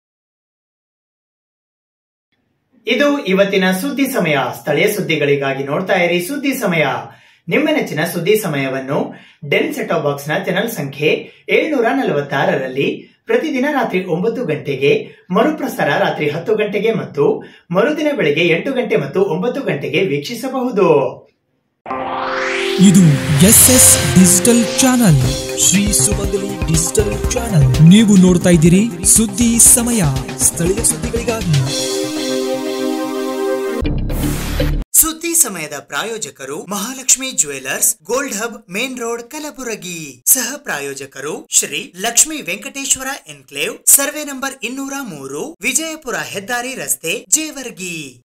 ಇದು ಇವತ್ತಿನ ಸುದ್ದಿ ಸಮಯ ಸ್ಥಳೀಯ ಸುದ್ದಿಗಳಿಗಾಗಿ ನೋಡ್ತಾ ಇರಿ ಸುದ್ದಿ ಸಮಯ ನಿಮ್ಮ ನೆಚ್ಚಿನ ಸುದ್ದಿ ಸಮಯವನ್ನು ಡೆನ್ ಸೆಟ್ ಬಾಕ್ಸ್ ನ ಚಾನೆಲ್ ಸಂಖ್ಯೆ ಏಳ್ನೂರ ನಲವತ್ತಾರರಲ್ಲಿ ಪ್ರತಿದಿನ ರಾತ್ರಿ ಒಂಬತ್ತು ಗಂಟೆಗೆ ಮರುಪ್ರಸಾರ ರಾತ್ರಿ ಹತ್ತು ಗಂಟೆಗೆ ಮತ್ತು ಮರುದಿನ ಬೆಳಗ್ಗೆ ಎಂಟು ಗಂಟೆ ಮತ್ತು ಒಂಬತ್ತು ಗಂಟೆಗೆ ವೀಕ್ಷಿಸಬಹುದು ಇದು S S digital channel Shri Sumangali digital channel ನೀವು ನೋಡ್ತಾ ಇದ್ದೀರಿ ಸುದ್ದಿ ಸಮಯ ಸ್ಥಳೀಯ ಸುದ್ದಿಗಳಿಗಾಗಿ ಸುದ್ದಿ ಸಮಯದ ಪ್ರಾಯೋಜಕರು Mahalakshmi jewellers gold hub main road Kalaburagi ಸಹ ಪ್ರಾಯೋಜಕರು Shri Lakshmi Venkateshwara enclave survey number ಇನ್ನೂರ ಮೂರು ವಿಜಯಪುರ ಹೆದ್ದಾರಿ ರಸ್ತೆ ಜೇವರ್ಗಿ